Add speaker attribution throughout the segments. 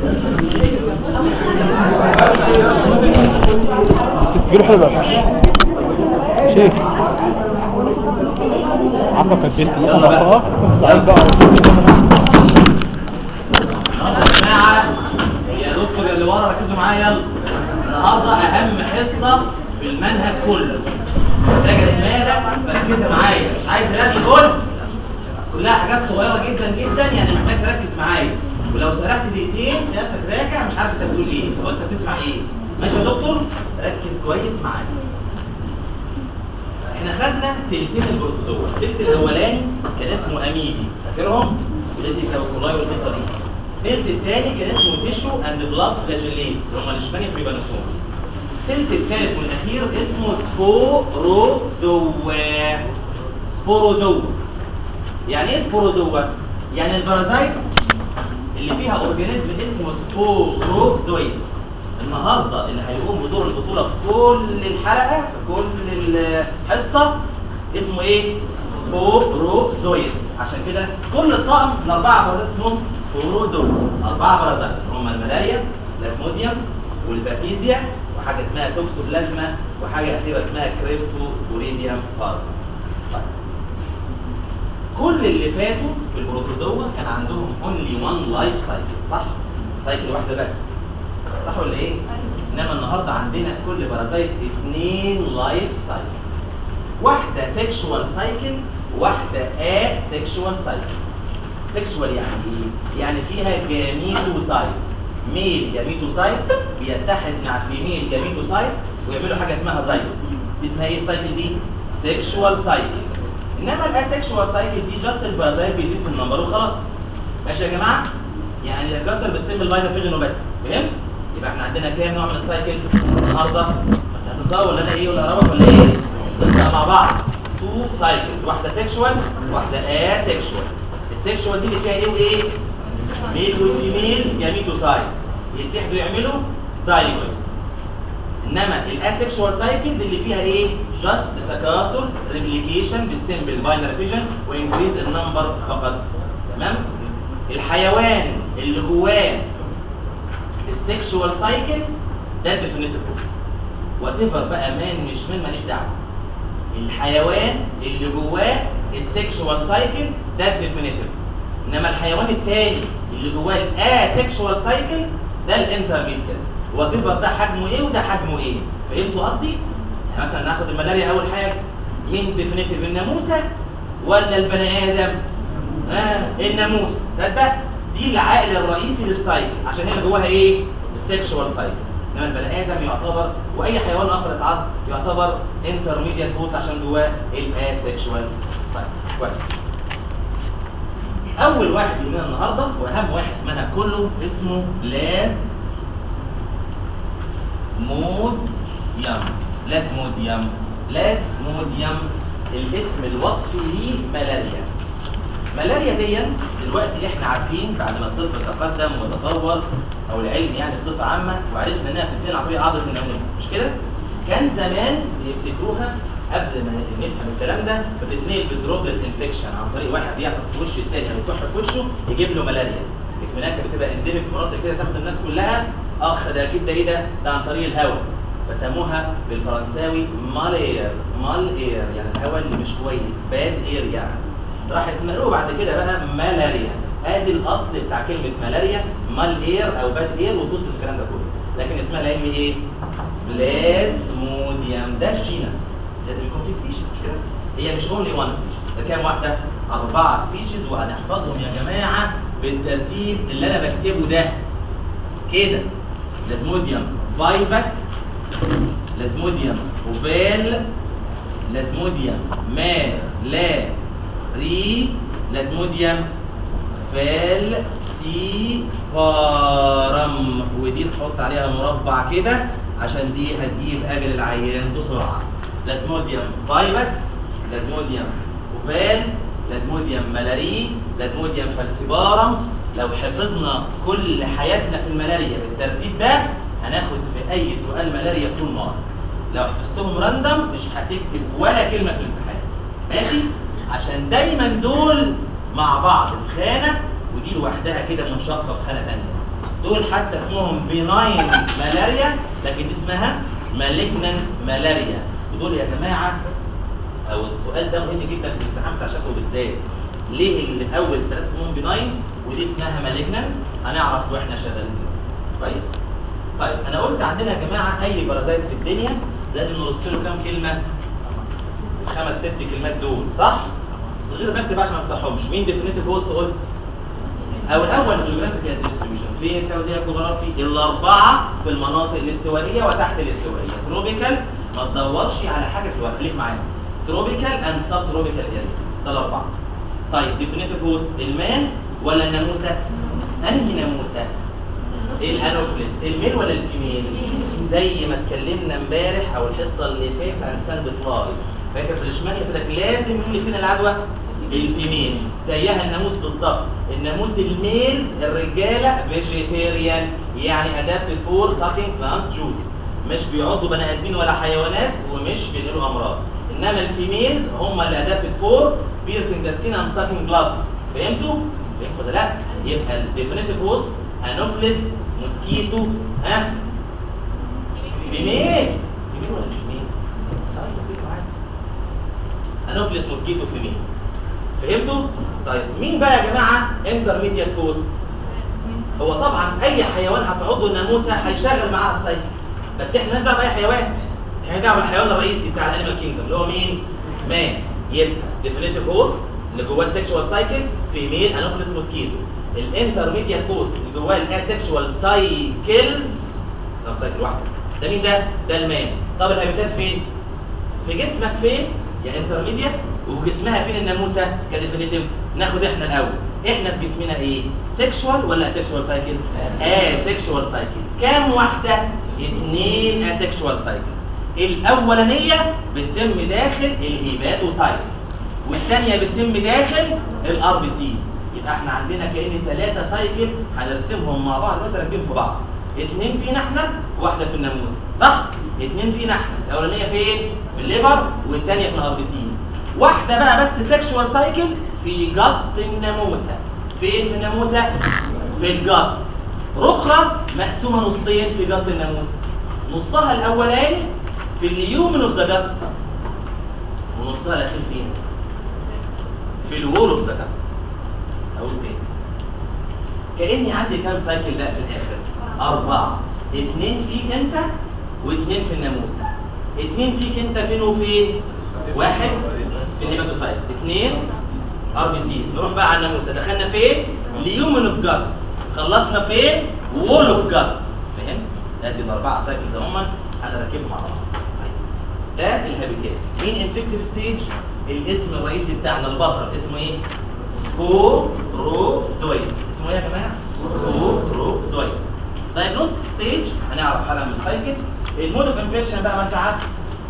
Speaker 1: بس تسجيله حلو بقى شايف عارفه كانت بنتي مثلا عرفتها العيال بقى
Speaker 2: يا جماعه يا دكتور يا اللي ورا ركزوا معايا يلا النهارده اهم حصه في المنهج كله محتاجه دماغك مركزه معايا مش عايز رغي قول كلها حاجات صغيره جدا جدا يعني محتاج تركز معايا ولو سرحت دقيقتين تلاقي نفسك راجع مش عارف انت بتقول ايه او انت بتسمع ايه ماشي يا دكتور ركز كويس معايا احنا خدنا تلتين البروتوزوا التلت الاولاني كان اسمه اميبي فاكرهم سبليتيكا وكولاي والقصه دي التلت الثاني كان اسمه تيشو اند بلاد فلاجيليتس اللي هم الاشمانيا فريبانوسوم التلت الثالث والاخير اسمه سبوروزوا سبوروزوا يعني ايه سبوروزوا يعني البارازايتس اللي فيها اورجانيزم اسمه سبوروزويد النهارده اللي هيقوم بدور البطوله في كل الحلقه في كل الحصه اسمه ايه سبوروزويد عشان كده كل الطقم الاربعه برازات اسمهم سبوروزويد اربعه برازات هم الملاريا الاسموديوم والبابيزيا وحاجه اسمها توكسوبلازما وحاجه اخيره اسمها كريبتوسبوريديوم بارا كل اللي فاتوا في البروتوزوا كان عندهم اونلي وان لايف سايكل صح سايكل واحده بس صح ولا ايه انما النهارده عندنا في كل بارازايت اثنين لايف سايكل واحده سيكشوال سايكل واحده ا سيكشوال سايكل سيكشوال يعني ايه يعني فيها جاميتوسايتس ميل جاميتوسايت بيتحد مع فيميل جاميتوسايت ويعملوا حاجه اسمها زايت دي اسمها ايه السايكل دي سيكشوال سايكل انما الاسيكشوال سايكل دي جاست البارازايت بيزيد في النمبر وخلاص ماشي يا جماعه يعني يتكسر بالسم الباينا فيجن وبس فهمت يبقى احنا عندنا كام نوع من السايكلز النهارده هتطلع ولا انا ايه ولا قربك ولا ايه نبدا مع بعض تو سايكلز واحده سيكشوال واحده اسيكشوال السيكشوال دي اللي فيها ايه وايه ميل وفيميل جاميتوسايتس يتحدوا يعملوا زايجوت انما الاسيكشوال سايكل دي اللي فيها ايه جاست تكاثر ريبليكيشن بالسمبل باينري فيجن وانكريز النمبر فقط تمام الحيوان اللي جواه السيكشوال سايكل ده الديفينيتيف بوست وات ايفر بقى مان مش من ماليش دعوه الحيوان اللي جواه السيكشوال سايكل ده الديفينيتيف انما الحيوان الثاني اللي جواه الاسيكشوال سايكل ده الانترميديت وات ايفر ده حجمه ايه وده حجمه ايه فهمتوا قصدي يعني مثلا ناخد الملاريا اول حاجه مين ديفينيتيف الناموسه ولا البني ادم آه الناموس تصدق دي العائل الرئيسي للسايكل عشان هي جواها ايه السكشوال سايكل انما البني ادم يعتبر واي حيوان اخر اتعض يعتبر انترميديت هوست عشان جواه الاسكشوال سايكل كويس اول واحد مننا النهارده واهم واحد في المنهج كله اسمه لاز موديوم لازموديوم لازموديوم الاسم الوصفي ليه ملاريا ملاريا دي دلوقتي احنا عارفين بعد ما الطب تقدم وتطور او العلم يعني بصفه عامه وعرفنا انها بتتنقل عن طريق عضله الناموس مش كده؟ كان زمان بيفتكروها قبل ما نفهم الكلام ده بتتنقل بدروبلت انفكشن عن طريق واحد يعطس في وش الثاني او يكح في وشه يجيب له ملاريا لكن هناك بتبقى انديميك في مناطق كده تاخد الناس كلها اخ ده اكيد ده ايه ده؟ ده عن طريق الهواء فسموها بالفرنساوي مال اير مال اير يعني الهواء اللي مش كويس باد اير يعني راحت نقلوه بعد كده بقى ملاريا ادي الاصل بتاع كلمه ملاريا مال اير او باد اير وتصل الكلام ده كله لكن اسمها العلمي ايه بلازموديوم ده الجينس لازم يكون في سبيشيز مش كده هي مش اونلي وان سبيشيز ده كام واحده اربعه سبيشيز وهنحفظهم يا جماعه بالترتيب اللي انا بكتبه ده كده لازموديوم فايفاكس لازموديوم اوفال لازموديوم مار لا ري لازموديوم فال سي فارم ودي نحط عليها مربع كده عشان دي هتجيب اجل العيان بسرعه لازموديوم فايبكس لازموديوم اوفال لازموديوم ملاري لازموديوم فالسيبارم لو حفظنا كل حياتنا في الملاريا بالترتيب ده هناخد في اي سؤال ملاريا طول النهار لو حفظتهم راندم مش هتكتب ولا كلمه في الامتحان ماشي عشان دايما دول مع بعض في خانه ودي لوحدها كده منشقه في خانه ثانيه دول حتى اسمهم بيناين ملاريا لكن دي اسمها مالجنانت ملاريا ودول يا جماعه او السؤال ده مهم جدا في الامتحان بتاع شكله بالذات ليه اللي في اول ثلاث اسمهم بيناين ودي اسمها مالجنانت هنعرف واحنا شغالين دلوقتي. كويس طيب انا قلت عندنا يا جماعه اي بارازايت في الدنيا لازم نرص له كام كلمه خمس ست كلمات دول صح من غير ما اكتب عشان ما امسحهمش مين ديفينيتيف هوست قلت او الاول جيوغرافيكال ديستريبيوشن في التوزيع الجغرافي الاربعه في المناطق الاستوائيه وتحت الاستوائيه تروبيكال ما تدورش على حاجه في الوقت خليك معايا تروبيكال اند سب تروبيكال ارياز ده الاربعه طيب ديفينيتيف هوست المان ولا الناموسه انهي ناموسه الانوفلس الميل ولا الفيميل زي ما اتكلمنا امبارح او الحصه اللي فاتت عن الساند فلاي فاكر في الاشمال قلت لك لازم مين اللي فينا العدوى الفيميل زيها الناموس بالظبط الناموس الميلز الرجاله فيجيتيريان يعني ادابتد فور ساكينج بلانت جوز مش بيعضوا بني ادمين ولا حيوانات ومش بينقلوا امراض انما الفيميلز هم اللي ادابتد فور بيرسنج ذا سكين اند ساكينج بلاد فهمتوا؟ فهمتوا ولا لا؟ يبقى الديفينيتيف هوست انوفلس موسكيتو ها فيميل فيميل ولا مش فيميل؟ طيب ركز معايا انوفلس موسكيتو فيميل فهمتوا؟ طيب مين بقى يا جماعه انترميديت هوست؟ هو طبعا اي حيوان هتعضه الناموسه هيشغل معاها السيكل بس احنا مالناش دعوه باي حيوان احنا دعوه بالحيوان الرئيسي بتاع الانيمال كينجدم اللي هو مين؟ مان يبقى ديفينيتيف هوست اللي جواه السكشوال سايكل فيميل انوفلس موسكيتو الانترميديت هوست اللي جواه الاسكشوال سايكلز ده سايكل واحده ده مين ده؟ ده المان طب الهابيتات فين؟ في جسمك فين؟ يا انترميديت وفي جسمها فين الناموسه كديفينيتيف ناخد احنا الاول احنا في جسمنا ايه سيكشوال ولا سيكشوال سايكل اه سيكشوال سايكل كام واحده اثنين اسيكشوال سايكلز الاولانيه بتتم داخل الهيباتوسايتس والثانيه بتتم داخل الار بي سيز يبقى احنا عندنا كأن ثلاثه سايكل هنرسمهم مع بعض وتركبهم في بعض اثنين فينا احنا واحده في الناموسه صح اثنين فينا احنا الاولانيه فين في الليبر والثانيه في الار بي سيز واحده بقى بس سيكشوال سايكل في جط الناموسه فين في الناموسه في الجط رخرة مقسومه نصين في جط الناموسه نصها الاولاني في اليومن اوف ذا جت ونصها الاخير فين في الوول اوف ذا جت اقول تاني كاني عندي كام سايكل ده في الاخر اربعه اتنين فيك انت واتنين في الناموسه اتنين فيك انت فين وفين واحد في الهيماتوسايت اتنين ار بي سيز نروح بقى على الناموسه دخلنا فين ليومن اوف جت خلصنا فين وول اوف جت فهمت ادي الاربعه سايكلز هم هنركبهم مع بعض ده الهابيتات مين انفكتيف ستيج الاسم الرئيسي بتاعنا البطل اسمه ايه سبوروزويد اسمه ايه يا جماعه سبوروزويد دايجنوستيك ستيج هنعرف حاله من السايكل المود اوف انفكشن بقى ما انت عارف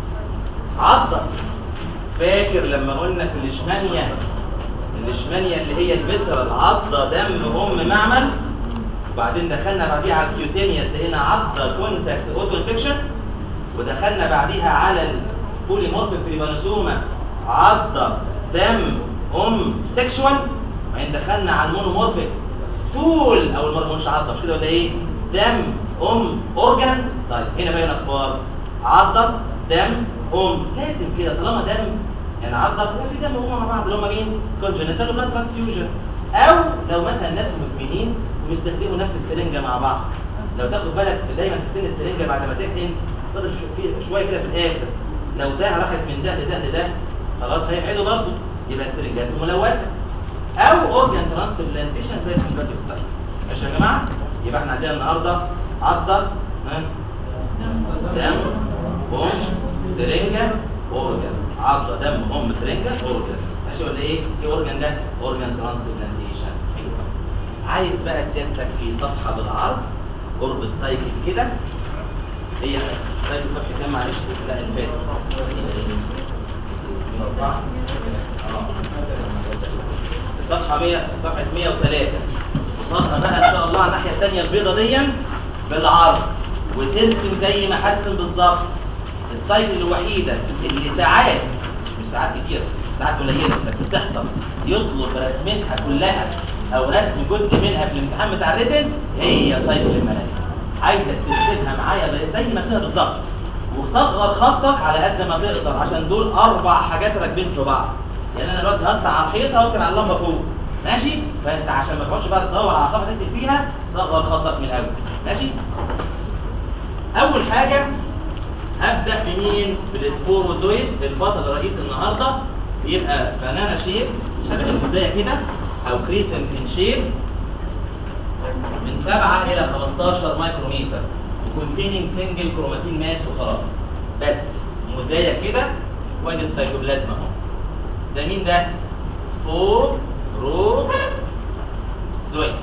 Speaker 2: عضه فاكر لما قلنا في الاشمانيا الاشمانيا اللي هي البسرة العضه دم ام معمل وبعدين دخلنا بعديها على الكيوتينياس لقينا عضه كونتاكت اوتو انفكشن ودخلنا بعديها على البوليمورفيك تريبانوسوما عضه دم ام سيكشوال وبعدين دخلنا على المونومورفيك ستول او المرمونش عضه مش كده ولا ايه دم ام اورجان طيب هنا بقى الاخبار عضه دم ام لازم كده طالما دم يعني عضه يبقى في دم هم مع بعض اللي هم مين كونجنتال بلاد ترانسفيوجن او لو مثلا ناس مدمنين وبيستخدموا نفس السرنجه مع بعض لو تاخد بالك في دايما في سن السرنجه بعد ما تحقن فاضل في شويه كده في الاخر لو ده راحت من ده لده لده خلاص هيبعدوا برضه يبقى السرنجات ملوثه او اورجان ترانسبلانتيشن زي الكونفرتيف سايت ماشي يا جماعه يبقى احنا عندنا النهارده عضه ها دم ام سرنجه اورجان عضه دم ام سرنجه اورجان ماشي ولا ايه ايه اورجان ده اورجان ترانسبلانتيشن حلو عايز بقى سيادتك في صفحه بالعرض قرب السايكل كده هي سايكل صفحه كام معلش لا اللي فات صفحه 100 صفحه 103 قصادها بقى ان شاء الله على الناحيه الثانيه البيضه دي بالعرض وترسم زي ما هرسم بالظبط السايكل الوحيده اللي ساعات مش ساعات كتير ساعات قليله بس بتحصل يطلب رسمتها كلها او رسم جزء منها في الامتحان بتاع الريتن هي سايكل المناهج عايزك ترسمها معايا بقى زي ما سنة بالظبط وصغر خطك على قد ما تقدر عشان دول اربع حاجات راكبين في بعض يعني انا دلوقتي هطلع على الحيطه واكتب على اللمبه فوق ماشي فانت عشان ما تقعدش بقى تدور على صفحه تكتب فيها صغر خطك من الاول ماشي اول حاجه هبدا بمين بالسبوروزويد الفضل الرئيس النهارده بيبقى بنانا شيب شبه المزايا كده او كريسنت ان شيب من 7 الى 15 مايكرومتر containing single كروماتين ماس وخلاص بس مزايا كده وادي السيتوبلازم اهو ده مين ده سبورو زويد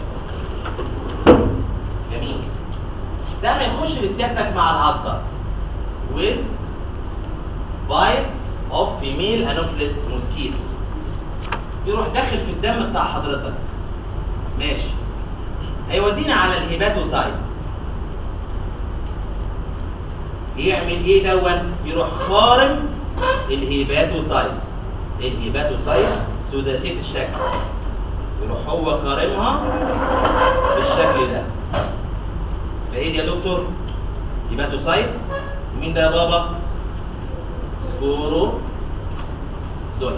Speaker 2: جميل ده ما يخش لسيادتك مع العضه with bite of female anopheles mosquito يروح داخل في الدم بتاع حضرتك ماشي هيودينا على الهيباتوسايت يعمل ايه دون يروح خارم الهيباتوسايت الهيباتوسايت سداسيه الشكل يروح هو خارمها بالشكل ده فايه دي يا دكتور هيباتوسايت مين ده يا بابا سبورو زويت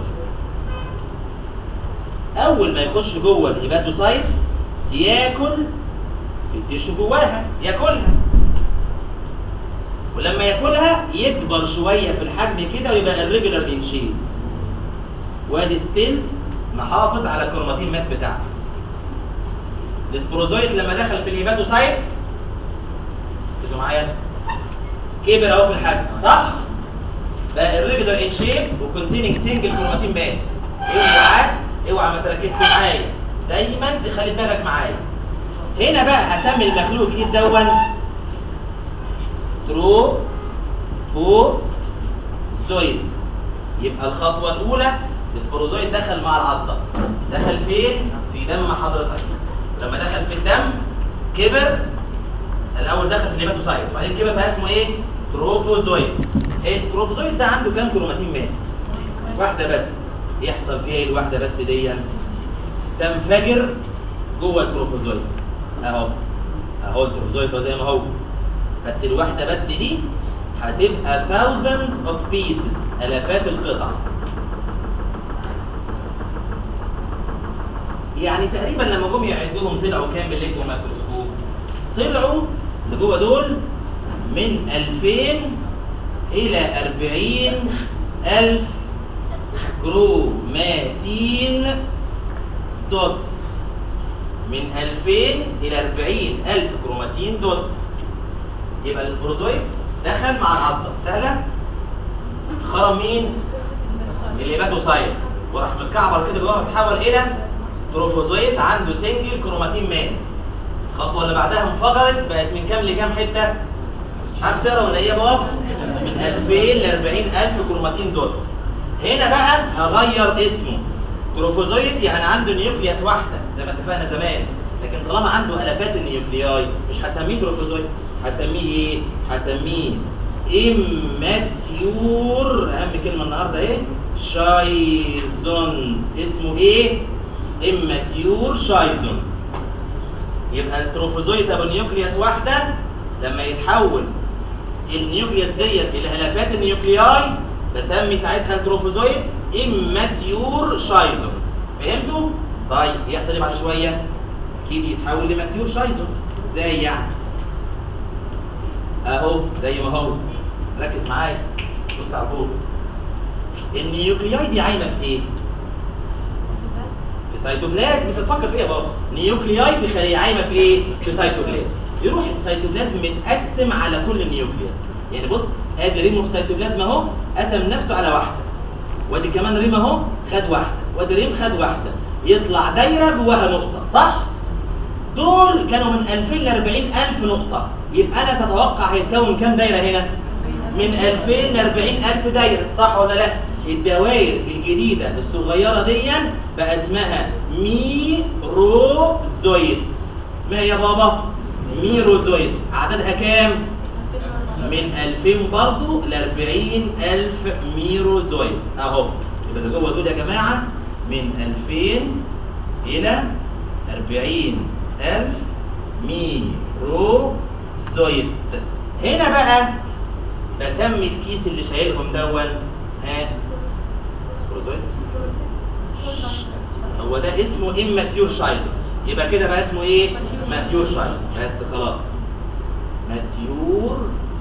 Speaker 2: اول ما يخش جوه الهيباتوسايت ياكل في التيشو جواها ياكلها ولما ياكلها يكبر شويه في الحجم كده ويبقى الريجولار ان شيب وادي ستيل محافظ على الكروماتين ماس بتاعته السبروزويت لما دخل في الهيباتوسايت ركزوا معايا كبر اهو في الحجم صح بقى الريجولار ان شيب وكونتيننج سنجل كروماتين ماس اوعى اوعى ما تركزش معايا دايما تخلي بالك معايا هنا بقى هسمي المخلوق الجديد دون ترو فو زويد يبقى الخطوه الاولى السبروزويد دخل مع العضه دخل فين في دم حضرتك لما دخل في الدم كبر الاول دخل في الهيباتوسايت وبعدين كبر بقى اسمه ايه تروفوزويد التروفوزويد ده عنده كام كروماتين ماس واحده بس يحصل فيها ايه الواحده بس دي تنفجر جوه التروفوزويد اهو اهو التروفوزويد زي ما هو بس الواحده بس دي هتبقى thousands of pieces الافات القطع يعني تقريبا لما جم يعدوهم طلعوا كام بالليكترون ميكروسكوب طلعوا اللي جوه دول من 2000 الى 40 الف كروماتين دوتس من 2000 الى 40 الف كروماتين دوتس يبقى السبروزويد دخل مع العضله سهله خرم مين الهيباتوسايت وراح متكعبر كده جوه اتحول الى تروفوزويد عنده سنجل كروماتين ماس الخطوه اللي بعدها انفجرت بقت من كام لكام حته مش عارف تقرا ولا ايه يا بابا من 2000 ل 40000 كروماتين دوتس هنا بقى هغير اسمه تروفوزويد يعني عنده نيوكليوس واحده زي ما اتفقنا زمان لكن طالما عنده الافات النيوكلياي مش هسميه تروفوزويد هسميه ايه هسميه اماتيور اهم كلمه النهارده ايه شايزونت اسمه ايه اماتيور شايزونت يبقى التروفوزويد ابو نيوكليوس واحده لما يتحول النيوكليوس ديت الى الافات النيوكلياي بسمي ساعتها التروفوزويد اماتيور شايزونت فهمتوا طيب يحصل ايه بعد شويه اكيد يتحول لماتيور شايزونت ازاي يعني اهو زي ما هو ركز معايا بص على البورد النيوكلياي دي عايمه في ايه في سيتوبلازم انت تفكر في ايه يا بابا نيوكلياي في خليه عايمه في ايه في سيتوبلازم يروح السيتوبلازم متقسم على كل النيوكليوس يعني بص ادي ريم السيتوبلازم اهو قسم نفسه على واحده وادي كمان ريم اهو خد واحده وادي ريم خد واحده يطلع دايره جواها نقطه صح دول كانوا من 2000 ل 40000 نقطه يبقى انا تتوقع هيتكون كام دايره هنا من 2000 ل 40000 دايره صح ولا لا الدوائر الجديده الصغيره دي بقى اسمها ميروزويدز اسمها إيه يا بابا ميروزويدز عددها كام من 2000 برضو ل 40000 ميروزويد اهو يبقى اللي جوه دول يا جماعه من 2000 الى 40000 ميروزويت هنا بقى بسمي الكيس اللي شايلهم دون ها سبوروزويت هو ده اسمه اماتيور شايزر يبقى كده بقى اسمه ايه ماتيور شايزر بس خلاص ماتيور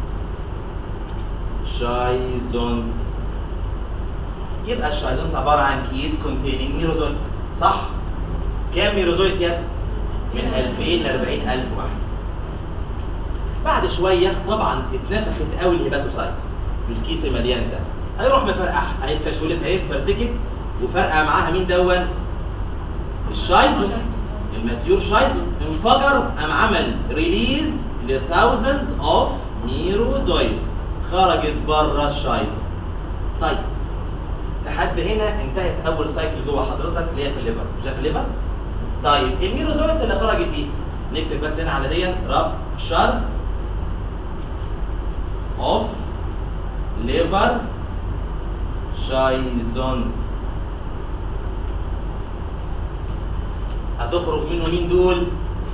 Speaker 2: شايزونت يبقى الشايزونت عباره عن كيس كونتيننج ميروزويت صح كام ميروزويت يا ابني؟ من 2000 ل 40000 واحد بعد شويه طبعا اتنفخت قوي الهيباتوسايت بالكيس المليان ده هيروح مفرقع هيتفشولت هيتفرتكت وفرقع معاها مين دون الشايزون الماتيور شايزون انفجر قام عمل ريليز لثاوزندز اوف ميروزويدز خرجت بره الشايزون طيب لحد هنا انتهت اول سايكل جوه حضرتك اللي هي في الليفر مش ده في الليفر طيب الميروزويدز اللي خرجت دي نكتب بس هنا على دي رابشر اوف ليفر شايزونت هتخرج منه مين دول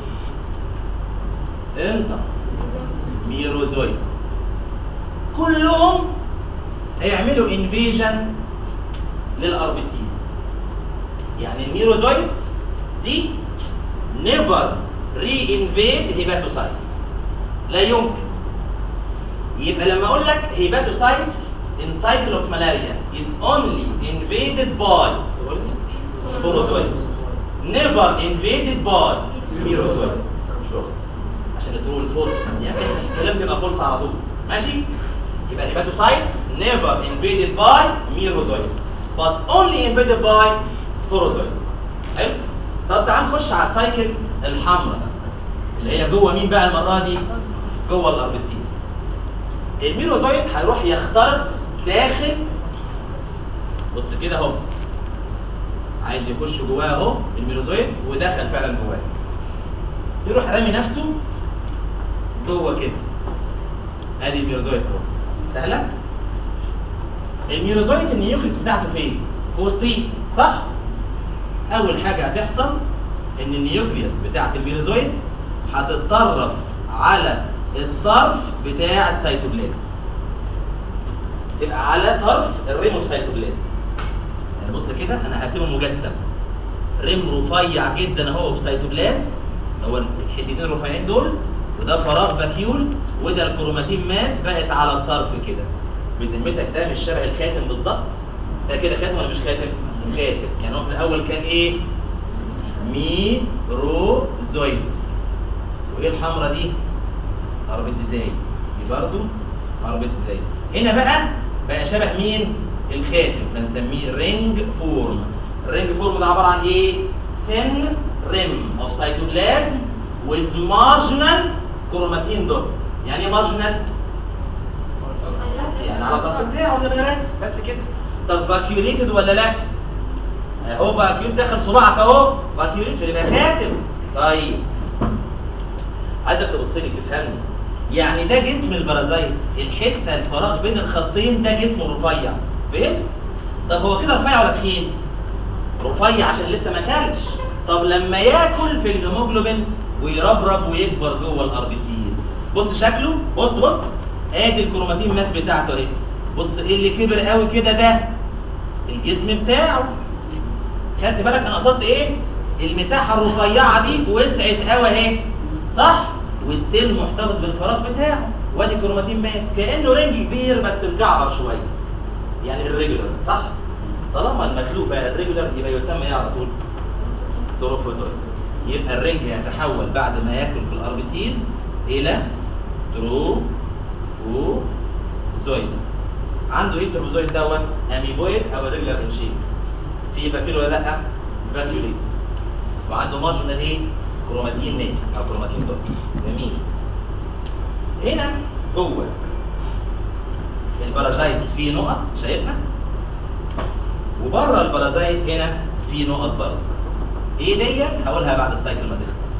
Speaker 2: انت ميروزويدز كلهم هيعملوا انفيجن للار بي سيز يعني الميروزويدز دي نيفر ري انفيد هيباتوسايتس لا يمكن يبقى لما اقول لك هيباتوسايتس in cycle of malaria is only invaded by sporozoids never invaded by merozoids شفت عشان تقول فولس يعني الكلام تبقى فولس على طول ماشي يبقى الهيباتوسايتس never invaded by merozoids but only invaded by sporozoids حلو طب تعال نخش على السايكل الحمراء اللي هي جوه مين بقى المره دي جوه الاربسيس الميروزويد هيروح يخترق داخل بص كده اهو عايز يخش جواه اهو الميروزويد ودخل فعلا جواه يروح رامي نفسه جوه كده ادي الميروزويد اهو سهله الميروزويد النيوكليس بتاعته فين في وسطيه صح اول حاجه هتحصل ان النيوكليوس بتاعت الميروزويد هتتطرف على الطرف بتاع السيتوبلازم تبقى على طرف الريموسيتوبلازم يعني بص كده انا هسيبه مجسم ريم رفيع جدا اهو في السيتوبلازم هو الحتتين الرفيعين دول وده فراغ باكيول وده الكروماتين ماس بقت على الطرف كده بذمتك ده مش شبه الخاتم بالظبط ده كده خاتم ولا مش خاتم خاتم يعني هو في الاول كان ايه ميروزويد وايه الحمرا دي اربسيزاي دي برضو اربسيزاي هنا بقى بقى شبه مين الخاتم فنسميه رينج فورم الرينج فورم ده عباره عن ايه ثين ريم اوف سيتوبلازم with marginal كروماتين دوت يعني ايه مارجنال يعني على الطرف بتاعه زي ما انا راسم بس كده طب فاكيوليتد ولا لا اهو فاكيول داخل صباعك اهو فاكيوليتد يبقى خاتم طيب عايزك تبص لي تفهمني يعني ده جسم البرازيل الحته الفراغ بين الخطين ده جسمه رفيع فهمت طب هو كده رفيع ولا تخين رفيع عشان لسه ما كلش طب لما ياكل في الهيموجلوبين ويربرب ويكبر جوه الار بي سيز بص شكله بص بص ادي الكروماتين ماس بتاعته اهي بص ايه اللي كبر قوي كده ده الجسم بتاعه خدت بالك انا قصدت ايه المساحه الرفيعه دي وسعت قوي اهي صح وستيل محتفظ بالفراغ بتاعه وادي كروماتين ماس كانه رنج كبير بس مكعبر شويه يعني الريجولار صح طالما المخلوق بقى الريجولار يبقى يسمى ايه على طول تروفوزويد يبقى الرنج يتحول بعد ما ياكل في الار بي سيز الى تروفوزويد عنده ايه التروفوزويد دوت اميبويد او ريجولار ان شيب في باكيول ولا لا باكيوليت وعنده مارجنال ايه كروماتين ناس او كروماتين دوت جميل هنا جوه البارازايت في نقط شايفها وبره البارازايت هنا في نقط برضه ايه دي هقولها بعد السايكل ما تخلص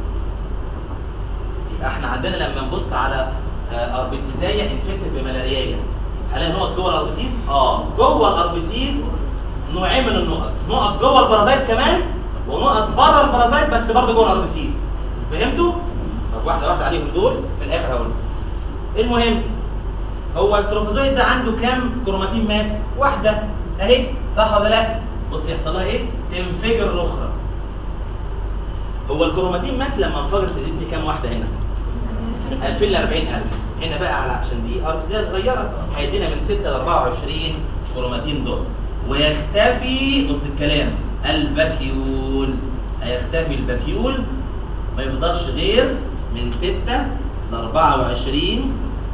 Speaker 2: يبقى احنا عندنا لما نبص على اربيسيزايه انفكتد بملاريا هلاقي نقط جوه الاربيسيز اه جوه الاربيسيز نوعين من النقط نقط جوه البارازايت كمان ونقط بره البارازايت بس برضه جوه الاربسيس فهمتوا؟ طب واحده واحده عليهم دول في الاخر هقول المهم هو التروفوزويد ده عنده كام كروماتين ماس؟ واحده اهي صح ولا لا؟ بص يحصل لها ايه؟ تنفجر الاخرى هو الكروماتين ماس لما انفجر تديني كام واحده هنا؟ 2000 ل 40000 هنا بقى على عشان دي اربسيه صغيره هيدينا من 6 ل 24 كروماتين دوتس ويختفي بص الكلام الباكيول هيختفي الباكيول ما يفضلش غير من 6 ل 24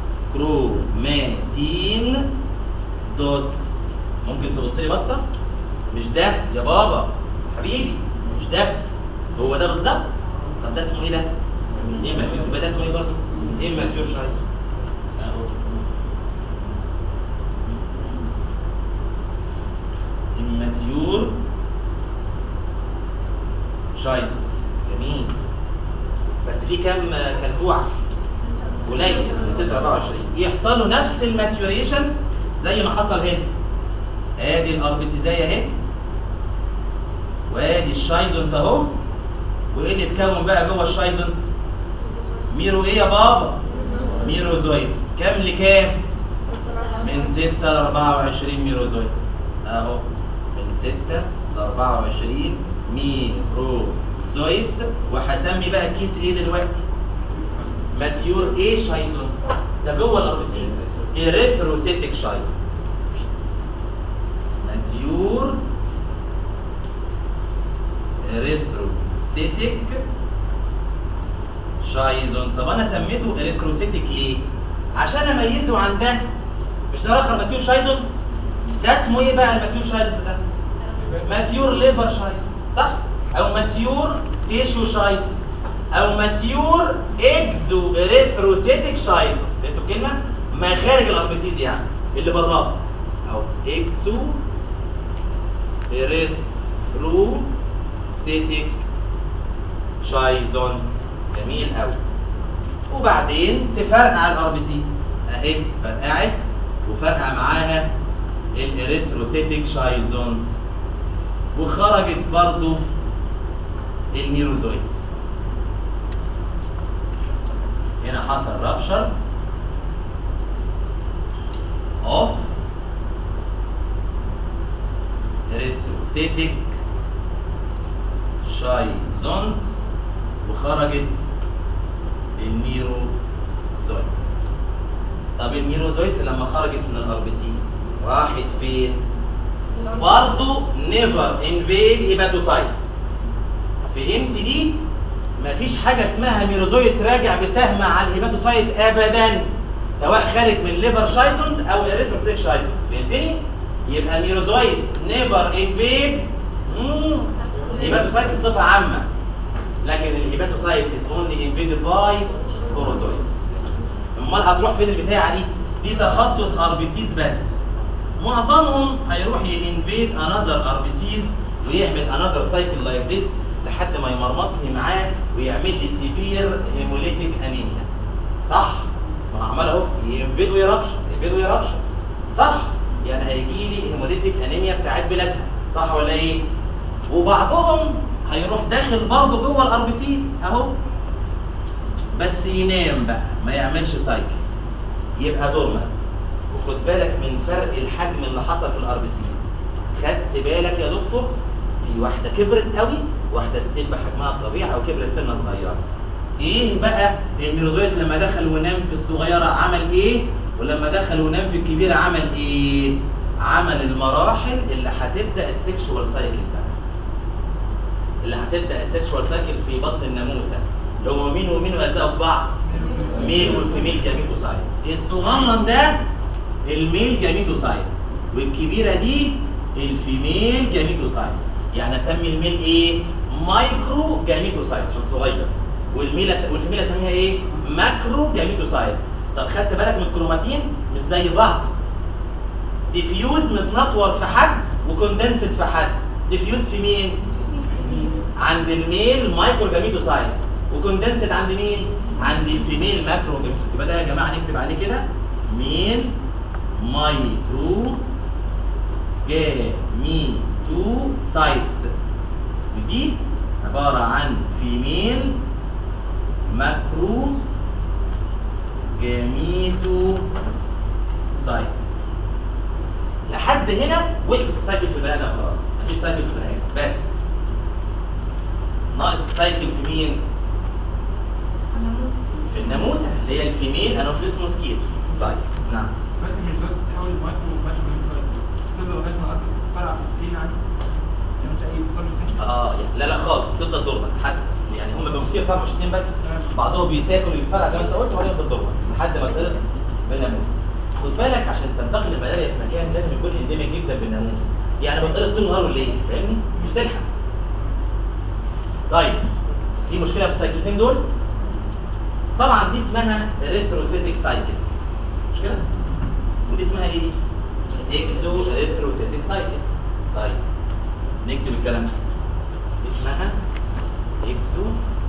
Speaker 2: كروماتين دوتس ممكن تبص لي بصه مش ده يا بابا حبيبي مش ده هو ده بالظبط طب ده اسمه ايه ده؟ ايه ماتيور يبقى ده اسمه ايه برضه؟ ايه ماتيور شايف؟ الماتيور شايف جميل بس في كام كلكوعه قليل من 6 24 يحصل له نفس الماتيوريشن زي ما حصل هنا ادي الاربسيزايه اهي وادي الشايزونت اهو وايه اللي اتكون بقى جوه الشايزونت ميرو ايه يا بابا ميروزويد كام لكام من 6 ل 24 ميروزويد اهو من 6 ل 24 ميروزويد وهسمي بقى الكيس ايه دلوقتي ماتيور ايه شايزونت ده جوه الاربسيس اريثروسيتك شايزونت ماتيور اريثروسيتك شايزون طب انا سميته اريثروسيتك ليه عشان اميزه عن ده مش ده اخر ماتيور شايزون ده اسمه ايه بقى الماتيور شايزون ده ماتيور ليفر شايزون صح او ماتيور تيشو شايزون او ماتيور اكزو اريثروسيتك شايزون فهمتوا الكلمه مخارج الاربسيز يعني اللي براه او اكزو اريثروسيتك شايزون جميل قوي وبعدين تفرقع الاربسيس اهي فرقعت وفرقع معاها الاريثروسيتك شايزونت وخرجت برضو الميروزويتس هنا حصل رابشر اوف اريثروسيتك شايزونت وخرجت الميروزويتس طب الميروزويتس لما خرجت من الاربسيس راحت فين برضه نيفر انفيد هيباتوسايتس فهمت دي مفيش حاجه اسمها ميروزويت راجع بسهم على الهيباتوسايت ابدا سواء خارج من ليفر شايزوند او اريثروفيتك شايزوند فهمتني يبقى الميروزويتس نيفر انفيد هيباتوسايتس بصفه عامه لكن الهيباتوسايت از اونلي انفيدد باي سبوروزويد امال هتروح فين البتاعه دي دي تخصص ار بي سيز بس معظمهم هيروح ينفيد انذر ار بي سيز ويعمل انذر سايكل لايك ذس لحد ما يمرمطني معاه ويعمل لي سيفير هيموليتيك انيميا صح ما عمال اهو ينفيد ويربشر ينفيد ويربشر صح يعني هيجي لي هيموليتيك انيميا بتاعت بلادها صح ولا ايه وبعضهم هيروح داخل برضه جوه الاربسيس اهو بس ينام بقى ما يعملش سايكل يبقى دورمنت وخد بالك من فرق الحجم اللي حصل في الاربسيس خدت بالك يا دكتور في واحده كبرت قوي واحده ستيل بحجمها الطبيعي او كبرت سنه صغيره ايه بقى الميروزويت لما دخل ونام في الصغيره عمل ايه ولما دخل ونام في الكبيره عمل ايه عمل المراحل اللي هتبدا السكشوال سايكل بقى اللي هتبدا السكشوال سايكل في بطن الناموسه اللي هو مين ومين يلزقوا في بعض ميل والفيميل جاميتوسايت الصغنن ده الميل جاميتوسايت والكبيره دي الفيميل جاميتوسايت يعني اسمي الميل ايه مايكرو جاميتوسايت عشان صغير والميل والفيميل اسميها ايه ماكرو جاميتوسايت طب خدت بالك من الكروماتين مش زي بعض ديفيوز متنطور في حد وكوندنسد في حد ديفيوز في مين عند الميل مايكرو جاميتوسايت وكوندنسد عند مين عند الفيميل ماكرو جاميتوسايت يبقى ده يا جماعه نكتب عليه كده ميل مايكرو جاميتوسايت ودي عباره عن فيميل ماكرو جاميتو سايت لحد هنا وقفت السايكل في البني ادم خلاص مفيش سايكل في البني ادم بس ناقص السايكل في مين؟ في الناموسه اللي هي الفيميل انوفيلس موسكيتو طيب نعم
Speaker 3: دلوقتي مش بس تحول المايكرو ماشي بالانسايد تفضل لغايه ما الارض تتفرع في السكرين عندي يعني مش اي اتصال مش
Speaker 2: اه يعني لا لا خالص تفضل دورك حتى يعني هم بيبقوا كتير طبعا مش اتنين بس بعضهم بيتاكل ويتفرع زي ما انت قلت وبعدين يفضل دورك لحد ما تخلص بالناموس خد بالك عشان تنتقل الملاريا في مكان لازم يكون اندمج جدا بالناموس يعني ما تقدرش طول النهار والليل فاهمني مش تلحق طيب في مشكله في السايكلتين دول طبعا دي اسمها ريثروسيتك سايكل مش كده ودي اسمها ايه دي اكزو ريثروسيتك سايكل طيب نكتب الكلام ده دي اسمها اكزو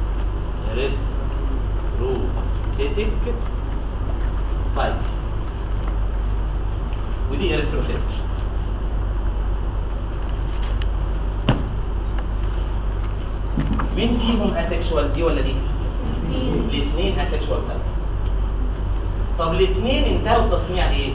Speaker 2: ريثروسيتك سايكل ودي اريثروسيتك مين فيهم اسexual دي ولا دي؟ الاثنين اسexual سايكلز طب الاثنين انتهوا تصنيع ايه؟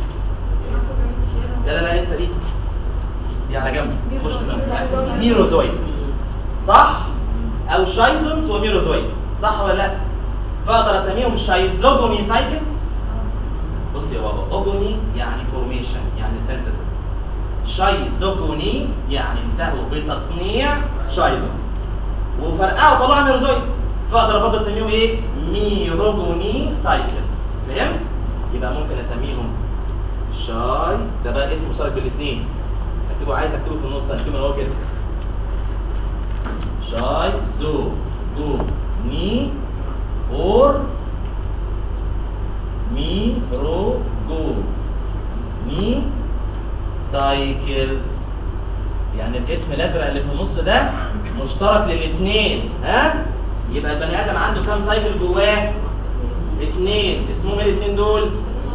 Speaker 2: لا لا لا انسى دي دي على جنب خش دماغك. ميروزويدز صح؟ او شايزومز وميروزويدز صح ولا لا؟ فاقدر اسميهم شايزوجوني سايكلز بص يا بابا اوجوني يعني فورميشن يعني سينثيسيس شايزوجوني يعني انتهوا بتصنيع شايزوس وفرقعوا طلعوا ميروزويدز فاقدر برضه اسميهم ايه؟ ميروجوني سايكلز فهمت؟ يبقى ممكن اسميهم شاي ده بقى اسمه مشترك بالاثنين اكتبه عايز اكتبه في النص هكتبه اهو كده شاي زو جو ني اور مي رو جو ني سايكلز يعني الاسم الازرق اللي في النص ده مشترك للاثنين ها يبقى البني ادم عنده كام سايكل جواه اثنين اسمهم ايه الاثنين دول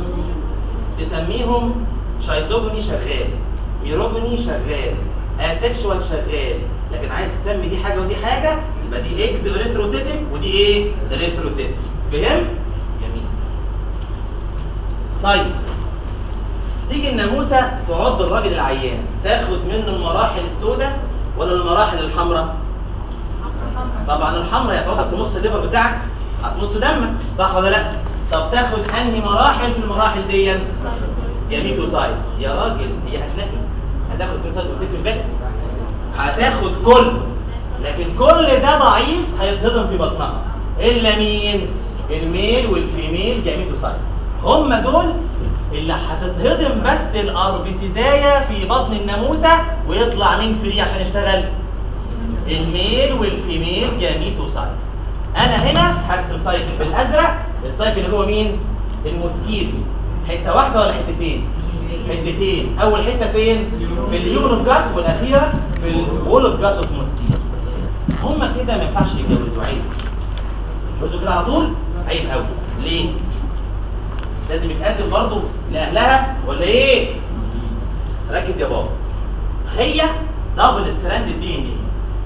Speaker 2: تسميهم شايزوجوني شغال ميروجوني شغال اسexual شغال لكن عايز تسمي دي حاجه ودي حاجه يبقى دي اكس اريثروسيتك ودي ايه اريثروسيتك فهمت جميل طيب تيجي الناموسه تعض الراجل العيان تاخد منه المراحل السوداء ولا المراحل الحمراء طبعا الحمراء يا صاحبي تمص الليفر بتاعك هتمص دمك صح ولا لا طب تاخد انهي مراحل في المراحل دي جاميتوسايتس يا راجل هي هتنقي هتاخد كونسايت وتكتب الباقي هتاخد كل لكن كل ده ضعيف هيتهضم في بطنها الا مين الميل والفيميل جاميتوسايتس هم دول اللي هتتهضم بس الاربيسيزايا في بطن الناموسه ويطلع مين فري عشان يشتغل الميل والفيميل جاميتوسايتس انا هنا هرسم سايكل بالازرق السايكل اللي هو مين الموسكيتو حته واحده ولا حتتين حتتين اول حته فين في اليومن اوف جات والاخيره في الوول اوف جات اوف موسكيتو هما كده ما ينفعش يتجوزوا عيب يتجوزوا كده على طول عيب قوي ليه لازم يتقدم برضه لاهلها ولا ايه ركز يا بابا هي دبل ستراند دي ان ايه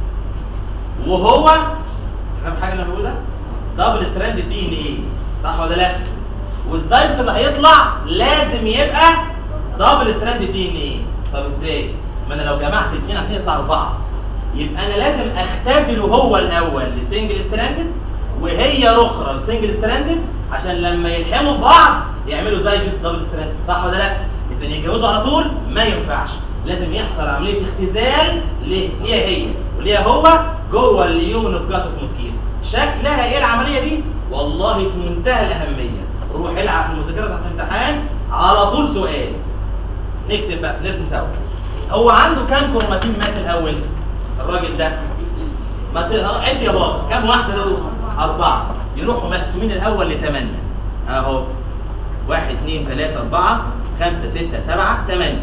Speaker 2: وهو فاهم حاجه اللي انا بقوله ده دبل ستراند دي ان ايه صح ولا لا والزايد اللي هيطلع لازم يبقى دبل ستراند دي ان ايه طب ازاي ما انا لو جمعت اثنين اثنين يطلع اربعه يبقى انا لازم اختزله هو الاول لسنجل ستراندد وهي الاخرى لسنجل ستراندد عشان لما يلحموا ببعض يعملوا زي دبل ستراند صح ولا لا اذا يتجوزوا على طول ما ينفعش لازم يحصل عمليه اختزال ليه ليها هي وليها هو جوه اليومن اوف جات اوف موسكيتو شكلها ايه العمليه دي والله في منتهى الاهميه روح العب في المذاكره بتاعت الامتحان على طول سؤال نكتب بقى نرسم سوا هو عنده كام كروماتين ماس الاول الراجل ده ما ت... آه، عد يا بابا كام واحده دول اربعه يروحوا مقسومين الاول لثمانيه اهو واحد اثنين ثلاثة أربعة خمسة ستة سبعة ثمانية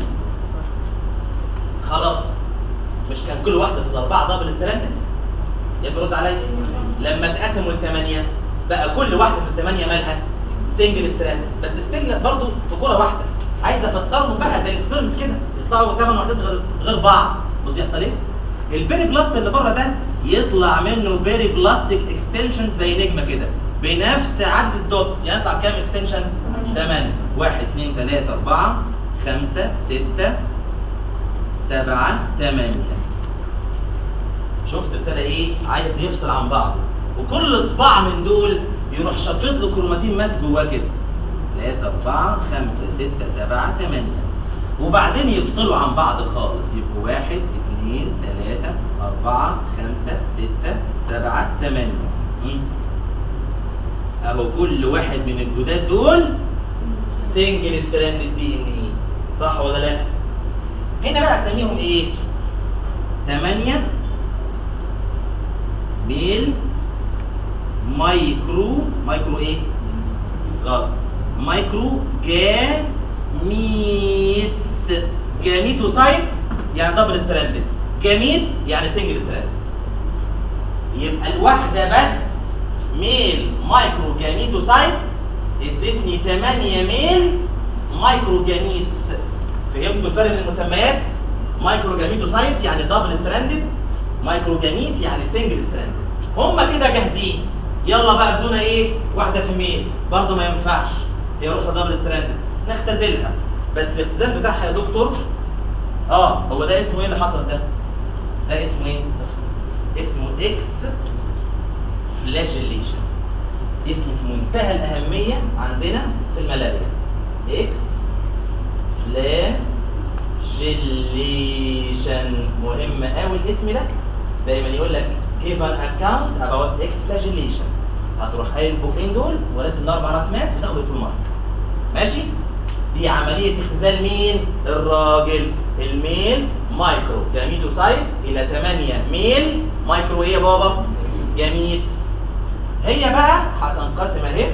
Speaker 2: خلاص مش كان كل واحدة في الأربعة دبل ستراندد يبقى رد عليا لما اتقسموا الثمانية بقى كل واحدة في الثمانية مالها سنجل ستراند بس ستيل برضه في كرة واحدة عايز افسرهم بقى زي السبيرمز كده يطلعوا ثمان وحدات غير غير بعض بص يحصل ايه؟ البيري بلاست اللي بره ده يطلع منه بيري بلاستيك اكستنشن زي نجمه كده بنفس عدد الدوتس يعني يطلع كام اكستنشن 8 1 2 3 4 5 6 7 8 شفت ابتدى ايه عايز يفصل عن بعضه وكل صباع من دول يروح شفط له كروماتين ماس جواه كده 3 4 5 6 7 8 وبعدين يفصلوا عن بعض خالص يبقوا 1 2 3 4 5 6 7 8 اهو كل واحد من الجداد دول سنجل ستراند دي ان ايه صح ولا لا هنا بقى اسميهم ايه 8 ميل مايكرو مايكرو ايه غلط مايكرو جاميتس جاميتوسايت يعني دبل ستراندد جاميت يعني سنجل ستراند يبقى الواحده بس ميل مايكرو جاميتوسايت ادتني 8 ميل مايكرو جاميتس فهمتوا الفرق بين المسميات مايكرو جاميتوسايت يعني دبل ستراندد مايكرو جاميت يعني سنجل ستراندد هم كده جاهزين يلا بقى ادونا ايه واحده في ميل برضه ما ينفعش هي روحها دبل ستراندد نختزلها بس الاختزال بتاعها يا دكتور اه هو ده اسمه ايه اللي حصل ده ده اسمه ايه اسمه اكس فلاجيليشن اسم في منتهى الأهمية عندنا في الملاريا اكس فلاجيليشن مهم قوي الاسم ده دايما يقول لك give an account about X flagellation هتروح قايل البوكين دول وراسم اربع رسمات وتاخده في المارك ماشي دي عملية اختزال مين الراجل الميل مايكرو جاميتوسايت الى 8 ميل مايكرو ايه يا بابا جاميتس هي بقى هتنقسم اهي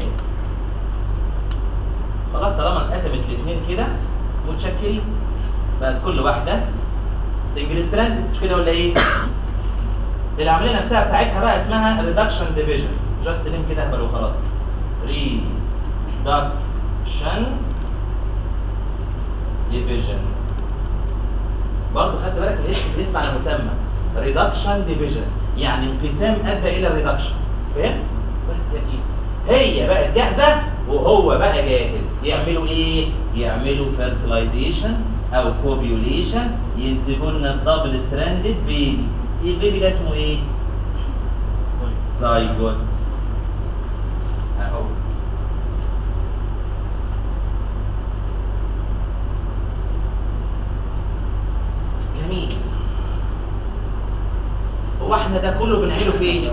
Speaker 2: خلاص طالما انقسمت الاثنين كده متشكرين بقت كل واحده سنجل ستراند مش كده ولا ايه العمليه نفسها بتاعتها بقى اسمها ريدكشن ديفيجن جاست نيم كده اهبل وخلاص ريدكشن ديفيجن برضه خدت بالك الاسم الاسم على مسمى ريدكشن ديفيجن يعني انقسام ادى الى الريدكشن فهمت بس يا سيدي هي بقت جاهزه وهو بقى جاهز يعملوا ايه يعملوا فيرتلايزيشن او كوبيوليشن ينتجوا لنا الدبل ستراندد بيبي البيبي ده اسمه ايه زايجوت اهو جميل هو احنا ده كله بنعمله فين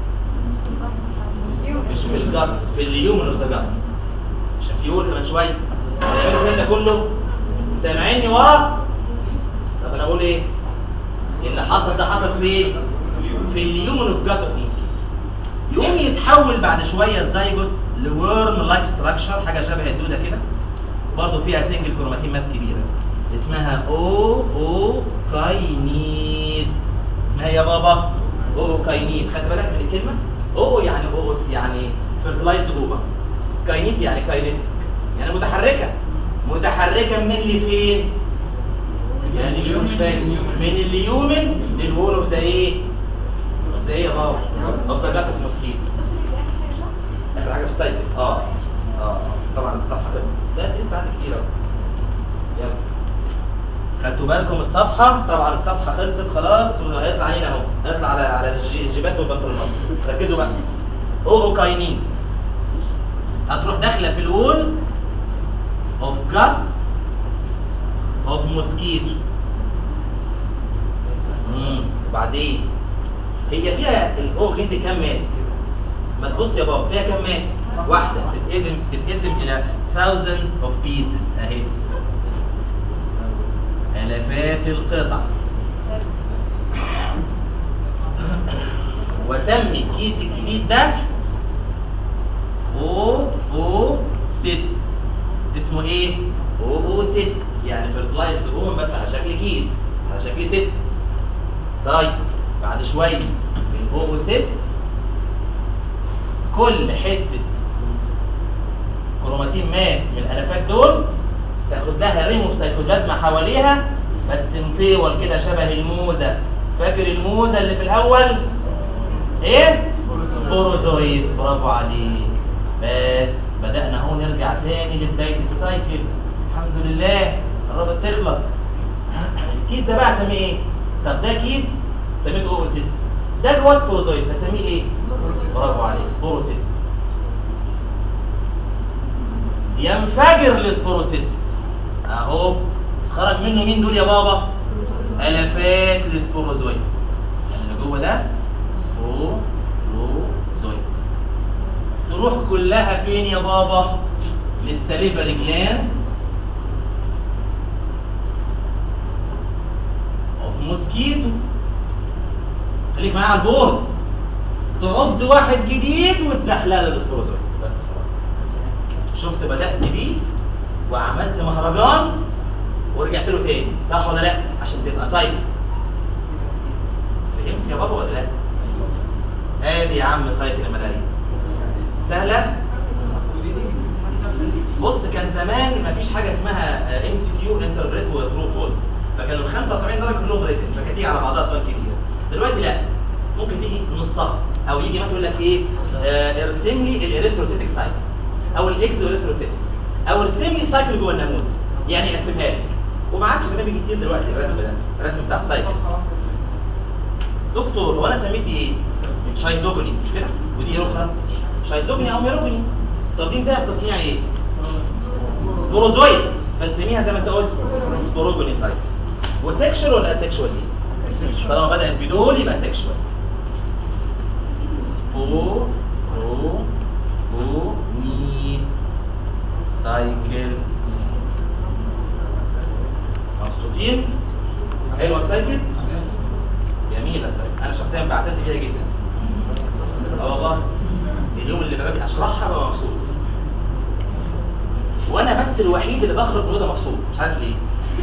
Speaker 2: مش في الجت في اليومن اوف ذا جت مش في يقول كمان شويه هنعمله فين ده كله سامعيني ورا طب انا اقول ايه اللي حصل ده حصل فين في اليومن اوف جت اوف مسكين يقوم يتحول بعد شويه الزيجوت لورم لايك ستراكشر حاجه شبه الدوده كده برضه فيها سنجل كروماتين ماس كبيره اسمها او او كاينيد اسمها إيه يا بابا او كاينيد خدت بالك من الكلمه او يعني او يعني فيرتلايزد جوه كاينيت يعني كاينيتيك يعني متحركه متحركه من اللي فين يعني اليوم مش فاهم من اليومن للوول اوف ذا ايه اوف ذا ايه يا بابا اوف ذا جات اوف موسكيتو اخر حاجه في السايكل اه اه طبعا الصفحه خلصت لا لسه عندي كتير اهو يلا خدتوا بالكم الصفحة طبعا الصفحة خلصت خلاص وهيطلع علينا اهو هيطلع على على الج- الجيبات والبنطلونات ركزوا بقى اوروكاينيد هتروح داخلة في الول اوف جات اوف موسكيتو امم وبعدين هي فيها الاوغين دي كام ماس ما تبص يا بابا فيها كام ماس واحدة تتقسم تتقسم الى thousands of pieces اهي آلافات القطع وسمي الكيس الجديد ده او او سيست اسمه ايه او او سيست يعني فيرتلايزد اوم بس على شكل كيس على شكل سيست طيب بعد شويه الاو او سيست كل حته كروماتين ماس من الالافات دول تاخد لها ريمو سيتوبلازما حواليها بس مطول كده شبه الموزه فاكر الموزه اللي في الاول ايه سبوروزويد برافو عليك بس بدأنا اهو نرجع تاني لبداية السايكل الحمد لله قربت تخلص الكيس ده بقى اسميه ايه طب ده كيس سميته اوفوسيست ده جوه سبوروزويد هسميه ايه برافو عليك سبوروسيست ينفجر السبوروسيست اهو خرج منه مين دول يا بابا الافات السبوروزويدز اللي جوه ده سبوروزويد تروح كلها فين يا بابا للسليفري جلاند اوف موسكيتو خليك معايا على البورد تعض واحد جديد وتزحلق له السبوروزويد بس خلاص شفت بدأت بيه وعملت مهرجان ورجعت له تاني صح ولا لا عشان تبقى سايكل فهمت يا بابا ولا لا ادي يا عم سايكل الملاريا سهله بص كان زمان مفيش حاجه اسمها ام سي كيو انتربريت وترو فولس فكانوا ال 75 درجه كلهم ريتن فكانت تيجي على بعضها سؤال كبير دلوقتي لا ممكن تيجي نصها او يجي مثلا يقول لك ايه آه، ارسم لي الاريثروسيتك سايكل او الاكس اريثروسيتك او ارسم لي سايكل جوه الناموس يعني يقسمها لك وما عادش برنامج كتير دلوقتي الرسم ده الرسم بتاع السايكل دكتور هو انا سميت دي ايه شايزوجوني مش كده ودي ايه اخرى شايزوجوني او ميروجوني طب دي انتهى بتصنيع ايه سبوروزويدز فنسميها زي ما انت قلت سبوروجوني سايكل وسيكشوال ولا اسيكشوال دي طالما بدات بدول يبقى سيكشوال سبوروجوني سايكل مبسوطين حلوه السايكل جميله السايكل انا شخصيا بعتز بيها جدا اه والله اليوم اللي باجي اشرحها ببقى مبسوط وانا بس الوحيد اللي بخرج من الاوضه مبسوط مش عارف ليه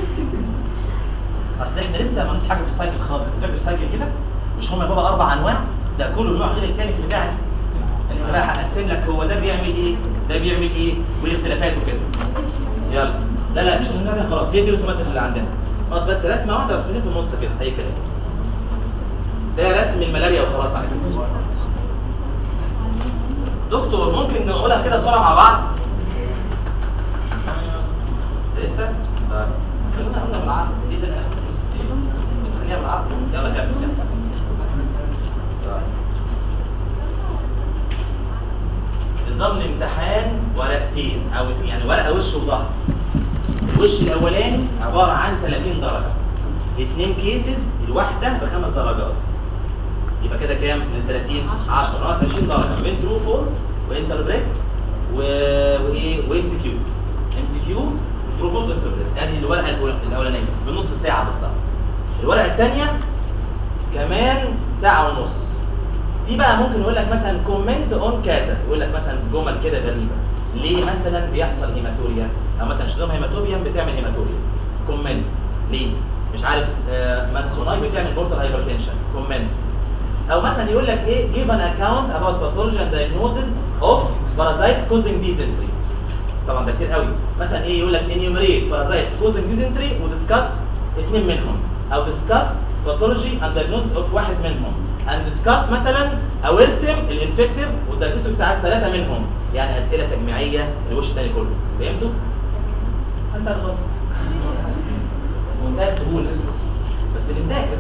Speaker 2: اصل احنا لسه ما عملناش حاجه في السايكل خالص فاكر السايكل كده مش هم يا بابا اربع انواع ده كل نوع غير الثاني في الباعي لسه بقى هقسم لك هو ده بيعمل ايه ده بيعمل ايه وايه اختلافاته كده يلا لا لا مش هنعمل خلاص هي دي الرسومات اللي عندنا خلاص بس رسمه واحده رسمتين في النص كده اي كلام ده رسم الملاريا وخلاص على كده دكتور ممكن نقولها كده بسرعه مع بعض لسه طيب خلينا قلنا بالعرض دي زي نفس خلينا بالعرض يلا كمل كمل طيب. نظام الامتحان ورقتين او يعني ورقه وش وظهر الوش الاولاني عباره عن 30 درجه اثنين كيسز الواحده بخمس درجات يبقى كده كام من 30 10 ناقص 20 درجه ما بين ترو فولس وانتربريت و وايه وام سي كيو ام سي كيو ترو فولس وانتربريت ادي الورقه الأول- الاولانيه بنص ساعه بالظبط الورقه الثانيه كمان ساعه ونص دي بقى ممكن يقول لك مثلا كومنت اون كذا يقول لك مثلا جمل كده غريبه ليه مثلا بيحصل هيماتوريا او مثلا شدوم هيماتوريا بتعمل هيماتوريا كومنت ليه مش عارف آه مانسوناي بتعمل بورتال هايبرتنشن كومنت او مثلا يقول لك ايه give an account about pathology and diagnosis of parasites causing dysentery طبعا ده كتير قوي مثلا ايه يقول لك enumerate parasites causing dysentery ودiscuss اثنين منهم او discuss pathology and diagnosis of واحد منهم and discuss مثلا او ارسم الانفكتيف والدايجنوستيك بتاع الثلاثه منهم يعني اسئله تجميعيه الوش الثاني كله فهمتوا؟ انسى خالص منتهى السهوله بس بنذاكر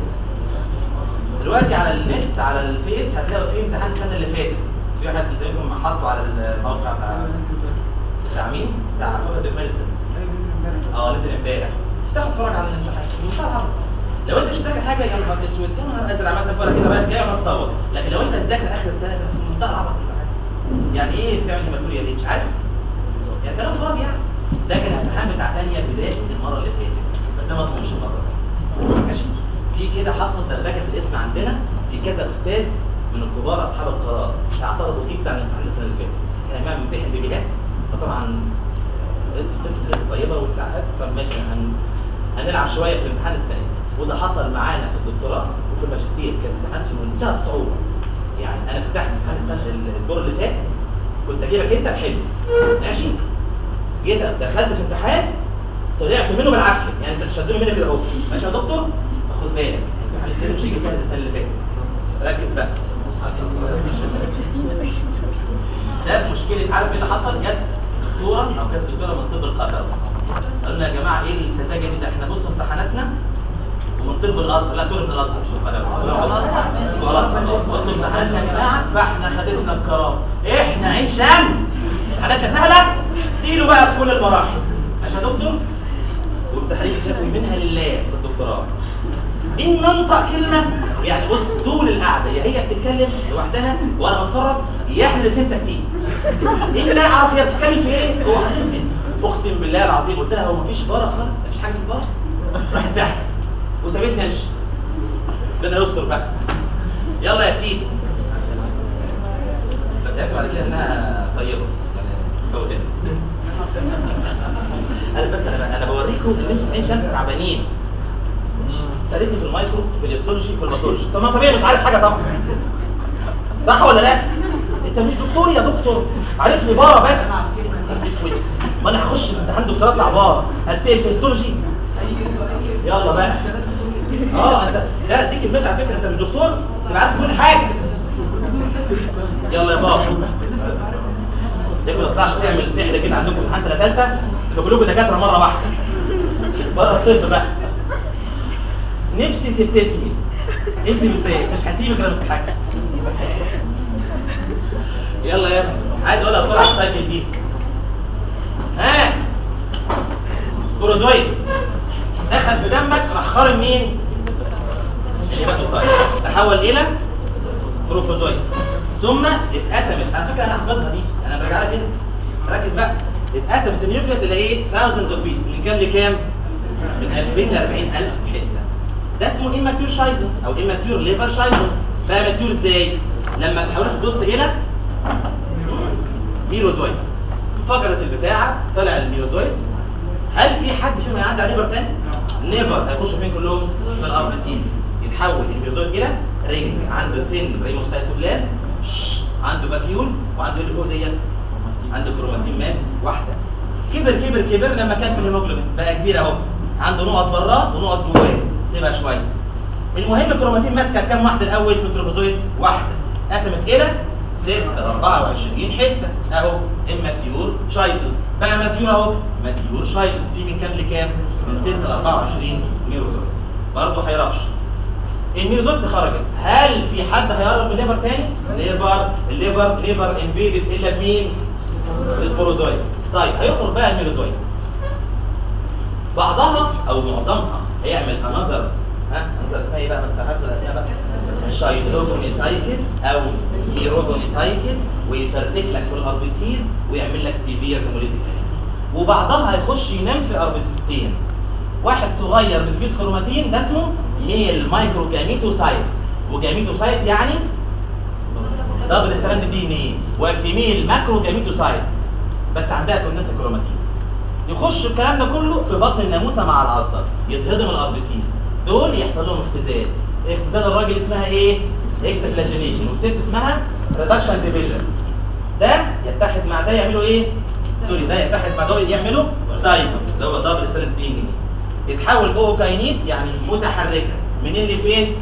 Speaker 2: دلوقتي على النت على الفيس هتلاقوا فيه امتحان السنه اللي فاتت في واحد من زمايلكم حاطه على الموقع بتاع بتاع مين؟ بتاع فوتو ميديسن اه نزل امبارح افتحوا اتفرج على الامتحان منتهى العبط لو انت مش فاكر حاجه يا نهار اسود يا نهار ازرق عملت فرق كده رايح جاي وهتصور لكن لو انت تذاكر اخر السنه في منتهى العبط الامتحان يعني ايه بتعمل هيماتوريا ليه مش عارف يعني كلام فاضي يعني ده كان الامتحان بتاع ثانيه بدايه المره اللي فاتت بس ده ما مضمونش المره دي ماشي في كده حصل دربكه في الاسم عندنا في كذا استاذ من الكبار اصحاب القرار اعترضوا جدا على الامتحان السنه اللي فاتت كان امام بيمتحن بيبيهات فطبعا قسم ست طيبه وبتاع فماشي هن... هنلعب شويه في الامتحان السنه دي. وده حصل معانا في الدكتوراه وفي الماجستير كان امتحان في منتهى الصعوبه يعني انا فتحت امتحان السنه الدور اللي فات كنت اجيبك انت تحل ماشي جيت دخلت في امتحان طلعت منه بالعافيه يعني انت شدني مني كده اهو ماشي يا دكتور خد بالك السكريبت مش هيجي جاهز السنه اللي فاتت ركز بقى ده مشكله عارف ايه اللي حصل جت دكتوره او كانت دكتوره من طب القدر قالوا يا جماعه ايه السذاجه دي ده احنا بصوا امتحاناتنا ومن طب الازهر لا سوري من الازهر مش من القدر خلاص بصوا امتحاناتنا يا جماعه فاحنا خدتنا بكرامه احنا عين شمس امتحاناتنا سهله سيلوا بقى في كل المراحل ماشي يا دكتور والتحريك شافوا منها لله في الدكتوراه ان ننطق كلمه يعني بص طول القعده يا هي بتتكلم لوحدها وانا بتفرج يا احنا الاثنين ساكتين ان لا اعرف هي بتتكلم في ايه هو هتكتب اقسم بالله العظيم قلت لها هو مفيش بره خالص مفيش حاجه في البره راحت ضحكت وسابتني امشي ربنا يستر بقى يلا يا سيدي بس يحسب على كده انها طيبه يعني فوتنا انا بس انا انا بوريكم ان انتوا عين شمس تعبانين سالتني في المايكرو في الاستولوجي في الباثولوجي طب ما طبيعي مش عارف حاجه طبعا صح ولا لا انت مش دكتور يا دكتور عارفني بارا بس اسود ما انا هخش في امتحان دكتوراه اطلع بارا هتسال في استولوجي يلا بقى اه انت لا دي كلمه على فكره انت مش دكتور تبقى عارف كل حاجه يلا يا بابا ليه ما تطلعش تعمل سحر كده عندكم امتحان سنه ثالثه تبقى كلكم دكاتره مره واحده بره الطب بقى نفسي تبتسمي انت بالذات مش هسيبك لما تضحكي يلا يا ابني عايز اقولها بسرعه السايكل دي ها سبوروزويد دخل في دمك راح خارم مين الهيباتوسايت تحول الى بروفوزويد ثم اتقسمت على فكره انا حافظها دي انا برجع لك انت ركز بقى اتقسمت النيوكليوس اللي ايه thousands اوف بيس من كام لكام من 2000 ل 40000 حته ده اسمه immature شايزون او immature liver شايزون بقى ماتيور ازاي لما تحولها تبص الى ميروزويدز فجرت البتاعه طلع الميروزويدز هل في حد فيهم هيعدي على ليفر تاني نيفر هيخشوا فين كلهم في الار سيز يتحول الميروزويد الى رينج عنده ثين ريموسايتوبلازم عنده باكيول وعنده اللي فوق ديت عنده كروماتين ماس واحده كبر كبر كبر لما كان في الهيموجلوبين بقى كبير اهو عنده نقط براه ونقط جواه سيبها شويه المهم كروماتين ماس كانت كام واحده الاول في التروبوزويد واحده قسمت الى 6 24 حته اهو اماتيور شايزون بقى ماتيور اهو ماتيور شايزون في من كام لكام من 6 ل 24 ميروزويد برضه هيرفش الميروزويد خرجت هل في حد هيقرب من الليفر تاني ليفر الليفر ليفر انفيدد الا بمين السبوروزويد طيب هيخرج بقى الميروزويد بعضها او معظمها هيعمل انذر ها انذر اسمها ايه بقى ما انت عارف الاسماء بقى شايزوجوني سايكل او ميروجوني سايكل ويفرتك لك في الار بي سيز ويعمل لك سيفير هيموليتيك وبعضها هيخش ينام في اربسيستين واحد صغير بتفيز كروماتين ده اسمه ميل مايكرو جاميتوسايت وجاميتوسايت يعني دبل ستراند دي ان ايه وفيميل ماكرو جاميتوسايت بس عندها كونس كروماتين يخش الكلام ده كله في بطن الناموسه مع العضه يتهضم الاربسيس دول يحصل لهم اختزال اختزال الراجل اسمها ايه اكسفلاجينيشن والست اسمها ريدكشن ديفيجن ده يتحد مع ده يعملوا ايه سوري ده يتحد مع دول يعملوا سايكل اللي هو دبل ستراند دي ان ايه يتحول اوكاينيت يعني متحركه منين لفين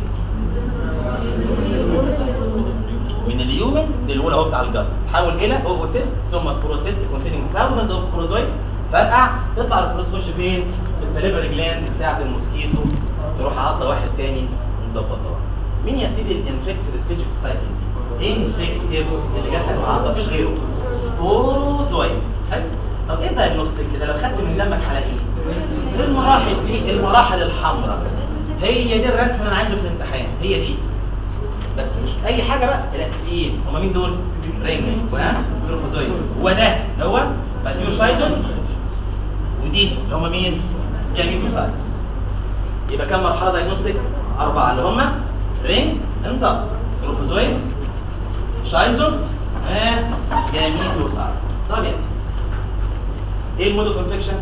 Speaker 2: من اليومن للاولى اهو بتاع الجر تحول الى اوسيست ثم سبوروسيست كونتيننج ثاوزندز اوف سبوروزويدز فرقع تطلع السبوروز تخش فين في السليفري جلاند بتاعه الموسكيتو تروح عضه واحد تاني ونظبطها مين يا سيدي الانفكتيف ستيج في السايكلز انفكتيف اللي جات لك مع عضه مفيش غيره سبوروزويد حلو طب ايه الدايجنوستيك كده لو خدت من دمك حلقين المراحل دي المراحل الحمراء هي دي الرسم اللي انا عايزه في الامتحان هي دي بس مش اي حاجه بقى الاساسيين هم مين دول رينج وتروفوزويد هو ده اللي هو ماتيو شايزون ودي اللي هم مين جاميتوسايتس يبقى كام مرحله دايجنوستيك اربعه اللي هم رينج انت تروفوزويد شايزون جاميتوسايتس طب يا سيدي ايه المود اوف انفكشن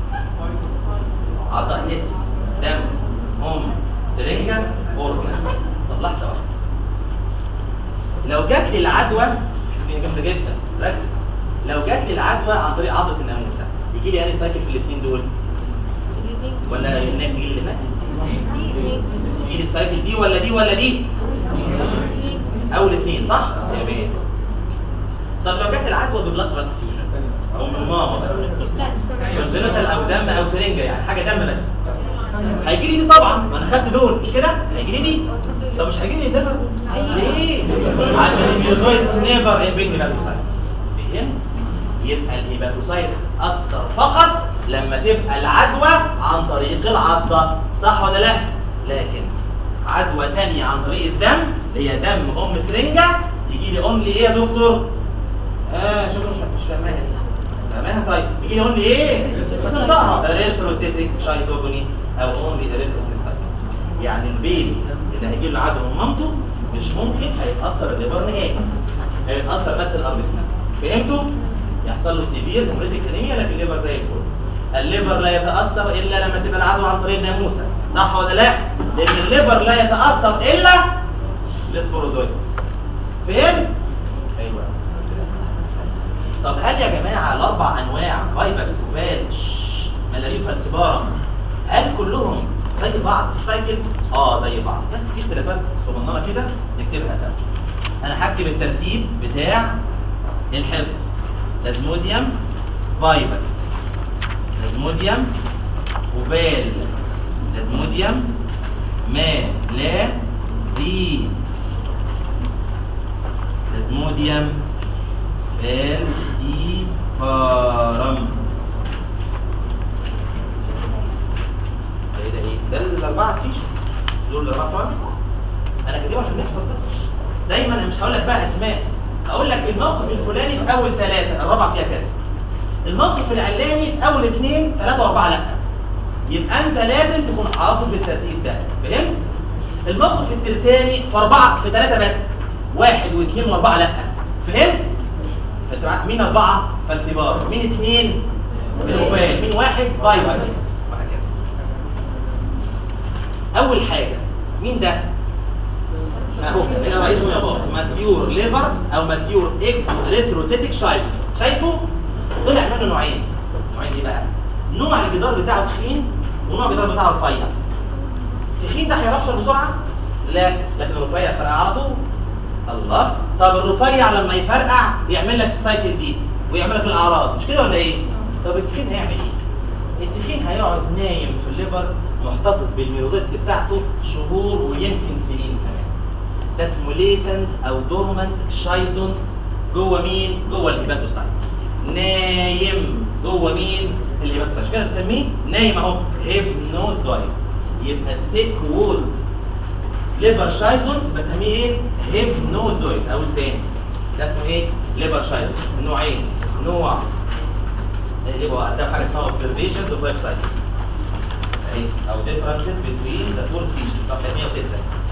Speaker 2: عضه اساسي دم هم سرنجه اورجن طب لحظه واحده لو جات لي العدوى دي جامده جدا ركز لو جات لي العدوى عن طريق عضه الناموسه يجي لي انهي سايكل في الاثنين دول ولا هناك تجي لي هناك يجي لي السايكل دي ولا دي ولا دي اول اثنين صح تمام طب لو جت العدوى ببلاد ترانسفيوجن او من ماما بس كونجنتال او دم او سرنجه يعني حاجه دم بس هيجي لي دي طبعا ما انا خدت دول مش كده هيجي لي دي طب مش هيجي لي الليفر ليه عشان الهيباتوسايت نيفر انبيج هيباتوسايت فهمت يبقى الهيباتوسايت اثر فقط لما تبقى العدوى عن طريق العضه صح ولا لا لكن عدوى تانية عن طريق الدم اللي هي دم ام سرنجه يجي لي اونلي ايه يا دكتور اه شكرا مش مش فاهمها فاهمها طيب يجي لي اونلي ايه فتنطقها اريثروسيتك شايزوجوني او اونلي اريثروسيتك يعني البيبي اللي هيجي له عدوى من مامته مش ممكن هيتاثر الليفر نهائي هيتاثر بس الاربسمس فهمتوا يحصل له سيفير هيموريتيك انيميا لكن الليفر زي الفل الليفر لا يتاثر الا لما تبقى العدوى عن طريق الناموسه صح ولا لا لان الليفر لا يتاثر الا السبوروزويد فهمت ايوه طب هل يا جماعه الاربع انواع فايبكس وفال ملاريو فالسبارم هل كلهم زي بعض في السايكل اه زي بعض بس في اختلافات صغننه كده نكتبها سوا انا هكتب الترتيب بتاع الحفظ لازموديوم فايبكس لازموديوم وبال لازموديوم ما لا ري لازموديوم بال سي فارم ايه ده ايه ده الاربعه فيش دول الاربعه فارم انا كاتبها عشان نحفظ بس دايما انا مش هقول لك بقى اسماء هقول لك الموقف الفلاني في اول ثلاثه الرابعه فيها كذا الموقف العلاني في اول اثنين ثلاثه واربعه لا يبقى انت لازم تكون حافظ بالترتيب ده فهمت الموقف التلتاني في اربعه في ثلاثه بس واحد واثنين واربعه لا فهمت فانت معاك مين اربعه فالسبار مين اثنين الموبايل مين واحد فايبرز وهكذا اول حاجه مين ده اهو هنا بقى اسمه يا بابا ماتيور ليفر او ماتيور اكس ريثروسيتك شايفه شايفه طلع منه نوعين نوعين ايه بقى نوع الجدار بتاعه تخين ونوع الجدار بتاعه رفيع تخين ده هيرفشر بسرعه لا لكن الرفيع فرقع على طول الله طب الرفيع لما يفرقع يعمل لك السايكل دي ويعمل لك الاعراض مش كده ولا ايه طب التخين هيعمل ايه التخين هيقعد نايم في الليفر محتفظ بالميوزيتس بتاعته شهور ويمكن سنين كمان ده اسمه ليتنت او دورمنت شايزونز جوه مين جوه الهيباتوسايتس نايم جوه مين الهيباتوسايتس كده بنسميه نايم اهو هيبنوزايتس يبقى ثيك وول ليفر شايزون بسميه ايه هيبنوزويد او الثاني ده اسمه ايه ليفر شايزون نوعين نوع اللي هو قدام حاجه اسمها observations of web site اهي او differences between the two species صفحه 106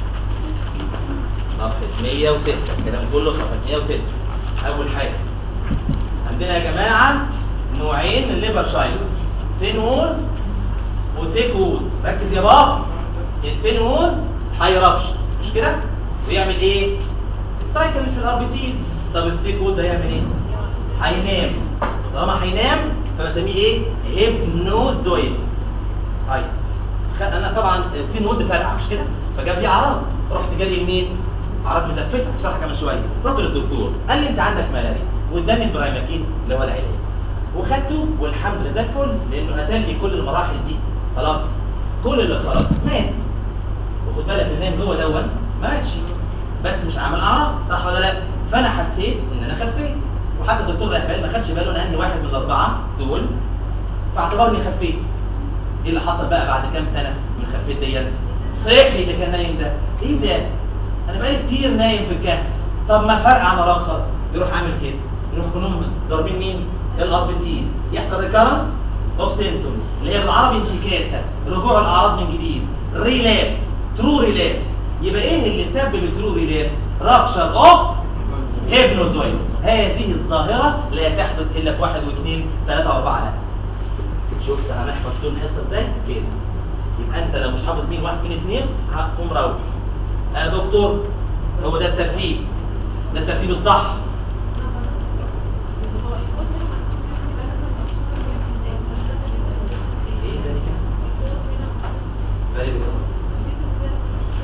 Speaker 2: صفحه 106 الكلام كله صفحه 106 اول حاجه عندنا يا جماعه نوعين الليفر شايزون ثين وولد وثيك وولد ركز يا بابا الثين وولد هيربش مش كده ويعمل ايه السايكل في الار بي سيز طب الثيك وولد هيعمل ايه هينام طالما هينام فبسميه ايه هيبنوزويد طيب خ- انا طبعا في نود فرقع مش كده فجاب لي اعراض رحت جالي لمين اعراض مزفته هشرحها كمان شويه رحت للدكتور قال لي انت عندك ملاريا واداني البرايماكين اللي هو العلاج وخدته والحمد لله زي الفل لانه اتى لي كل المراحل دي خلاص كل اللي خلاص مات وخد بالك النايم جوه دون ما ماتش بس مش عامل اعراض صح ولا لا فانا حسيت ان انا خفيت وحتى الدكتور راح بالي ما خدش باله ان انهي واحد من الاربعه دول فاعتبرني خفيت ايه اللي حصل بقى بعد كام سنه من خفيت ديت صحي اللي كان نايم ده ايه ده انا بقالي كتير نايم في الكهف طب ما فرقع مره اخر يروح عامل كده يروح كلهم ضاربين مين الار بي سيز يحصل ريكارنس اوف سيمتومز اللي هي بالعربي انتكاسه رجوع الاعراض من جديد ريلابس ترو ريلابس يبقى ايه اللي سبب الترو ريلابس رابشر اوف هيبنوزويد هذه الظاهره لا تحدث الا في واحد واثنين ثلاثه واربعه لا شفت هنحفظ طول الحصه ازاي كده يبقى انت لو مش حافظ مين واحد مين اثنين هتقوم روح يا دكتور هو ده الترتيب ده الترتيب الصح ايه ده كده؟ very good.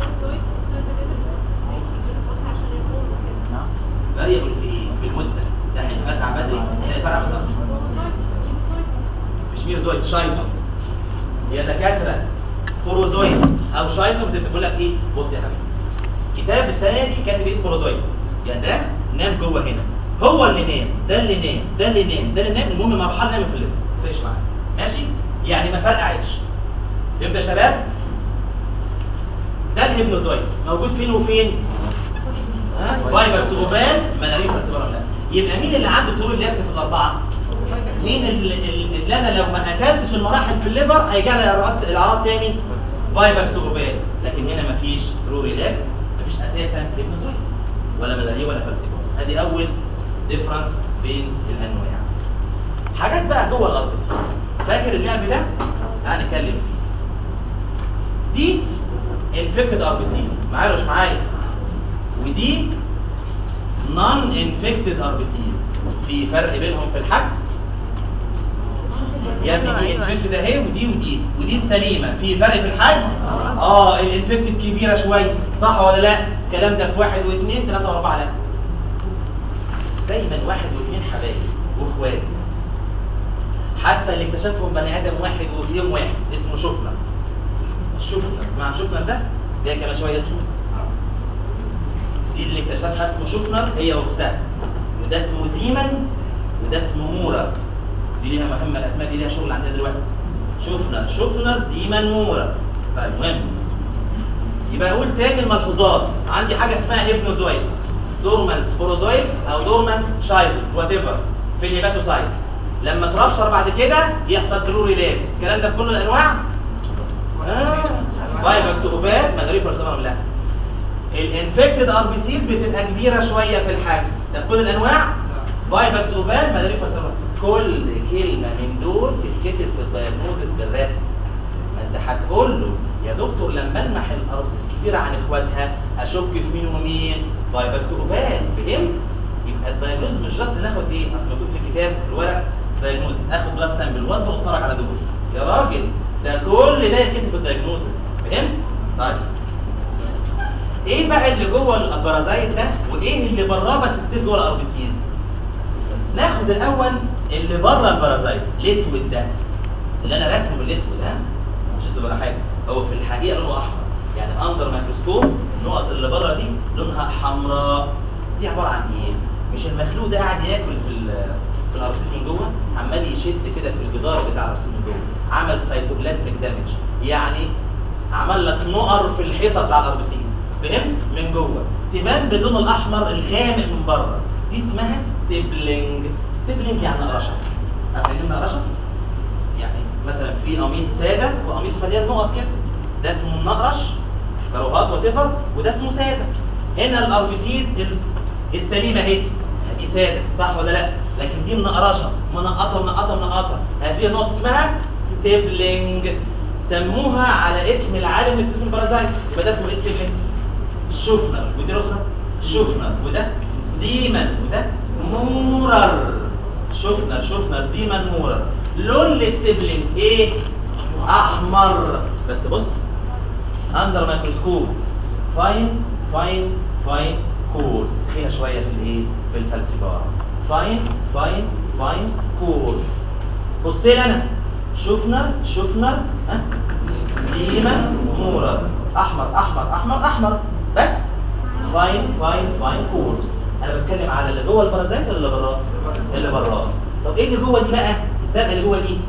Speaker 2: ميرزويد شايزوس يا دكاتره سبوروزويد او شايزو بتقول لك ايه بص يا حبيبي كتاب السنه دي كاتب ايه سبوروزويد يعني ده نام جوه هنا هو اللي نام ده اللي نام ده اللي نام ده اللي نام المهم مرحله نام في الليل ما تفرقش معايا ماشي يعني ما فرقعتش يبدا يا شباب ده الهيبنوزويد موجود فين وفين ها فايبرز غبان مناريف فلسفه لا يبقى مين اللي عنده طول اللبس في الاربعه مين اللي, اللي انا لو ما قتلتش المراحل في الليفر هيجي لي الاعراض الاعراض تاني فايبرز غبان لكن هنا مفيش ترو ريلابس مفيش اساسا هيبنوزويد ولا ملاريا ولا فلسفه ادي اول ديفرنس بين الانواع حاجات بقى جوه الاربسيس فاكر اللعب ده هنتكلم فيه دي انفكتد اربسيس معايا ولا مش معايا ودي نون انفكتد اربسيس في فرق بينهم في الحجم يا ابني دي انفكتد اهي ودي ودي ودي سليمه في فرق في الحجم اه الانفكتد كبيره شويه صح ولا لا الكلام ده في واحد واثنين ثلاثه واربعه لا دايما واحد واثنين حبايب واخوات حتى اللي اكتشفهم بني ادم واحد وفيهم واحد اسمه شفنر شفنر اسمع عن شفنر ده ده كمان شويه اسمه دي اللي اكتشفها اسمه شفنر هي واختها وده اسمه زيمن وده اسمه مورر دي ليها مهمه الاسماء دي ليها شغل عندنا دلوقتي شفنر شفنر زيمن مورر طيب مهم يبقى اقول تاني الملحوظات عندي حاجه اسمها هيبنوزويدز دورمانت سبوروزويدز او دورمانت شايزوس وات ايفر في الهيباتوسايتس لما ترابشر بعد كده يحصل ترو ريلابس الكلام ده في كل الانواع فايبرس اوبات مداريف رسمهم لا الانفكتد ار بي سيز بتبقى كبيره شويه في الحجم ده في كل الانواع فايبرس اوبات مداريف رسمهم كل كلمه من دول تتكتب في الدايجنوزس بالرسم ما انت هتقول له يا دكتور لما المح الاربسيس كبيره عن اخواتها اشك في مين ومين فايبرس اوبات فهمت يبقى الدايجنوز مش جاست ناخد ايه اصل مكتوب في الكتاب في الورق دايجنوز اخد بلاد سامبل واصبر واتفرج على دول يا راجل ده كل ده يتكتب في الدايجنوزس فهمت طيب ايه بقى اللي جوه البرازايت ده وايه اللي براه بس ستيل جوه الاربسيز ناخد الاول اللي بره البرازايت الاسود ده اللي انا رسمه بالاسود ها مش اسود ولا حاجه هو في الحقيقه لونه احمر يعني اندر ميكروسكوب النقط اللي بره دي لونها حمراء دي عباره عن ايه مش المخلوق ده قاعد ياكل في ال- في الاربسيس من جوه عمال يشد كده في الجدار بتاع الاربسيس من جوه عمل سيتوبلازميك دامج يعني عمل لك نقر في الحيطه بتاع الاربسيس فهمت من جوه تبان باللون الاحمر الغامق من بره دي اسمها ستيبلينج ستيبلينج يعني نقرشه عارفين ايه نقرشه يعني مثلا في قميص ساده وقميص مليان نقط كده ده اسمه النقرش كروهات وتفر وده اسمه ساده هنا الاربسيس السليمه اهي دي ساده صح ولا لا لكن دي منقرشه منقطه منقطه منقطه هذه النقطه اسمها ستيبلينج سموها على اسم العالم اللي اسمه البرازايت يبقى ده اسمه ايه ستيبلينج شوفنر ودي الاخرى شوفنر وده زيمن وده مورر شوفنر شوفنر زيمن مورر لون الستيبلينج ايه احمر بس بص اندر ميكروسكوب فاين فاين فاين كورس فيها شويه في الايه في الفلسفه فاين فاين فاين كورس بص لي انا شفنا شفنا ها زيمن مورر احمر احمر احمر احمر بس فاين فاين فاين كورس انا بتكلم على اللي جوه البرازيت ولا اللي براه اللي براه طب ايه اللي جوه دي بقى الزرقاء اللي جوه دي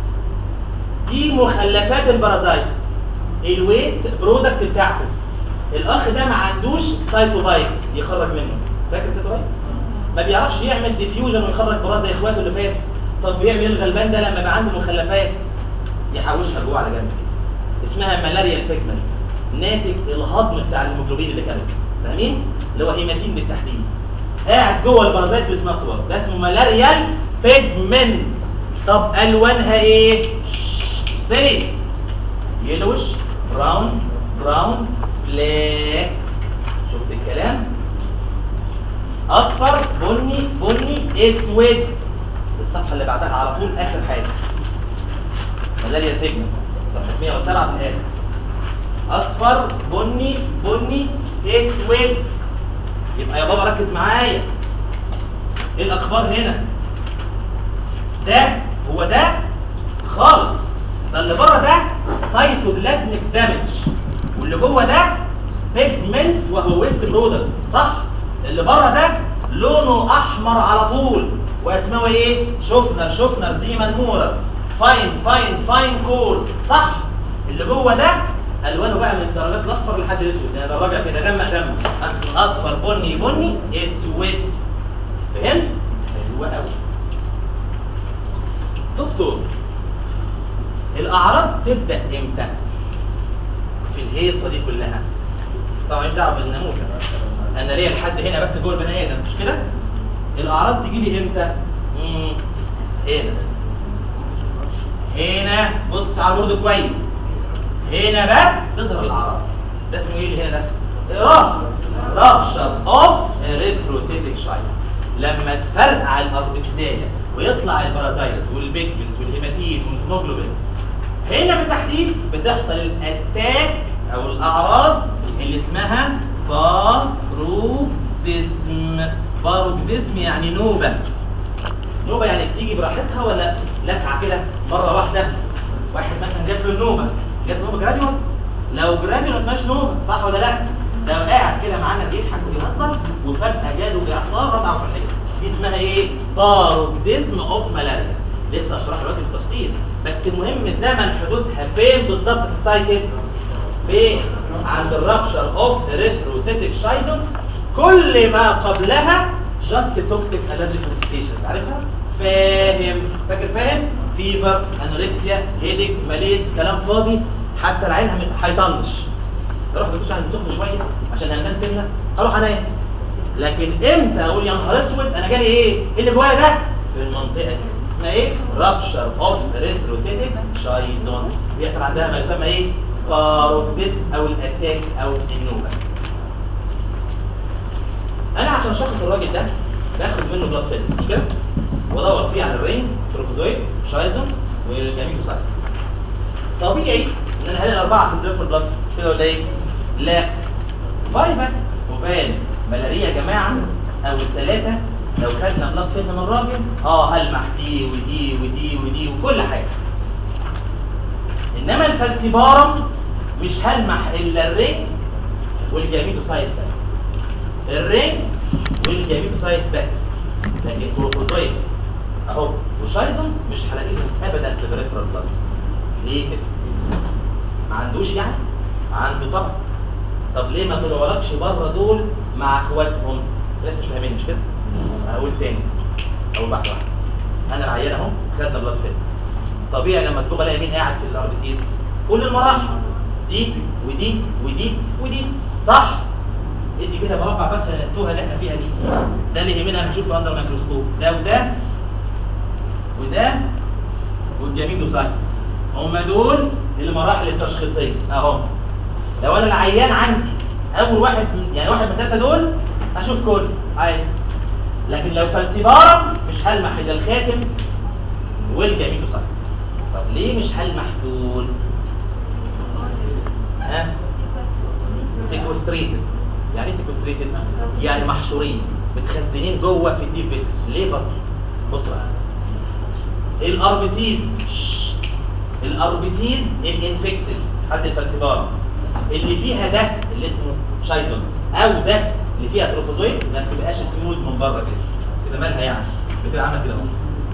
Speaker 2: دي مخلفات البرازيت الويست برودكت بتاعته الاخ ده ما عندوش سايتوبايك يخرج منه فاكر سايتوبايك ما بيعرفش يعمل ديفيوجن ويخرج براز زي اخواته اللي فاتوا طب بيعمل ايه الغلبان ده لما يبقى عنده مخلفات يحوشها جوه على جنب كده اسمها ملاريال بيجمنتس ناتج الهضم بتاع الهيموجلوبين اللي كانوا فاهمين اللي هو هيماتين بالتحديد قاعد جوه البرازيت بتنطور ده اسمه ملاريال بيجمنتس طب الوانها ايه سيري يلوش براون براون بلاك شفت الكلام اصفر بني بني اسود الصفحه اللي بعدها على طول اخر حاجه ملاريا بيجمنتس صفحه 107 في الاخر اصفر بني بني اسود يبقى يا بابا ركز معايا ايه الاخبار هنا ده هو ده برودكت صح اللي بره ده لونه احمر على طول واسمه ايه شفنر شفنر زي منمورة فاين فاين فاين كورس صح اللي جوه ده الوانه بقى من درجات الاصفر لحد الاسود يعني درجه كده غمق غمق اصفر بني بني اسود فهمت حلوه قوي دكتور الاعراض تبدا امتى في الهيصه دي كلها طبعا مش دعوه بالناموسه انا ليا لحد هنا بس جوه البني ادم مش كده الاعراض تجي لي امتى مم، هنا هنا بص على البورد كويس هنا بس تظهر الاعراض ده اسمه ايه اللي هنا ده رف رابشر اوف اريثروسيتك شايل لما تفرقع الاربسيزيه ويطلع البارازايت والبيجمنتس والهيماتين والهيموجلوبين هنا بالتحديد بتحصل الاتاك او الاعراض اللي اسمها باروكسيزم باروكسيزم يعني نوبه نوبه يعني بتيجي براحتها ولا لسعه كده مره واحده واحد مثلا جات له النوبه جات له نوبه جراديوال لو جراديوال ما اسمهاش نوبه صح ولا لا لو قاعد كده معانا بيضحك وبيهزر وفجاه جاله باعصار راسعه فرحيه دي اسمها ايه باروكسيزم اوف ملاريا لسه هشرح دلوقتي بالتفصيل بس المهم زمن حدوثها فين بالظبط في السايكل فين عند الرابشر اوف اريثروسيتك شايزون كل ما قبلها جاست توكسيك الرجيك مانيفستيشنز عارفها فاهم فاكر فاهم فيفر انوركسيا هيديك ماليز كلام فاضي حتى العين هم- هيطنش تروح تخش عند سخن شويه عشان هنام سنه اروح انام لكن امتى اقول يا نهار اسود انا جالي ايه ايه اللي جوايا ده في المنطقه دي اسمها ايه رابشر اوف ريثروسيتك شايزون بيحصل عندها ما يسمى ايه باروكسيزم او الاتاك او النوبه انا عشان اشخص الراجل ده باخد منه بلاد فيلم مش كده وادور فيه على الرين تروفوزويد شايزون والجاميتوسايت طبيعي ان انا هلاقي الاربعه في البلاد في البلاد مش كده ولا ايه لا فايماكس وفان ملاريا يا جماعه او الثلاثه لو خدنا بلاد فيلم من الراجل اه هلمح دي ودي ودي ودي وكل حاجه انما الفالسيبارم مش هلمح الا الرين والجاميتوسايت بس الرين والجاميتوسايت بس لكن البروفوزويد اهو وشايزون مش هلاقيهم ابدا في الريفرال بلاد ليه كده ما عندوش يعني عنده طبعا طب ليه ما طلعولكش بره دول مع اخواتهم لسه مش فاهمين مش كده اقول تاني اقول واحده واحده انا العيان اهو خدنا بلاد فيلم طبيعي لما اسبوع الاقي مين قاعد في الار بي سيز كل المراحل دي ودي ودي ودي صح ادي كده مربع بس عشان التوهه اللي احنا فيها دي ده اللي يهمنا هنشوفه اندر ميكروسكوب ده وده وده والجاميتوسايتس هم دول المراحل التشخيصيه اهو لو انا العيان عندي اول واحد من يعني واحد من الثلاثه دول هشوف كل عادي لكن لو فالسيبارم مش هلمح الا الخاتم والجاميتوسايت طب ليه مش هلمح دول ها سيكوستريتد يعني ايه سيكوستريتد يعني محشورين متخزنين جوه في الديب فيسل ليه برضه بص بقى الار بي سيز الار بي سيز الانفكتد حد الفالسيبارم اللي فيها ده اللي اسمه شايزون او ده اللي فيها تروفوزويد ما بتبقاش سموز من بره كده كده مالها يعني بتبقى عامله كده اهو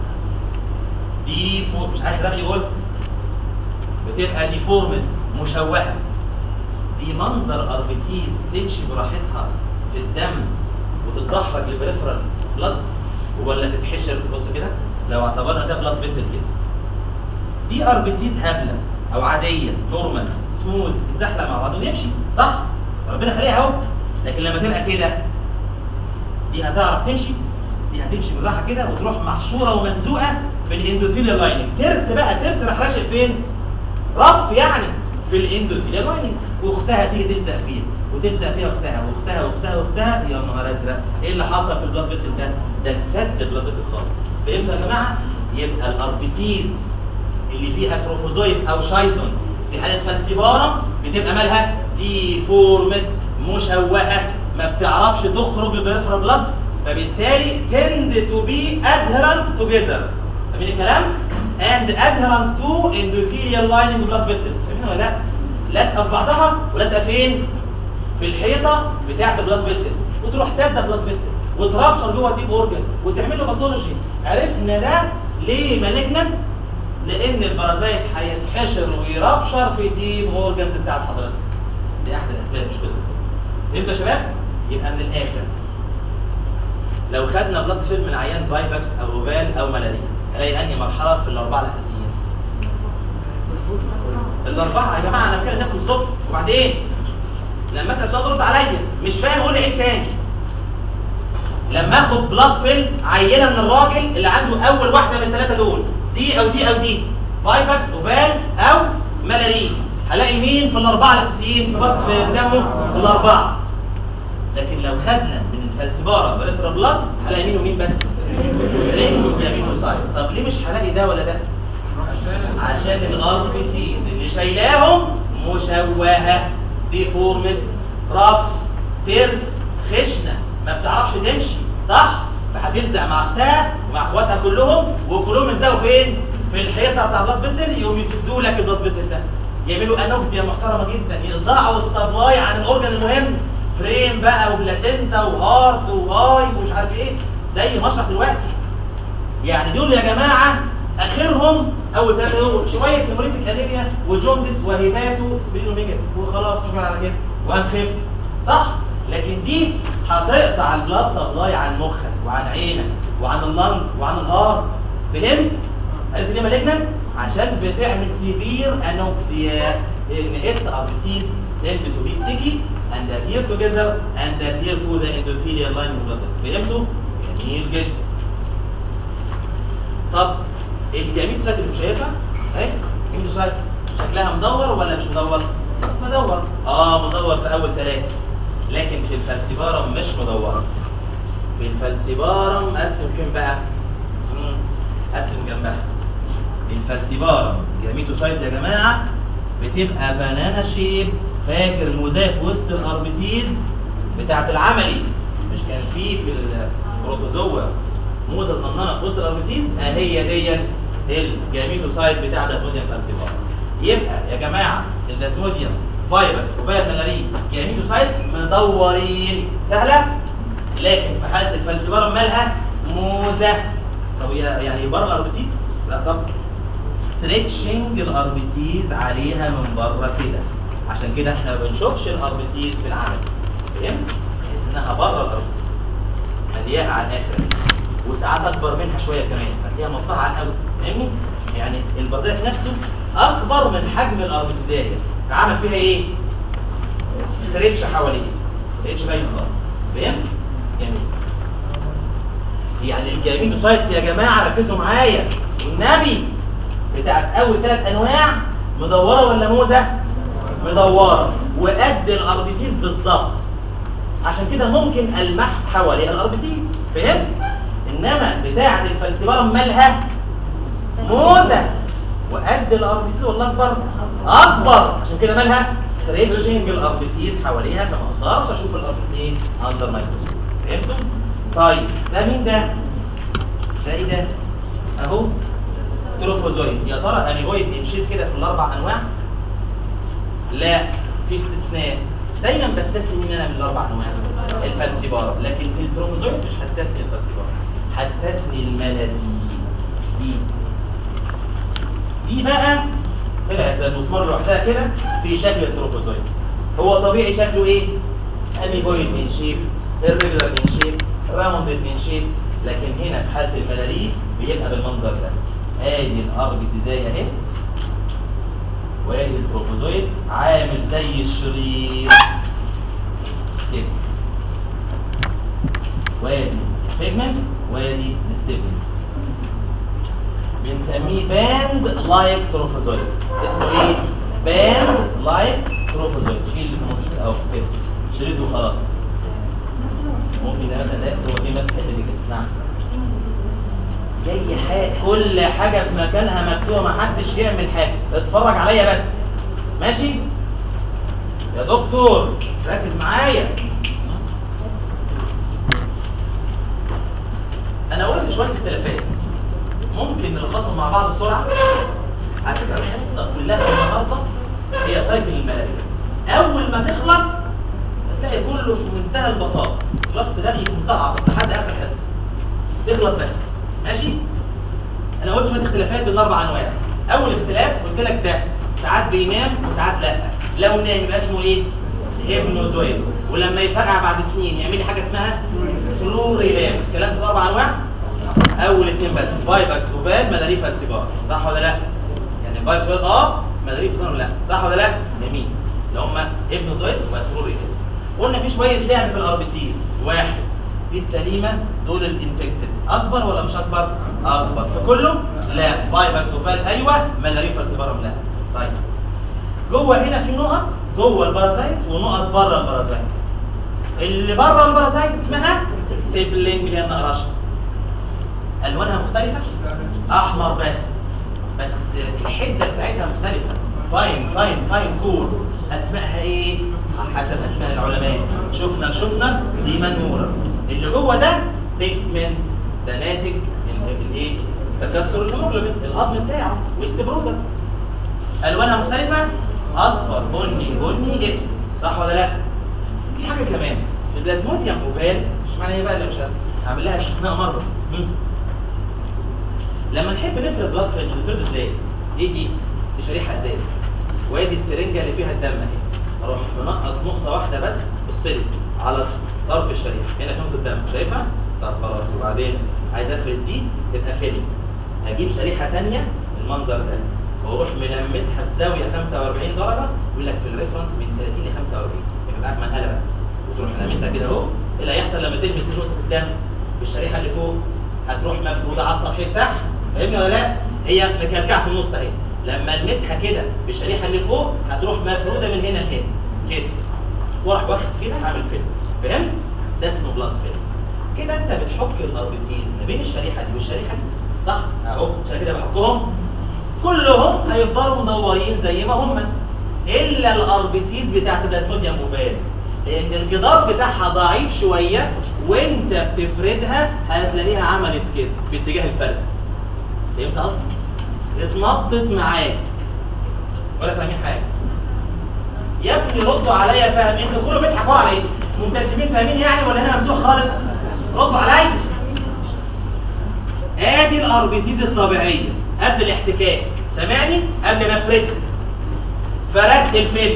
Speaker 2: دي فور مش عايز رمي قلت بتبقى ديفورمد مشوهه دي منظر ار بي سيز تمشي براحتها في الدم وتتدحرج للبريفرال بلاد ولا تتحشر بص كده لو اعتبرنا ده بلاد فيسل كده دي ار بي سيز هبله او عاديه نورمال سموث تتزحلق مع بعض ويمشي صح ربنا خليها اهو لكن لما تبقى كده دي هتعرف تمشي دي هتمشي بالراحه كده وتروح محشوره وملزوقه في الاندوثيليال لايننج ترس بقى ترس راح راشق فين رف يعني في الاندوثيليال لايننج واختها تيجي تلزق فيها وتلزق فيها اختها واختها واختها واختها يا نهار ازرق ايه اللي حصل في البلاد فيسل ده ده اتسد البلاد فيسل خالص فهمتوا يا جماعه يبقى الار بي سيز اللي فيها تروفوزويد او شايثون في حاله فالسيبارم بتبقى مالها ديفورمد مشوهه ما بتعرفش تخرج البريفرال بلاد فبالتالي tend to be adherent together فاهمين الكلام and adherent to endothelial lining blood vessels فاهمين ولا لا لازقه في بعضها ولازقه فين في في الحيطه بتاعه البلاد فيسل وتروح ساده بلاد فيسل وترابشر جوه الديب اورجن وتعمل له باثولوجي عرفنا ده ليه مالجنت لان البرازيت هيتحشر ويرابشر في الديب اورجن بتاعت حضرتك دي احد الاسباب مش كل الاسباب فهمتوا يا شباب يبقى من الاخر لو خدنا بلاد فيلم من عيان بايبكس او اوفال او ملاريا هلاقي انهي مرحله في الاربعه الاساسيين الاربعه يا جماعه انا بكلم نفسي الصبح وبعدين لما اسال سؤال رد عليا مش فاهم قول لي عيد تاني لما اخد بلاد فيلم عينه من الراجل اللي عنده اول واحده من الثلاثه دول دي او دي او دي بايبكس اوفال او ملاريا هلاقي مين في الاربعه الاساسيين في بط- في دمه الاربعه لكن لو خدنا من الفلسبارة بريفرا بلاد هلاقي مين ومين بس رينج وجامينوسايت طب ليه مش هلاقي ده ولا ده عشان الار بي سيز اللي شايلاهم مشوهه ديفورمد رف ترس خشنه ما بتعرفش تمشي صح فهتلزق مع اختها ومع اخواتها كلهم وكلهم يلزقوا فين في الحيطه بتاع البلاد فيسل يقوم يسدوا لك البلاد فيسل ده يعملوا انوكسيا محترمه جدا يقطعوا السبلاي عن الاورجن المهم فريم بقى وبلاسينتا وهارت وهاي ومش عارف ايه زي مشرح دلوقتي يعني دول يا جماعه اخرهم اول ثلاثه دول شويه هيموريتيك انيميا وجوندس وهيباتو سبلينوميجا وخلاص شكرا على كده وهنخف صح لكن دي هتقطع البلاد سبلاي عن مخك وعن عينك وعن اللنج وعن الهارت فهمت عرفت ليه مالجنت عشان بتعمل سيفير انوكسيا ان اتس ار سيز tend to be sticky and adhere together and adhere to the endothelial line of blood vessel فهمتوا؟ جميل جدا طب الجميل سايت اللي مش شايفها اهي جميل سايت شكلها مدور ولا مش مدور مدور اه مدور في اول ثلاثه لكن في الفلسبارم مش مدوره في الفلسبارم ارسم فين بقى مم، ارسم جنبها الفلسبارم جاميتوسايت يا جماعه بتبقى بنانا شيب فاكر المزاف وسط الاربسيز بتاعت العملي مش كان في في البروتوزوا موزه مننه في وسط الاربسيز اهي دي الجاميتوسايت بتاع البلازموديوم فالسيفار يبقى يا جماعه البلازموديوم فايبرز وباير ملارين جاميتوسايتس مدورين سهله لكن في حاله الفالسيفار مالها موزه طب هي يعني بره الاربسيز لا طب ستريتشنج الار بي سيز عليها من بره كده عشان كده احنا ما بنشوفش الار بي سيز في العمل فهمت تحس انها بره الار بي سيز ملياها على الاخر وساعات اكبر منها شويه كمان هتلاقيها مقطعه قوي فاهمني يعني البرداك نفسه اكبر من حجم الار بي سيزايه فعمل فيها ايه ستريتش حواليه ستريتش باين خالص فهمت جميل يعني الجاميتوسايتس يا جماعه ركزوا معايا النبي بتاعت اول ثلاث انواع مدوره ولا موزه مدوره وقد الاربسيس بالظبط عشان كده ممكن المح حواليها الاربسيس فهمت انما بتاعه الفلسفارم مالها موزه وقد الاربسيس والله اكبر اكبر عشان كده مالها ستريتشنج الاربسيس حواليها فما اقدرش اشوف الاربسيس ايه اندر مايكروسكوب فهمتوا طيب ده مين ده ده ايه ده اهو تروفوزويد يا ترى اميبويد بينشيف كده في الاربع انواع لا في استثناء دايما بستثني مين انا من الاربع انواع الفلسبارة لكن في التروفوزويد مش هستثني الفلسبارة هستثني الملاري دي دي بقى طلعت المسمار لوحدها كده في شكل التروفوزويد هو طبيعي شكله ايه اميبويد من شيب irregular من شيب راوندد من شيب لكن هنا في حاله الملاري بيبقى بالمنظر ده ادي الار بي سيزايه اهي وادي التروفوزويد عامل زي الشريط كده وادي فيجمنت وادي الستيبلنت بنسميه باند لايك تروفوزويد اسمه ايه باند لايك تروفوزويد شيل اللي في النص كده اهو كده شريط وخلاص ممكن ده مثلا ده هو دي مثلا الحته دي كده نعم جاي حاجة كل حاجة في مكانها مكتوبة ما حدش يعمل حاجة اتفرج عليا بس ماشي يا دكتور ركز معايا انا قلت شوية اختلافات ممكن نلخصهم مع بعض بسرعة على فكرة الحصة كلها النهاردة هي سايكل الملاريا اول ما تخلص تلاقي كله في منتهى البساطه جاست ده في منتهى العبط لحد اخر الحصه تخلص بس ماشي انا قلت شويه اختلافات بين الاربع انواع اول اختلاف قلت لك ده ساعات بينام وساعات لا لو نام يبقى اسمه ايه هيبنوزويد ولما يفرقع بعد سنين يعمل لي حاجه اسمها ترو ريلابس كلام في الاربع انواع اول اتنين بس بايباكس وفال مداري فالسيبار صح ولا لا يعني بايباكس وفال اه مداري فالسيبار لا صح ولا لا جميل اللي هم هيبنوزويد وترو ريلابس قلنا في شويه لعب في الار بي سيز واحد دي السليمه دول الانفكتد اكبر ولا مش اكبر اكبر في كله لا بايباكس وفال ايوه ملاري فالسيبارم لا طيب جوه هنا في نقط جوه البارازايت ونقط بره البارازايت اللي بره البارازايت اسمها ستيبلينج اللي هي النقرشه الوانها مختلفه احمر بس بس الحده بتاعتها مختلفه فاين فاين فاين كورس اسمائها ايه حسب اسماء العلماء شفنا شفنا دي منوره اللي جوه ده بيجمنتس ده ناتج ال- الايه تكسر الهيموجلوبين الهضم بتاعه ويست برودكتس الوانها مختلفه اصفر بني بني اسود صح ولا لا في حاجه كمان البلازموديوم اوفال مش معنى ايه بقى اللي مش هعمل لها استثناء مره مم. لما نحب نفرد بلاد فين نفرده ازاي ايه دي دي شريحه ازاز وادي السرنجه اللي فيها الدم اهي اروح منقط نقطه واحده بس بالسلك على طرف الشريحه هنا في نقطه الدم شايفها طب خلاص وبعدين عايز افرد دي تبقى فيلم هجيب شريحه ثانيه المنظر ده واروح ملمسها بزاويه 45 درجه يقول لك في الريفرنس من 30 ل 45 يبقى معاك منقله بقى وتروح لامسها كده اهو ايه اللي هيحصل لما تلمس نقطه الدم بالشريحه اللي فوق هتروح مفروده على السطح بتاعها فاهمني ولا لا هي مكلكعه في النص اهي لما المسها كده بالشريحه اللي فوق هتروح مفروده من هنا لهنا كده واروح واخد كده هعمل فيلم فهمت ده اسمه بلاد فيلم كده انت بتحك الار بي سيز ما بين الشريحه دي والشريحه دي صح اهو عشان كده بحكهم كلهم هيفضلوا منورين زي ما هم الا الار بي سيز بتاعت البلازموديوم اوفال لان الجدار بتاعها ضعيف شويه وانت بتفردها هتلاقيها عملت كده في اتجاه الفرد فهمت قصدي اتنطط معاك ولا فاهمين حاجه يا ابني ردوا عليا فاهم انت كله بيضحكوا على ايه مبتسمين فاهمين يعني ولا انا ممسوح خالص ردوا عليا ادي الار بي سيز الطبيعيه قبل الاحتكاك سامعني قبل ما افردها فردت الفيلم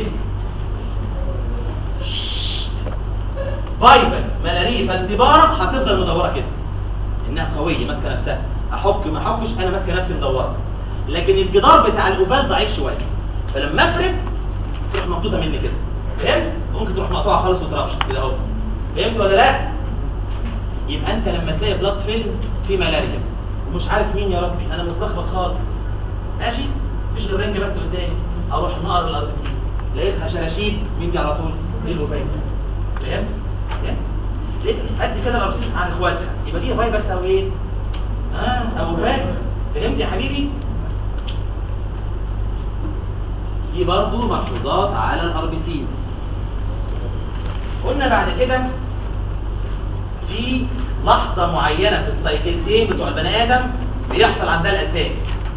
Speaker 2: فايبكس ملاريه فالسيبارة هتفضل مدوره كده انها قويه ماسكه نفسها احك ما احكش انا ماسكه نفسي مدوره لكن الجدار بتاع الاوفال ضعيف شويه فلما افرد تروح ممطوطه مني كده فهمت ممكن تروح مقطوعه خالص وتربش كده اهو فهمت ولا لا يبقى انت لما تلاقي بلاد فيلم في ملاريا ومش عارف مين يا ربي انا متلخبط خالص ماشي مفيش غير رنج بس قدامي اروح نقر الار بي سيز لقيتها شراشيب مين دي على طول دي الاوفال فهمت فهمت لقيت قد كده الار بي سيز عن اخواتها يبقى دي فايبرس او ايه اه او اوفال فهمت يا حبيبي دي برضو ملحوظات على الار بي سيز قلنا بعد كده في لحظة معينة في السايكلتين بتوع البني آدم بيحصل عندها الأتاك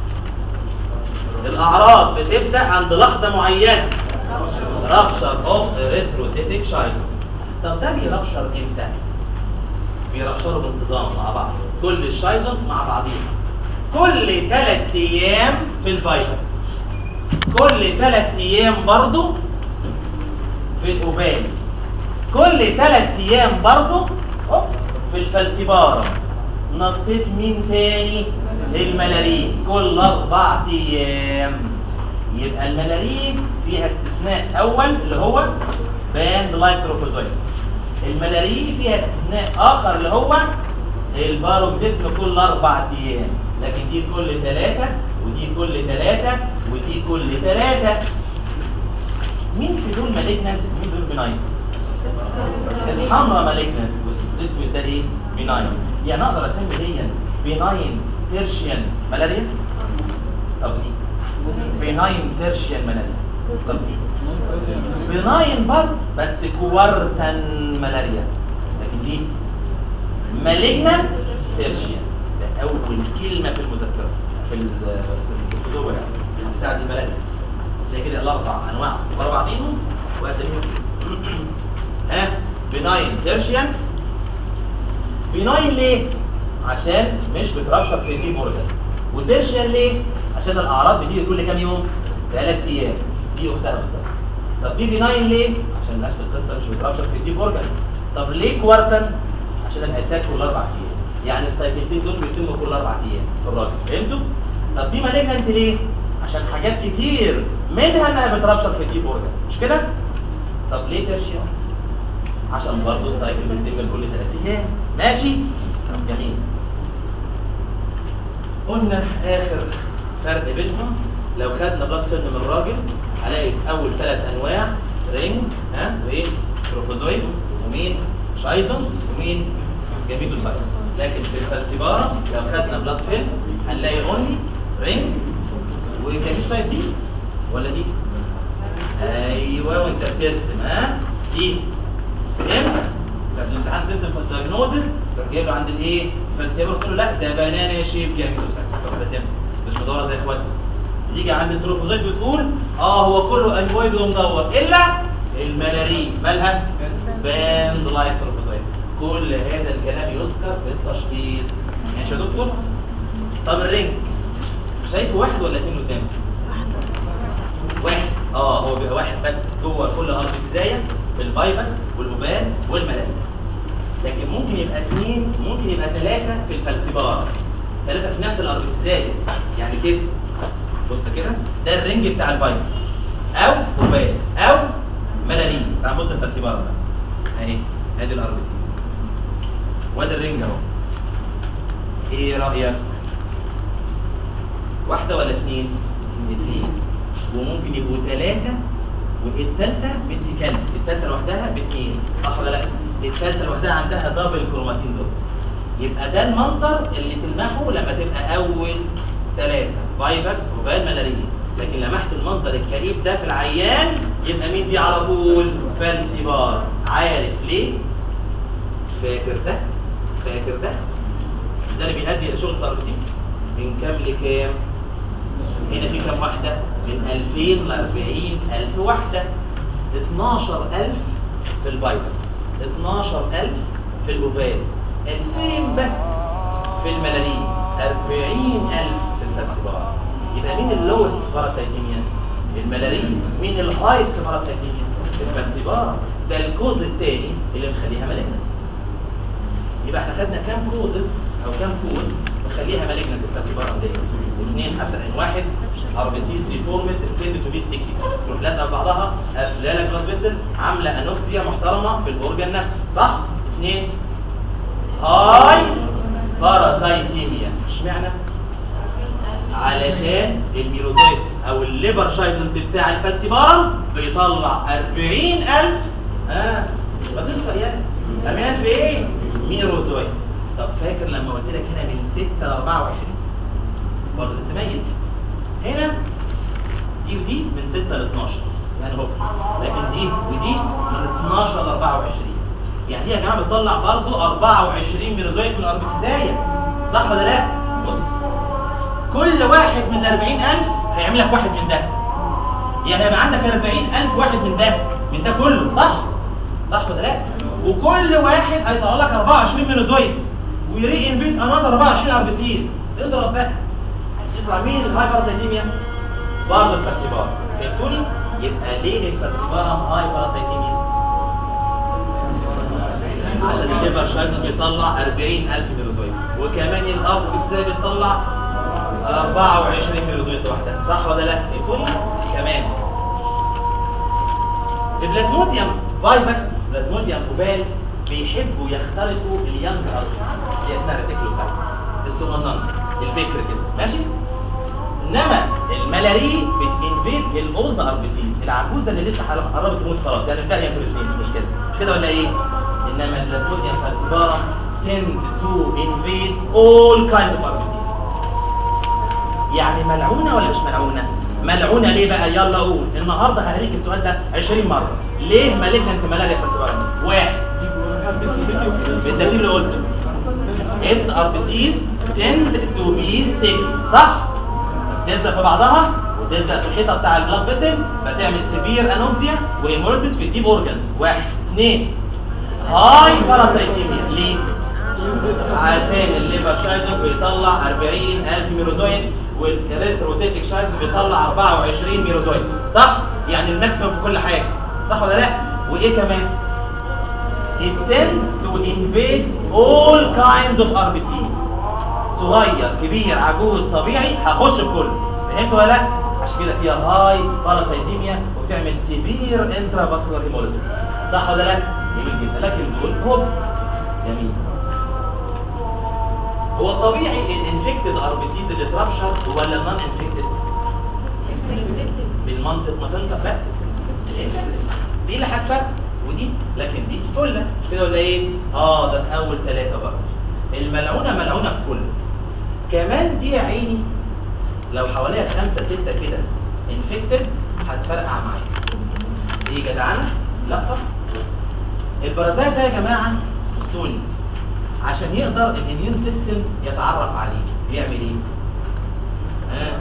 Speaker 2: الأعراض بتبدأ عند لحظة معينة رابشر اوف اريثروسيتك شايزون طب ده بيرابشر امتى؟ بيرابشروا بانتظام مع بعض كل الشايزونز مع بعضيها كل ثلاث ايام في الفيروس كل ثلاث ايام برضو في الاوبال كل ثلاث ايام برضو أوب، في الفلسبارة نطيت مين تاني الملارين كل اربع ايام يبقى الملارين فيها استثناء اول اللي هو باند لايكروفوزايت الملارين فيها استثناء اخر اللي هو الباروكسيزم كل اربع ايام لكن دي كل ثلاثة ودي كل ثلاثة ودي كل ثلاثة مين في دول مالجنانت مين دول بناين الحمراء مالجنانت والاسود ده ايه بناين يعني اقدر اسمي دي بناين تيرشيان ملاريا طب دي بناين تيرشيان ملاريا طب دي بناين برضه بس كوارتن ملاريا لكن دي مالجنانت تيرشيان ده اول كلمه في المذكره في ال- في الجذوه يعني بتاع دي ملاريا زي كده الاربع انواع ورا بعضيهم واساميهم ها بناين تيرشيان بناين ليه عشان مش بترشح في الديب اورجانز وتيرشيان ليه عشان الاعراض بتيجي كل كام يوم ثلاث ايام دي اختها بالظبط طب دي بناين ليه عشان نفس القصه مش بترشح في الديب اورجانز طب ليه كوارتر عشان الاتاك كل اربع ايام يعني السايكلتين دول بيتموا كل اربع ايام في الراجل فهمتوا طب دي مالجنت ليه عشان حاجات كتير منها انها بترشح في الديب اورجانز مش كده طب ليه تيرشيان عشان برضه السايكل بتتم كل ثلاث ايام ماشي جميل قلنا اخر فرق بينهم لو خدنا بلاد فيلم من الراجل هلاقي في اول ثلاث انواع رينج ها وايه تروفوزويد ومين شايزون ومين جاميتوسايت لكن في الفلسبارة لو خدنا بلاد فيلم هنلاقي اونلي رينج وجاميتوسايت دي ولا دي ايوه وانت بترسم ها دي فهمت طب الامتحان ترسم في الدايجنوزس تروح جايب له عند الايه فالسيبر تقول له لا ده بنانا شيب جاميتوسايت طب رسمها مش مدوره زي اخواتنا يجي عند التروفوزايت وتقول اه هو كله انويد ومدور الا الملاري مالها باند لايك تروفوزايت كل هذا الكلام يذكر في التشخيص ماشي يا دكتور طب الرينج شايفه واحد ولا اتنين قدامك واحد اه هو بيبقى واحد بس جوه كل ارض سيزايه في البايبكس والموبال والملاريا لكن ممكن يبقى اثنين ممكن يبقى ثلاثه في الفلسبار ثلاثه في نفس الارض سيزايه يعني كده بص كده ده الرينج بتاع البايبكس او موبال او ملاريا تعال بص الفلسبار بقى اهي ادي الار بي سيز وادي الرينج اهو ايه رايك واحده ولا اثنين اثنين وممكن يبقوا ثلاثة والثالثة بنت كلب الثالثة لوحدها باثنين صح ولا لا؟ الثالثة لوحدها عندها دبل كروماتين دوت يبقى ده المنظر اللي تلمحه لما تبقى أول ثلاثة بايبكس وبال ملاريا لكن لمحت المنظر الكئيب ده في العيان يبقى مين دي على طول؟ فالسيبار عارف ليه؟ فاكر ده؟ فاكر ده؟ ده اللي بيؤدي إلى شغل الترابيسيس من كام لكام؟ هنا في كام واحدة؟ من 2000 ل 40000 واحدة 12000 في البايبس 12000 في الأوفال 2000 بس في الملالين 40000 في الفلسبار يبقى مين اللوست باراسايتيميا؟ الملالين مين الهايست باراسايتيميا؟ الفلسبار ده الكوز الثاني اللي مخليها مالجنت يبقى احنا خدنا كام كوزز او كام كوز مخليها مالجنت الفلسبار دي اثنين حتى العين واحد اربسيس ديفورمد تند تو بي ستيكي تروح لازقه في بعضها قافله لك بلاد فيسل عامله انوكسيا محترمه في الاورجن نفسه صح؟ اثنين هاي باراسايتيميا اشمعنى؟ علشان الميروزويت او الليبر شايزنت بتاع الفالسيبارم بيطلع 40000 اه ما تنطق يعني 40000 ايه؟ ميروزويت طب فاكر لما قلت لك هنا من 6 ل 24 برضه تميز هنا دي ودي من 6 ل 12 يعني هو لكن دي ودي من 12 ل 24 يعني دي يا جماعه بتطلع برضه 24 ميروزويت من الاربسيزايه صح ولا لا؟ بص كل واحد من 40000 هيعمل لك واحد من ده يعني هيبقى عندك 40000 واحد من ده من ده كله صح؟ صح ولا لا؟ وكل واحد هيطلع لك 24 ميروزويت ويري انفيت انذر 24 اربسيز اضرب بقى يطلع مين الهاي باراسايتيميا برضه الفلسبار فهمتوني يبقى ليه الفلسبارم هاي باراسايتيميا عشان الليفر شايزن بيطلع 40000 ميروزويت وكمان الارض ازاي بتطلع 24 ميروزويت واحده صح ولا لا فهمتوني كمان البلازموديوم فايبكس بلازموديوم اوفال بيحبوا يخترقوا اليانج ارتس اللي اسمها ريتيكولوسايتس الصغننه البكر كده ماشي انما الملاري بتنفيد الاولد اربسيز العجوزه اللي لسه قربت تموت خلاص يعني بتاعي انتوا الاثنين مش مشكله مش كده ولا ايه انما البلازموديوم فالسبارم tend to invade all kinds of arbices يعني ملعونه ولا مش ملعونه ملعونه ليه بقى يلا قول النهارده ههريك السؤال ده 20 مره ليه مالجنت ملاريا فالسبارم واحد بالدليل اللي قلته its RBCs tend to be sticky صح؟ تلزق في بعضها وتلزق في الحيطه بتاع البلاد فيسل فتعمل سيفير انومزيا وهيمورسيس في الديب اورجانز واحد اثنين هاي باراسايتيميا ليه عشان الليفر شايزر بيطلع 40000 ميروزويد والاريثروسيتك شايزر بيطلع 24 ميروزويد صح يعني الماكسيمم في كل حاجه صح ولا لا وايه كمان it tends to invade all kinds of RBCs صغير كبير عجوز طبيعي هخش في كله فهمت ولا لا عشان كده فيها هاي باراسايتيميا وبتعمل سيفير انترا فاسكولار هيموليسيس صح ولا لا جميل جدا لكن دول هوب جميل هو الطبيعي الانفكتد ار بي سيز اللي ترابشر ولا النون انفكتد بالمنطق ما تنطق لا الانفكتد دي اللي هتفرق ودي لكن دي فله كده ولا ايه اه ده في اول ثلاثه بقى الملعونه ملعونه في كله كمان دي يا عيني لو حواليها خمسة ستة كده انفكتد هتفرقع معايا ايه جدعانة؟ لا طبعا البرازيت ده يا جماعة بصوني عشان يقدر الاميون سيستم يتعرف عليه بيعمل ايه؟ آه.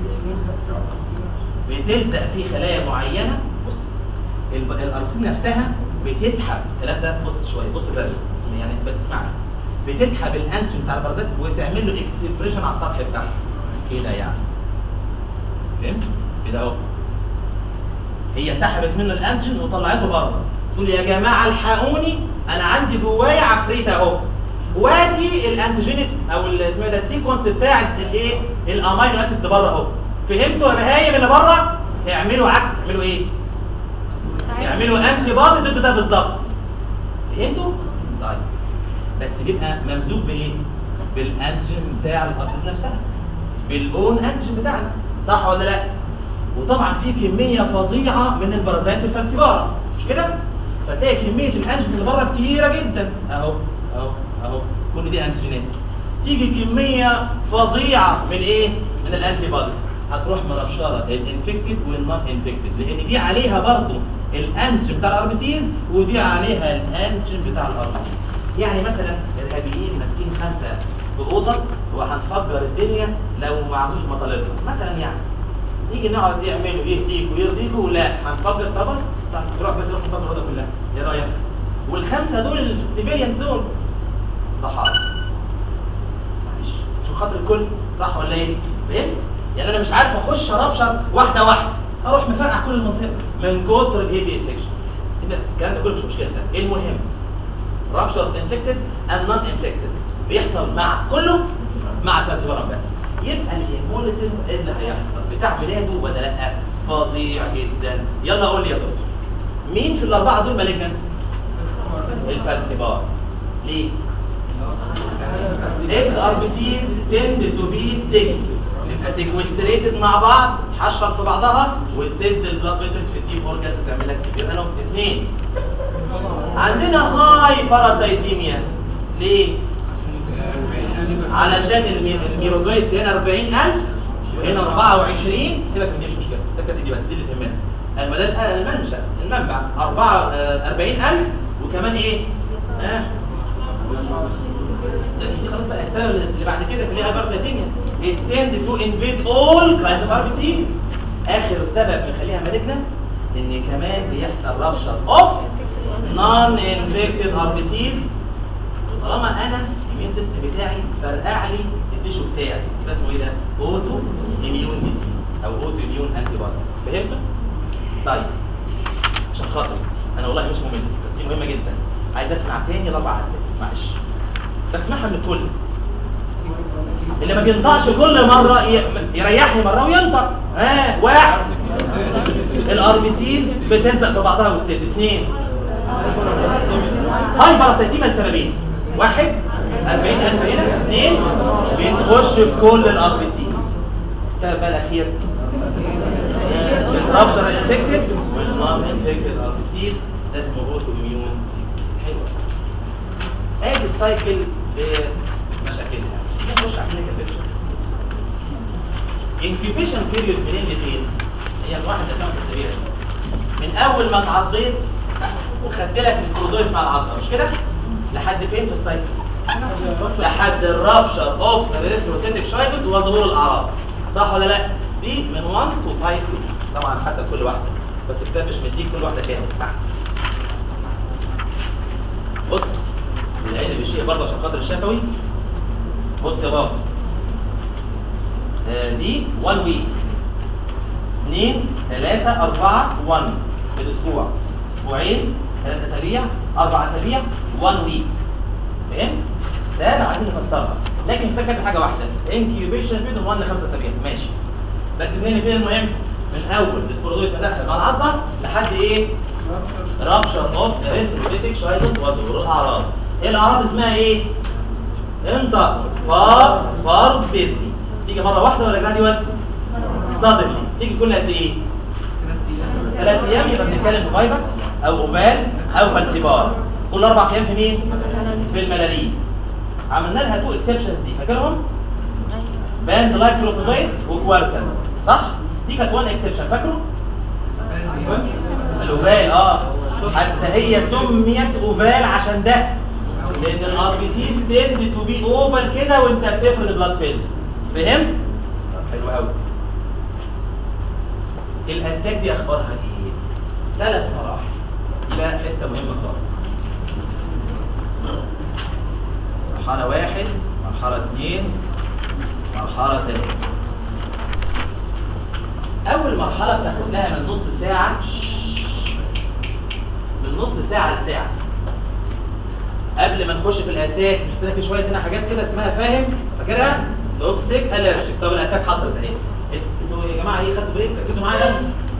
Speaker 2: بتلزق فيه خلايا معينة بص الب- الارسين نفسها بتسحب الكلام ده بص شوية بص بقى اسمع- يعني بس اسمعني بتسحب الانتيجين بتاع البرازيت وتعمل له اكسبريشن على السطح بتاعه كده يعني فهمت؟ كده اهو هي سحبت منه الانتيجين وطلعته بره تقول يا جماعه الحقوني انا عندي جوايا عفريت اهو وادي الانتيجينيك او ال- اسمه إيه ده السيكونس بتاع الايه الامينو اسيدز بره اهو فهمتوا يا بهايم اللي بره اعملوا عك اعملوا ايه يعملوا انتي بادي ضد ده بالظبط فهمتوا طيب بس بيبقى ممزوج بايه بالانتيجين بتاع الارتيز نفسها بالاون انتيجين بتاعنا صح ولا لا وطبعا في كميه فظيعه من البرازيت في الفلسفاره مش كده فتلاقي كميه الانتيجين اللي بره كتيره جدا اهو اهو اهو كل دي انتيجينات تيجي كميه فظيعه من ايه من الانتي بوديز هتروح مرشره الانفكتد والنون انفكتد لان دي عليها برضه الانتيجين بتاع الار بي سيز ودي عليها الانتيجين بتاع الار بي سيز يعني مثلا الارهابيين ماسكين خمسه في اوضه وهنفجر الدنيا لو ما عندوش مطالبنا مثلا يعني نيجي نقعد يعملوا يهديك ويرضيكوا لا هنفجر طبعا طب تروح بس نروح نفجر الاوضه كلها ايه رايك والخمسه دول السيفيليانز دول ضحايا معلش عشان خاطر الكل صح ولا ايه فهمت يعني انا مش عارف اخش اربشر واحده واحده اروح مفرقع كل المنطقه من كتر الهيفي انفكشن الكلام ده كله مش مشكله ده المهم رابشر انفكتد اند نون انفكتد بيحصل مع كله مع الفاسيفورم بس يبقى الهيموليسيس اللي هيحصل بتاع بلاده ولا لا فظيع جدا يلا قول لي يا دكتور مين في الاربعه دول مالجنت الفالسيبار ليه اكس ار بي سيز تند تو بي ستيك تبقى سيكوستريتد مع بعض تحشر في بعضها وتسد البلاد فيسلز في الديب اورجانز وتعمل لك سيفير انوكس اثنين عندنا هاي باراسايتيميا ليه؟ علشان المي- الميروزويتس هنا 40000 وهنا 24 سيبك من دي مش مشكله التكه دي بس دي اللي تهمنا المدى المنشا المنبع 4 آه، 40000 وكمان ايه؟ ها؟ دي خلاص بقى السبب اللي بعد كده في اللي هي باراسايتيميا it tend to invade all kinds of RBCs اخر سبب مخليها مالجنت ان كمان بيحصل رابشر اوف نون انفكتد RBCs وطالما انا الاميون سيستم بتاعي فرقع لي التيشو بتاعي يبقى اسمه ايه ده؟ اوتو اميون ديزيز او اوتو اميون انتي بودي فهمتوا؟ طيب عشان خاطري انا والله مش ممل بس دي مهمه جدا عايز اسمع تاني الاربع اسباب معلش بسمعها من الكل اللي ما بينطقش كل مره ي- يريحني مره وينطق ها واحد الار بي سيز بتلزق في بعضها وتسد اثنين هاي باراسيتيما لسببين واحد 40000 هنا اثنين بتخش في كل الار بي سيز السبب بقى الاخير الرابشر انفكتد والنون انفكتد ار بي سيز ده اسمه اوتو اميون حلو ادي السايكل بمشاكلها نخش على كلينيكال بيكتشر انكيوبيشن بيريود منين لفين؟ هي من واحد لخمس اسابيع من اول ما اتعضيت وخدت لك السكروزويد مع العضه مش كده؟ لحد فين في السايكل؟ لحد الرابشر اوف الريثروسيتك شايفد وظهور الاعراض صح ولا لا؟ دي من 1 تو 5 ويكس طبعا حسب كل واحده بس الكتاب مش مديك كل واحده كام احسن بص العلم بالشيء برضه عشان خاطر الشفوي بص يا بابا آه، دي 1 ويك 2 3 4 1 في الاسبوع اسبوعين ثلاث اسابيع اربع اسابيع 1 ويك فهمت؟ ده لو عايزين نفسرها لكن الفكره في حاجه واحده انكيوبيشن بين 1 ل 5 اسابيع ماشي بس منين فين المهم من اول السبورودويد تدخل مع العضه لحد ايه؟ رابشر اوف اريثروجيتك شايلد وظهور الاعراض ايه الاعراض اسمها ايه؟ انت فار فار سيزي تيجي مره واحده ولا جراديوال؟ صدري تيجي كل قد ايه؟ ثلاث ايام يبقى بنتكلم في فايبكس او اوبال او فالسيبار كل اربع ايام في مين؟ في الملارين عملنا لها تو اكسبشنز دي فاكرهم؟ باند لايك بروتوزايت وكوارتل صح؟ دي كانت وان اكسبشن فاكره؟ الاوفال اه حتى هي سميت اوفال عشان ده لان الار بي سيز تند تو بي اوفال كده وانت بتفرد بلاد فيلم فهمت؟ طب حلو قوي الاتاك دي اخبارها ايه؟ ثلاث مراحل دي بقى حته مهمه خالص مرحله واحد مرحله اثنين مرحله ثلاثه اول مرحله بتاخد لها من نص ساعه من نص ساعه لساعه قبل ما نخش في الاتاك مش كده في شويه هنا حاجات كده اسمها فاهم فاكرها توكسيك الرجيك طب الاتاك حصلت اهي انتوا يا جماعه ايه خدتوا بريك ركزوا معايا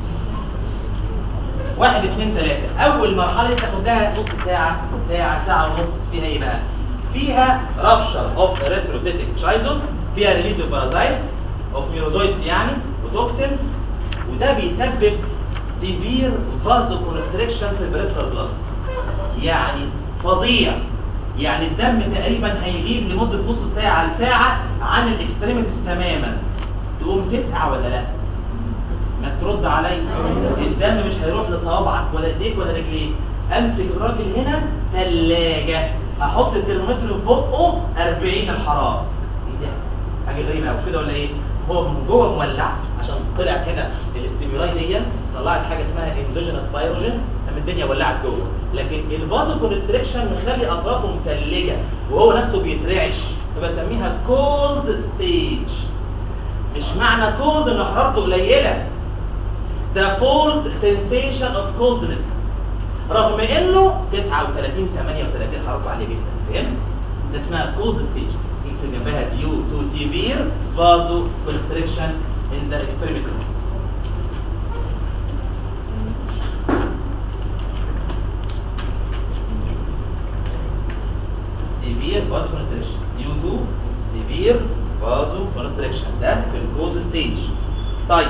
Speaker 2: واحد اثنين ثلاثة أول مرحلة تاخد لها نص ساعة ساعة ساعة ونص فيها إيه بقى؟ فيها رابشر أوف ريثروسيتك شايزون فيها ريليز اوف بارازايتس أوف ميروزويدز يعني وتوكسينز وده بيسبب سيفير فازو كونستريكشن في البريفرال بلاد يعني فظيع يعني الدم تقريبا هيغيب لمدة نص ساعة لساعة عن الاكستريميتيز تماما تقوم تسعى ولا لا؟ ما ترد عليا الدم مش هيروح لصوابعك ولا ايديك ولا رجليك امسك الراجل هنا ثلاجه احط الترمومتر في بقه 40 الحراره ايه ده حاجه غريبه قوي كده ولا ايه هو من جوه مولع عشان طلع كده الاستيمولاي دي طلعت حاجه اسمها اندوجينس بايروجينز لما الدنيا ولعت جوه لكن الفازو كونستريكشن مخلي اطرافه متلجه وهو نفسه بيترعش فبسميها كولد ستيج مش معنى كولد ان حرارته قليله ده فولس سensation اوف كولدنس رغم انه 39 38 حرارته عاليه جدا فهمت؟ ده اسمها كولد ستيج يكتب جنبها ديو تو سيفير فازو كونستريكشن ان ذا اكستريميتيز سيفير فازو كونستريكشن ديو تو سيفير فازو كونستريكشن ده في الكولد ستيج طيب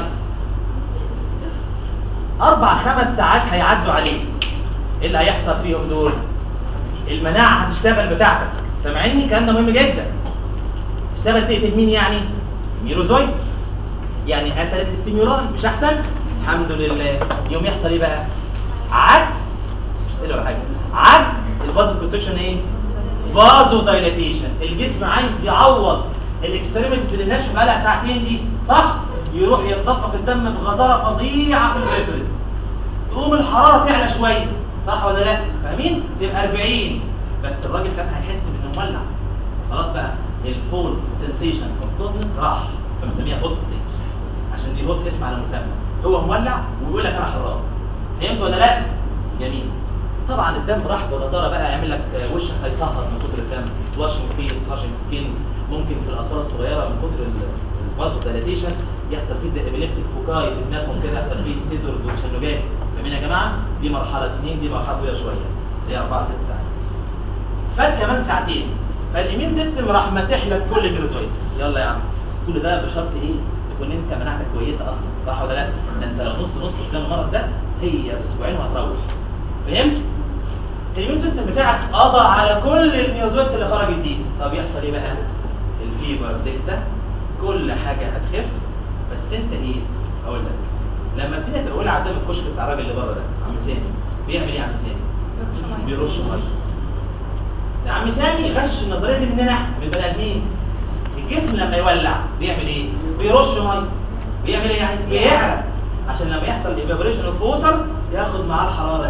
Speaker 2: اربع خمس ساعات هيعدوا عليه ايه اللي هيحصل فيهم دول المناعه هتشتغل بتاعتك سامعيني الكلام ده مهم جدا تشتغل تقتل مين يعني ميروزويدز يعني قتلت الاستيمولاي مش احسن الحمد لله يوم يحصل ايه بقى عكس ايه ولا حاجه عكس الفازو كونستريكشن ايه فازو دايلاتيشن الجسم عايز يعوض الاكستريميتيز اللي ناشفه بقالها ساعتين دي صح يروح يتدفق الدم بغزاره فظيعه في الريفرز تقوم الحراره تعلى شويه صح ولا لا فاهمين تبقى 40 بس الراجل ساعتها هيحس بانه مولع خلاص بقى الفولس سensation اوف كولدنس راح فبنسميها هوت ستيج عشان دي هوت اسم على مسمى هو مولع ويقول لك انا حرام فهمت ولا لا جميل طبعا الدم راح بغزاره بقى يعمل لك وشك هيسهر من كتر الدم واشنج فيس واشنج سكين ممكن في الاطفال الصغيره من كتر الفازو دايلاتيشن يحصل فيه زي ابيليبتيك فوكاي في دماغهم كده يحصل فيه سيزورز وتشنجات فاهمين يا جماعه دي مرحله اثنين دي مرحله طويله شويه اللي هي 4 6 ساعات فات كمان ساعتين فالإيمين سيستم راح ماسح لك كل الميروزويدز يلا يا عم كل ده بشرط ايه تكون انت مناعتك كويسه اصلا صح ولا لا ده انت لو نص نص قدام المرض ده هي اسبوعين وهتروح فهمت الإيمين سيستم بتاعك قضى على كل الميروزويدز اللي خرجت دي طب يحصل ايه بقى الفيبر تكتة كل حاجه هتخف بس انت ايه اقول لك لما الدنيا تبقى ولع قدام الكشك بتاع الراجل اللي بره ده عم سامي بيعمل ايه يا عم سامي بيرش ميه ده عم سامي غش النظريه دي مننا احنا من البني ادمين الجسم لما يولع بيعمل ايه بيرش ميه بيعمل ايه يعني بيعرق عشان لما يحصل ايفابريشن اوف ووتر ياخد معاه الحراره دي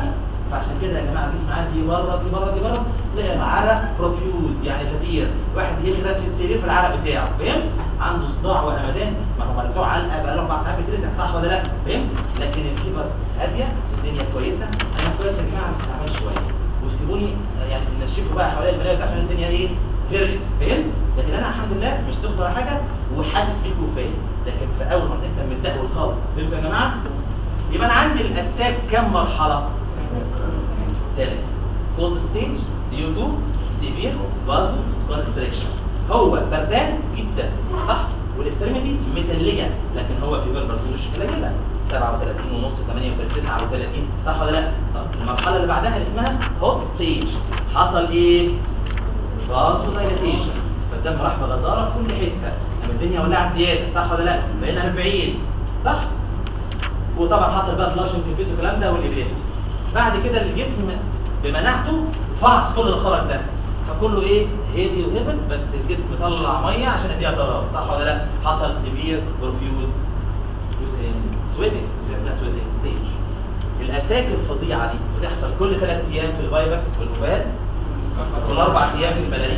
Speaker 2: فعشان كده يا جماعه الجسم عايز يبرد يبرد يبرد تلاقي العرق بروفيوز يعني كثير واحد يغرق في السرير في العرق بتاعه فاهم عنده صداع وهمدان ما هو مرزوع علقه بقى له اربع ساعات بيترزع صح ولا لا فاهم لكن الفيبر هاديه الدنيا كويسه انا كويس يا جماعه بس تعبان شويه وسيبوني يعني نشفوا بقى حوالين المرايه عشان الدنيا ايه هرقت فهمت لكن انا الحمد لله مش سخن ولا حاجه وحاسس بيك وفاهم لكن في اول مرتين كان متدهول خالص فهمتوا يا جماعه يبقى انا عندي الاتاك كم مرحله ثلاث كولد ستيج ديو تو سيفير بازو كونستريكشن هو بردان جدا صح والاكستريميتي متلجه لكن هو في برد مش قليله 37 ونص 38 39 صح ولا لا طب المرحله اللي بعدها اللي اسمها هوت ستيج حصل ايه بازو دايليتيشن فالدم راح بغزاره في كل حته لما الدنيا ولعت زياده صح ولا لا بقينا 40 صح وطبعا حصل بقى فلاشنج في الفيس والكلام ده والابليبسي بعد كده الجسم بمناعته فحص كل الخرج ده فكله ايه هادي وهبل بس الجسم طلع ميه عشان يديها ضرر صح ولا لا حصل سيفير برفيوز سويتنج اسمها سويتنج ستيج الاتاك الفظيعه دي بتحصل كل ثلاث ايام في الفايبكس والوبال كل اربع ايام في الملاريا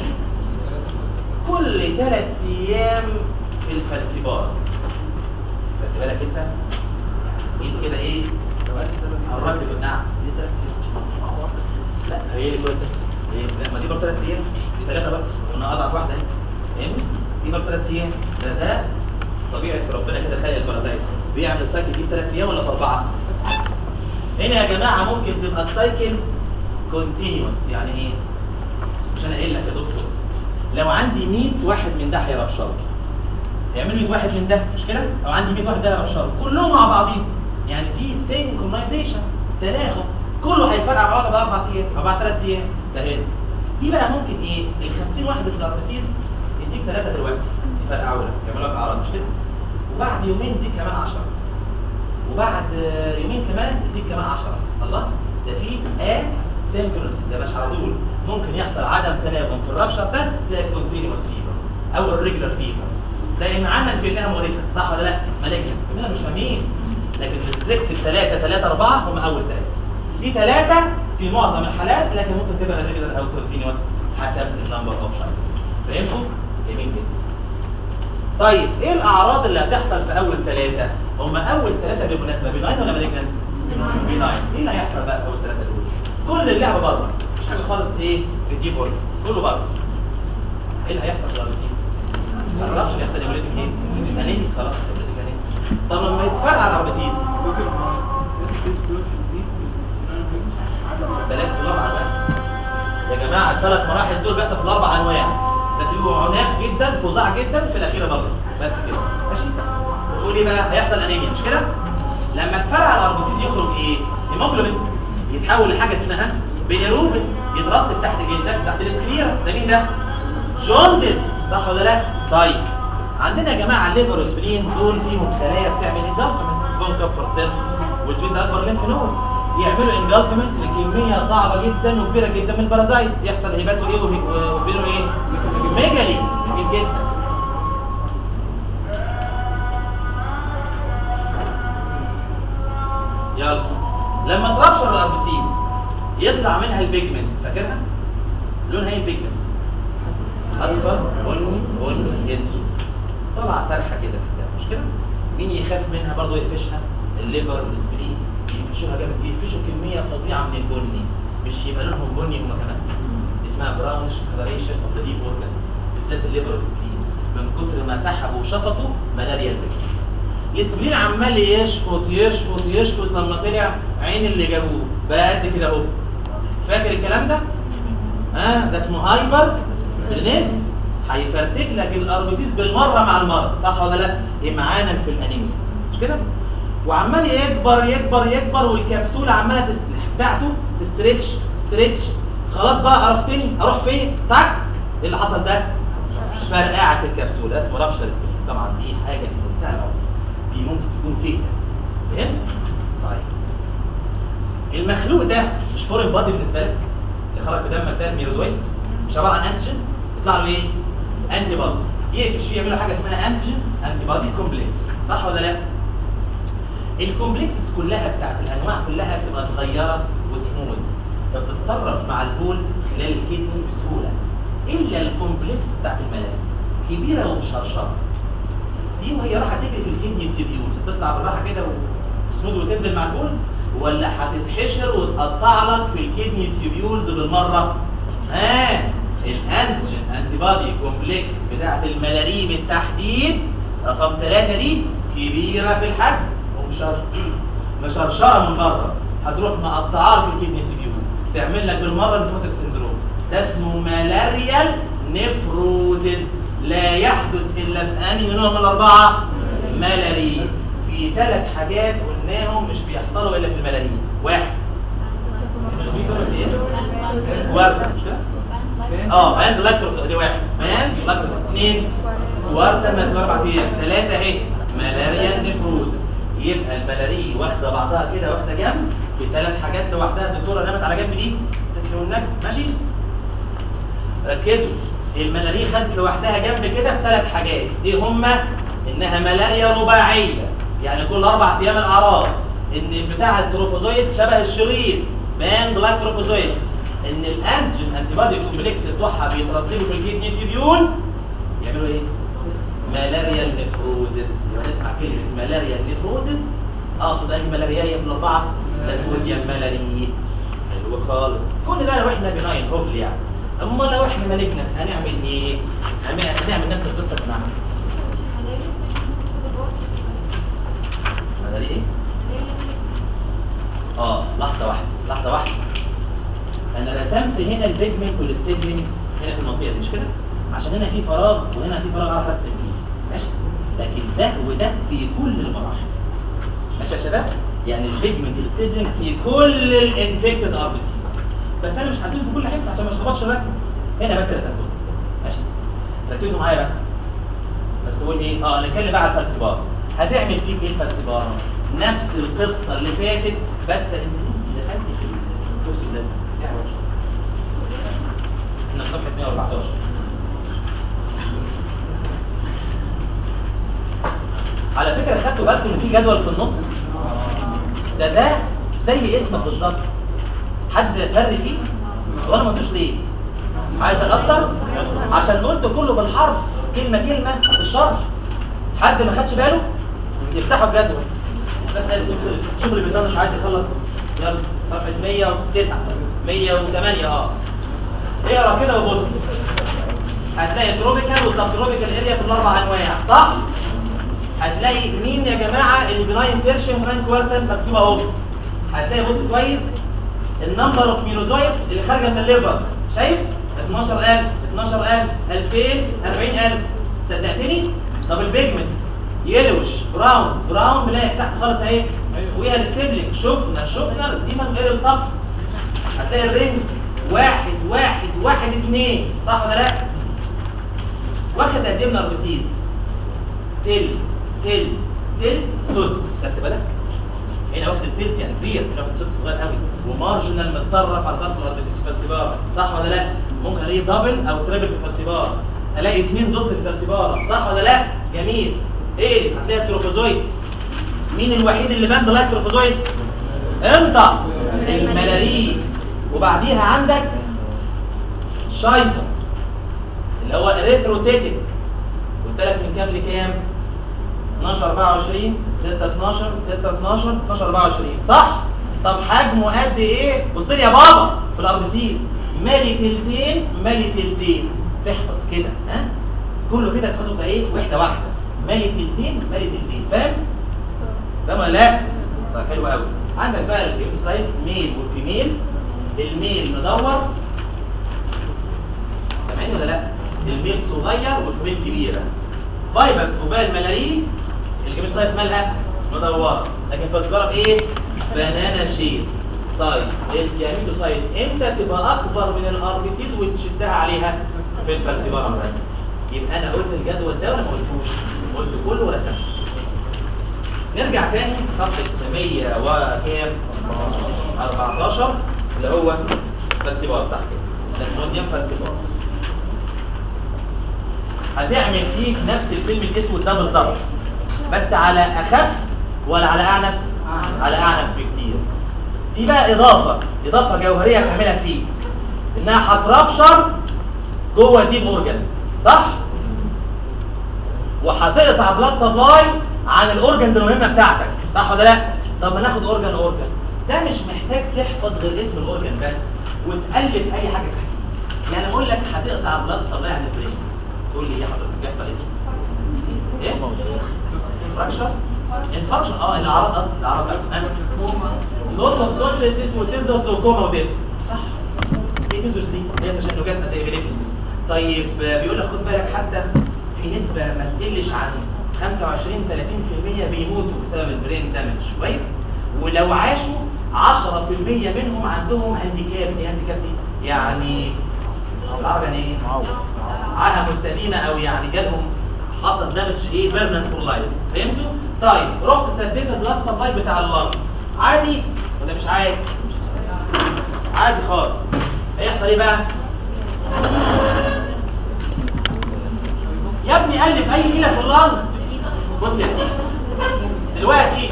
Speaker 2: كل ثلاث ايام في الفلسبار خدت بالك انت ايد كده ايه قربت نعم لا هي اللي كنت هي لما دي برضه ثلاث ايام دي ثلاثه بقى قلنا اضعف واحده اهي فاهمني دي برضه ثلاث ايام ده ده طبيعه ربنا كده خلق البرازيل بيعمل السايكل دي في ثلاث ايام ولا في اربعه هنا يا جماعه ممكن تبقى السايكل كونتينيوس يعني ايه مش انا قايل لك يا دكتور لو عندي 100 واحد من ده هيرشروا هيعملوا 100 واحد من ده مش كده لو عندي 100 واحد ده هيرشروا كلهم مع بعضهم يعني في سينكرونايزيشن تناغم كله هيفرقع بعض باربع ايام او بعد ثلاث ايام ده هنا دي بقى ممكن ايه ال 50 واحد في الاربسيس يديك ثلاثه دلوقتي يفرقعوا لك يعملوا لك اعراض مش كده وبعد يومين يديك كمان 10 وبعد يومين كمان يديك كمان 10 الله ده في ا سينكرونس ده مش على طول ممكن يحصل عدم تناغم في الرابشر ده تلاقي كونتينيوس فيبر او الريجولار فيبر ده ان عمل في انها مقرفه صح ولا لا مالجنت كلنا مش فاهمين لكن الستريكت الثلاثه ثلاثه اربعه هم اول ثلاثه دي ثلاثه في معظم الحالات لكن ممكن تبقى ريجولار او كونتينيوس حسب النمبر اوف شايلز فهمتوا جميل جدا طيب ايه الاعراض اللي هتحصل في اول ثلاثه هم اول ثلاثه بالمناسبه بيناين ولا مالجنت بيناين ايه اللي هيحصل بقى في اول ثلاثه دول كل اللعبه بره مش حاجه خالص ايه في الديب اورجنز كله بره ايه اللي هيحصل في الاربسيس ما تعرفش اللي هيحصل يولدك ايه انيميك خلاص يولدك انيميك طب لما يتفرقع على الاربسيس بلاك في الاربع انواع يا جماعه الثلاث مراحل دول بس في الاربع انواع بس بيبقوا عناف جدا فظاع جدا في الاخيره برضه بس كده ماشي تقول ايه بقى هيحصل انيميا مش كده لما تفرقع الاربسيس يخرج ايه هيموجلوبين يتحول لحاجه اسمها بيليروبين يترسب تحت جلدك تحت الاسكليرا ده مين ده جوندس صح ولا لا طيب عندنا يا جماعه الليفر والسبلين دول فيهم خلايا بتعمل انجلفمنت بون كفر سيلز والسبلين ده اكبر لينف نود يعملوا انجلفمنت لكميه صعبه جدا وكبيره جدا من البارازايتس يحصل هيباتو ايه وسبلينو ايه ميجالي جميل جدا يلا لما تربشر الاربسيز يطلع منها البيجمنت فاكرها لونها ايه البيجمنت اصفر بني بني اسود طلع سرحه كده في الدم مش كده مين يخاف منها برضه يقفشها الليفر والسبلين يقفشوها جامد يقفشوا كميه فظيعه من البني مش يبقى لونهم بني هما كمان اسمها براونش كلاريشن اوف ذا ديب اورجانز بالذات الليفر والسبلين من كتر ما سحبوا وشفطوا ملاريا البيجمنت السبلين عمال يشفط يشفط يشفط لما طلع عين اللي جابوه بقى قد كده اهو فاكر الكلام ده؟ ها ده اسمه هايبر سبلينيز هيفرتك لك الاربسيس بالمره مع المرض صح ولا لا؟ امعانا في الانيميا مش كده؟ وعمال يكبر يكبر يكبر والكبسوله عماله تست... بتاعته تستريتش ستريتش خلاص بقى عرفتني اروح فين؟ تك ايه اللي حصل ده؟ فرقعت الكبسوله اسمه رابشر سبلين طبعا دي حاجه في منتهى العمر دي ممكن تكون فيتا فهمت؟ طيب المخلوق ده مش فورين بادي بالنسبه لك اللي خرج في دمك ده الميروزويد مش عباره عن انتيجين يطلع له ايه؟ انتي بادي يقفش فيه يعملوا حاجه اسمها انتيجين انتي بادي كومبلكس صح ولا لا؟ الكومبلكسز كلها بتاعت الانواع كلها بتبقى صغيره وسموز فبتتصرف مع البول خلال الكدني بسهوله الا الكومبلكس بتاعت الملايين كبيره ومشرشره دي وهي رايحه تجري في الكدني تيبيولز تطلع بالراحه كده وسموز وتنزل مع البول ولا هتتحشر وتقطع لك في الكدني تيبيولز بالمره ها الانتيجين انتي بادي كومبلكس بتاعت الملاريه بالتحديد رقم ثلاثة دي كبيرة في الحجم ومشر مشرشرة من بره هتروح مقطعاها في الكدني تيبيوز تعمل لك بالمرة نفوتك سندروم ده اسمه مالاريال نفروزز لا يحدث الا في انهي منهم من الاربعة ملارية في ثلاث حاجات قلناهم مش بيحصلوا الا في الملارية واحد مش بيقولوا ايه؟ ورد مش كده؟ اه باند لاكتوز دي واحد باند لاكتوز اثنين ورده من اربع ايام ثلاثه اهي ملاريا نفروزس يبقى الملاريه واخده بعضها كده واخده جنب بثلاث حاجات لوحدها الدكتوره نامت على جنب دي تسلم النبي ماشي ركزوا الملاريه خدت لوحدها جنب كده في ثلاث حاجات ايه هما انها ملاريا رباعيه يعني كل اربع ايام الاعراض ان بتاع التروفوزويد شبه الشريط باند لايك تروفوزويد ان الانتيجين انتي بادي كومبلكس بتوعها بيترسبوا في الكدني تيبيولز يعملوا ايه ملاريا نيفروزس يبقى نسمع كلمه ملاريا نيفروزس اقصد انهي ملاريا من الاربعه لازوديا ملاري حلو خالص كل ده لو احنا بناين هوبل يعني اما لو احنا مالجنا هنعمل ايه هنعمل- هنعمل نفس القصه اللي بنعملها ملاريا ايه اه لحظه واحده لحظه واحده انا رسمت هنا البيجمنت والستيبلينج هنا في المنطقه دي مش كده عشان هنا في فراغ وهنا في فراغ اعرف ارسم فيه ماشي لكن ده وده في كل المراحل ماشي يا شباب يعني البيجمنت والستيبلينج في كل الانفكتد ار بي سيز بس انا مش هسيبه في كل حته عشان ما اشخبطش الرسم هنا بس رسمته ماشي ركزوا معايا بقى تقول ايه اه نتكلم بقى على الفلسفار هتعمل فيك ايه الفلسفار نفس القصه اللي فاتت بس انت دخلت في الكورس اللازم احنا في صفحه 114 على فكره خدتوا بالكم ان في جدول في النص ده ده زي اسمك بالظبط حد فرق فيه وانا ما قلتوش ليه عايز اقصر عشان قلت كله بالحرف كلمه كلمه في الشرح حد ما خدش باله يفتحوا الجدول بس شوف- شوف اللي بيطنش عايز يخلص يلا صفحه 109 108 اه اقرا كده وبص هتلاقي تروبيكال وسب تروبيكال اريا في الاربع انواع صح هتلاقي مين يا جماعه البناين تيرشن ران كوارتن مكتوب اهو هتلاقي بص كويس النمبر اوف مينوزويدز اللي خارجه من الليفر شايف 12000 12000 2000 40000 صدقتني طب البيجمنت يلوش براون براون بلاك تحت خالص اهي فوقيها الستيبلينج شفنا شفنا زيما غير الصف هتلاقي الرينج واحد واحد واحد اتنين صح ولا لا؟ واخد قد ايه من الاربسيس؟ تل تل تل سدس خدت بالك؟ هنا واخد التلت يعني كبير هنا واخد سدس صغير قوي ومارجنال متطرف على طرف الاربسيس في الفلسبار صح ولا لا؟ ممكن الاقي دبل او تريبل في الفلسبار الاقي اثنين ضد في الفلسبار صح ولا لا؟ جميل ايه هتلاقي التروفوزويد مين الوحيد اللي بان بلاك تروفوزويد؟ انت الملاريه وبعديها عندك شايفه اللي هو اريثروسيتك قلت لك من كام لكام 12 24 6 12 6 12 12 24 صح طب حجمه قد ايه بص لي يا بابا في الاربسيز مالي تلتين مالي تلتين تحفظ كده ها كله كده تحفظه بقى ايه واحده واحده مالي تلتين مالي تلتين فاهم فاهم ولا لا طيب حلو قوي عندك بقى الهيموسايت ميل والفيميل الميل مدور سامعين ولا لا الميل صغير والفيميل كبيره فايبكس اوفال ملاريه الجيميتسايت مالها مدوره لكن فاسبرا ايه بنانا شيب طيب الجاميتوسايت امتى تبقى اكبر من الار بي سيز وتشدها عليها في الفالسيبارم بس يبقى انا قلت الجدول ده ولا ما قلتوش قلت كله ورسمته نرجع تاني صفحه 100 وكام 14 اللي هو فالسيبار صح كده الاسموديوم فالسيبار هتعمل فيك نفس الفيلم الاسود ده بالظبط بس على اخف ولا على اعنف على اعنف بكتير في بقى اضافه اضافه جوهريه هتعملها فيه انها هترابشر جوه الديب اورجانز صح وهتقطع بلاد سبلاي عن الاورجنز المهمه بتاعتك صح ولا لا طب ما ناخد اورجان اورجان ده مش محتاج تحفظ غير اسم الاورجان بس وتالف اي حاجه تحكي يعني اقول لك هتقطع بلاد سبلاي عن البرين تقول لي ايه يا حضرتك بيحصل ايه ايه انفراكشن انفراكشن اه الاعراض قصدي الاعراض لوس اوف كونشسنس وسيزرز وكوما وديس صح ايه سيزرز دي هي تشنجات زي بيليبسي طيب آه، بيقول لك خد بالك حتى في نسبه ما تقلش عن 25 30% بيموتوا بسبب البرين دامج كويس ولو عاشوا 10% منهم عندهم هانديكاب ايه هانديكاب دي يعني بالعربي يعني ايه عاهه مستديمه او يعني جالهم حصل دامج ايه بيرمننت فور لايف فهمتوا طيب رحت سددت البلاد سبلاي بتاع اللنج عادي ولا مش عادي عادي خالص هيحصل ايه بقى يا ابني الف اي ميله في اللنج بص يا سيدي دلوقتي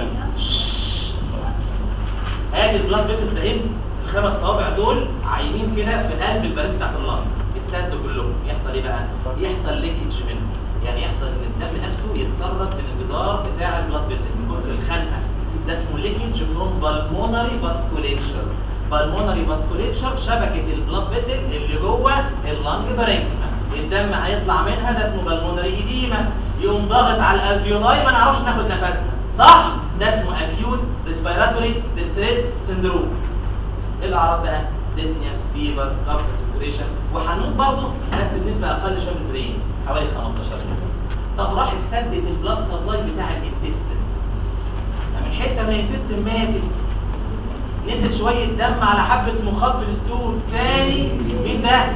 Speaker 2: ادي البلاد فيسلز اهي الخمس صوابع دول عايمين كده في قلب البريد بتاعت اللنج يتسدوا كلهم يحصل ايه بقى يحصل ليكج منهم يعني يحصل ان الدم نفسه يتسرب من الجدار بتاع البلاد فيسل من كتر الخنقه ده اسمه ليكج فروم بالمونري فاسكوليتشر بالمونري فاسكوليتشر شبكه البلاد فيسل اللي جوه اللنج بارينكما الدم هيطلع منها ده اسمه بالمونري ايديما يقوم ضاغط على الالفيولاي ما نعرفش ناخد نفسنا صح ده اسمه اكيوت ريسبيراتوري ديستريس سندروم ايه الاعراض بقى ديسنيا فيفر كاف ساتوريشن وهنموت برضه بس النسبه اقل شويه من البرين حوالي 15 طب راحت سدت البلاد سبلاي بتاع الانتستين من حته من الانتستين ماتت نزل شويه دم على حبه مخاط في الستور تاني مين ده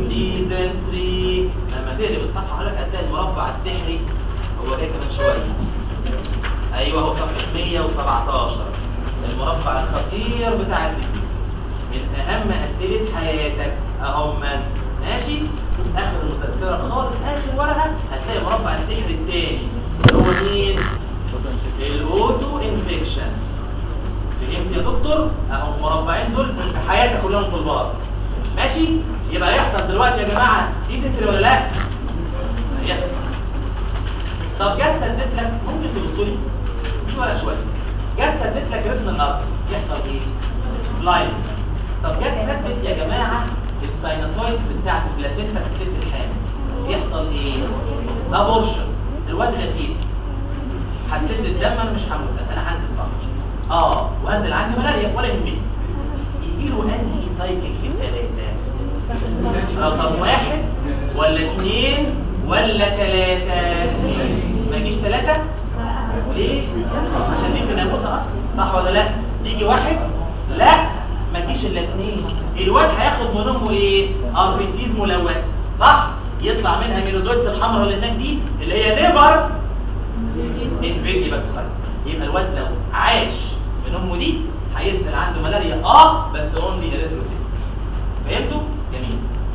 Speaker 2: ديزنتري لما تقلب الصفحه حضرتك هتلاقي المربع السحري هو جاي كمان شويه ايوه هو صفحه 117 المربع الخطير بتاع الديزنتري من اهم اسئله حياتك اهم ماشي في اخر المذكره خالص اخر ورقه هتلاقي مربع السحر الثاني اللي هو مين الاوتو انفكشن فهمت يا دكتور اهو المربعين دول في حياتك كلهم طلبات ماشي يبقى يحصل دلوقتي يا جماعه ديزنتري ولا لا يحصل طب جت سدت لك ممكن تبصوا لي مش ورق شويه جت سدت لك رتم الارض يحصل ايه لاين طب جت سدت يا جماعه الساينوسويدز بتاعت البلاسينتا في الست الحامل يحصل ايه ابورشن الواد غتيت هتسد الدم انا مش هموت انا هنزل صح اه وهنزل عندي ملاريا ولا يهمني يجي له انهي سايكل في الثلاثه رقم واحد ولا اثنين ولا ثلاثه ما يجيش ثلاثه ليه عشان دي في ناموسه اصلا صح ولا لا تيجي واحد لا ما تجيش الا اثنين الواد هياخد من امه ايه اربيسيز ملوثه صح يطلع منها ميلوزويدز الحمراء اللي هناك دي اللي هي نيفر انفيدي باكتيريا يبقى الواد لو عاش من امه دي هينزل عنده ملاريا اه بس اونلي اريثروسيت فهمتوا جميل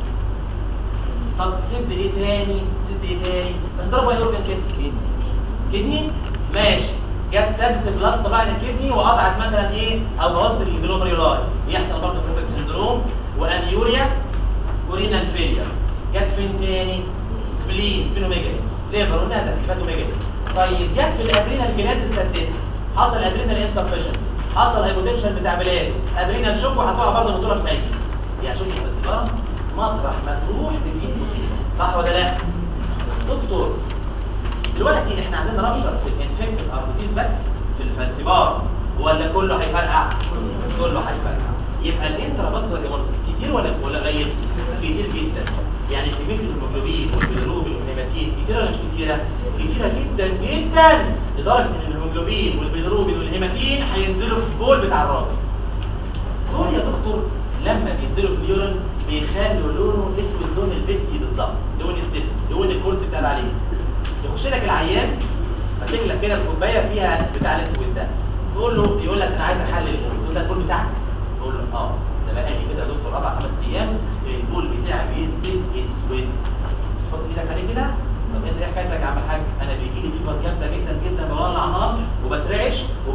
Speaker 2: طب سد ايه تاني سد ايه تاني اضربوا اي اورجن كده كدني ماشي جت سدت البلاد صباع الكدني وقطعت مثلا ايه او بوظت الجلوميرولاي يحصل برضه فروتك سندروم وانيوريا ورينال فيلير جت فين تاني سبلين سبينوميجالي ليفر ونادر هيباتوميجالي طيب جت في الادرينال جلاند سدتها حصل ادرينال انسفشنسي حصل هايبوتنشن بتاع بلاد ادرينال شوك وهتقع برضه موتورك ميت يعني شوف السيجاره مطرح ما تروح بتجيب مصيبه صح ولا لا دكتور دلوقتي احنا عندنا رابشر في الانفكتد اربسيس بس في الفانسيبار ولا كله هيفرقع كله هيفرقع يبقى الانترا باسكولار هيموليسيس كتير ولا ولا قليل كتير جدا يعني كميه الهيموجلوبين والبيلروبين والهيماتين كتيره ولا مش كتيره كتيره جدا جدا لدرجه ان الهيموجلوبين والبيلروبين والهيماتين هينزلوا في البول بتاع الراجل دول يا دكتور لما بينزلوا في اليورين بيخلوا لونه اسود لون البيبسي بالظبط لون الزفت لون الكرسي بتاع عليه يخش لك العيان ماسك لك كده الكوبايه فيها بتاع الاسود ده تقول له يقول لك انا عايز احلل البول تقول ده البول بتاعك تقول له اه ده بقى لي كده يا دكتور اربع خمس ايام البول بتاعي بينزل اسود حط ايدك عليه كده طب انت ايه حكايتك يا عم الحاج انا بيجي لي فيفر جامده جدا جدا بولع نار وبترعش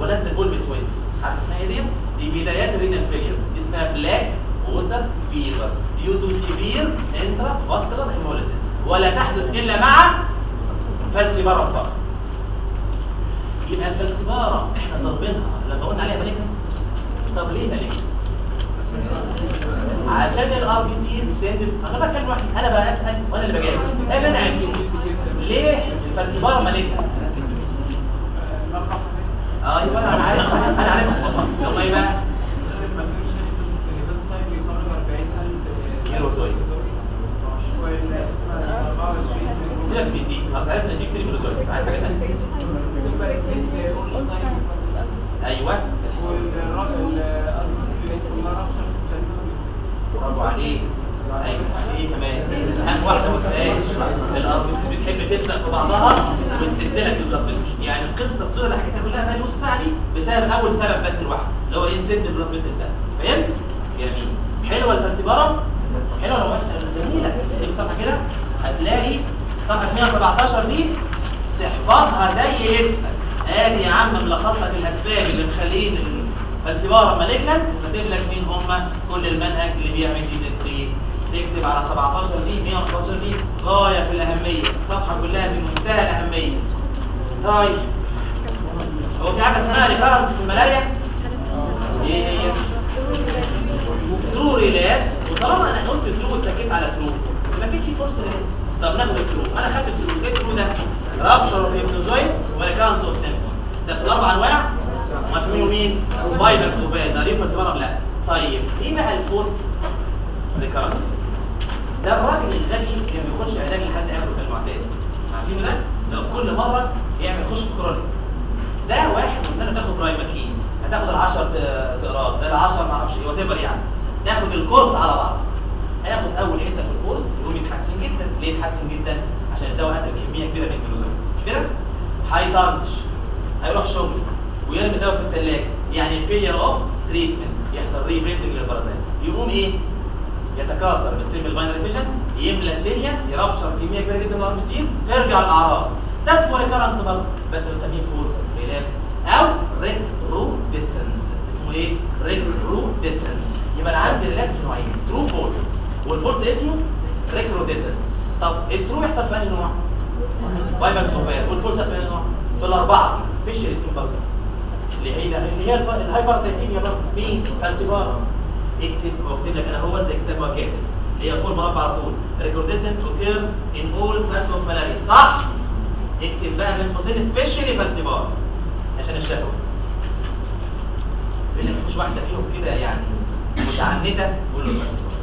Speaker 2: يبقى الفلسفاره احنا ظالمينها لما قلنا عليها ملكه طب ليه ملكه عشان الار بي سيز انا بتكلم واحد انا بقى اسال وانا اللي بجاوب ايه انا عارف ليه الفلسفاره ملكه ايوه انا عارف انا عارف طب ايه بقى كيلوزويد سيبك من دي خلاص عرفنا دي كتير كيلوزويد عايز حاجه ثانيه ايوه برافو عليك ايوه ايه كمان اهم واحده ما قلتهاش الار بي سي بتحب تلزق في بعضها وتسد لك البلاد بريشر يعني القصه الصوره اللي حكيتها كلها بقى نص ساعه دي بسبب اول سبب بس لوحده اللي هو ايه نسد البلاد بريشر ده فهمت جميل حلوه الفلسفاره حلوه ولا وحشه جميله تيجي صفحه كده هتلاقي صفحه 117 دي تحفظها زي اسمك ادي يا عم ملخص لك الاسباب اللي مخلين الفلسفاره مالجنت كاتب لك مين هم كل المنهج اللي بيعمل ديزنتري تكتب على 17 دي 115 دي غايه في الاهميه الصفحه كلها في منتهى الاهميه طيب هو في حاجه اسمها ريكارنس في الملاريا ايه هي ترو ريلابس وطالما انا قلت ترو واتكيت على ترو ما فيش في فرصه ريلابس طب ناخد الترو انا خدت الترو ايه الترو ده رابشر اوف هيبنوزويدز وريكارنس اوف سيمبتومز ده في الاربع انواع مفهومين مين بايبكس وبان ده ريفرنس بره لا طيب ايه بقى الفورس ريكارنس ده الراجل الغبي اللي ما بياخدش علاج لحد اخره كالمعتاد عارفين ده لو في كل مره يعمل يخش في كرونيك ده واحد ان انا تاخد برايماكين هتاخد ال10 اقراص ده ال10 ما اعرفش ايه وات يعني تاخد الكورس على بعض هياخد اول حته في الكورس يقوم يتحسن جدا ليه يتحسن جدا عشان الدواء قتل كميه كبيره من الجلوكوز مش كده هيطنش هيروح شغل ويرمي الدواء في الثلاجه يعني فيلير اوف تريتمنت يحصل ري بريندنج للبرازيل يقوم ايه يتكاثر بالسيم الباينري فيجن يملى الدنيا يربشر كميه كبيره جدا من الار بي سيز ترجع الاعراض ده اسمه ريكارنس برضه بس بنسميه فورس ريلابس او ريكرو ديسنس اسمه ايه ريكرو ديسنس يبقى انا عندي ريلابس نوعين ترو فورس والفورس اسمه ريكرو ديسنس طب الترو يحصل في انهي نوع بايبكس اوفير والفورس يحصل في انهي نوع في الاربعه سبيشال تيم برضه اللي هي اللي هي الهايبرسايتيميا برضه مين فالسيبار اكتب واكتب لك انا هو زي كتاب وكاتب اللي هي فور مربع على طول ريكورديسنس اوكيرز ان اول كلاس اوف ملاريا صح اكتب بقى من قوسين سبيشالي فالسيبار عشان الشهوه يقول لك مش واحده فيهم كده يعني متعنته قول له فالسيبار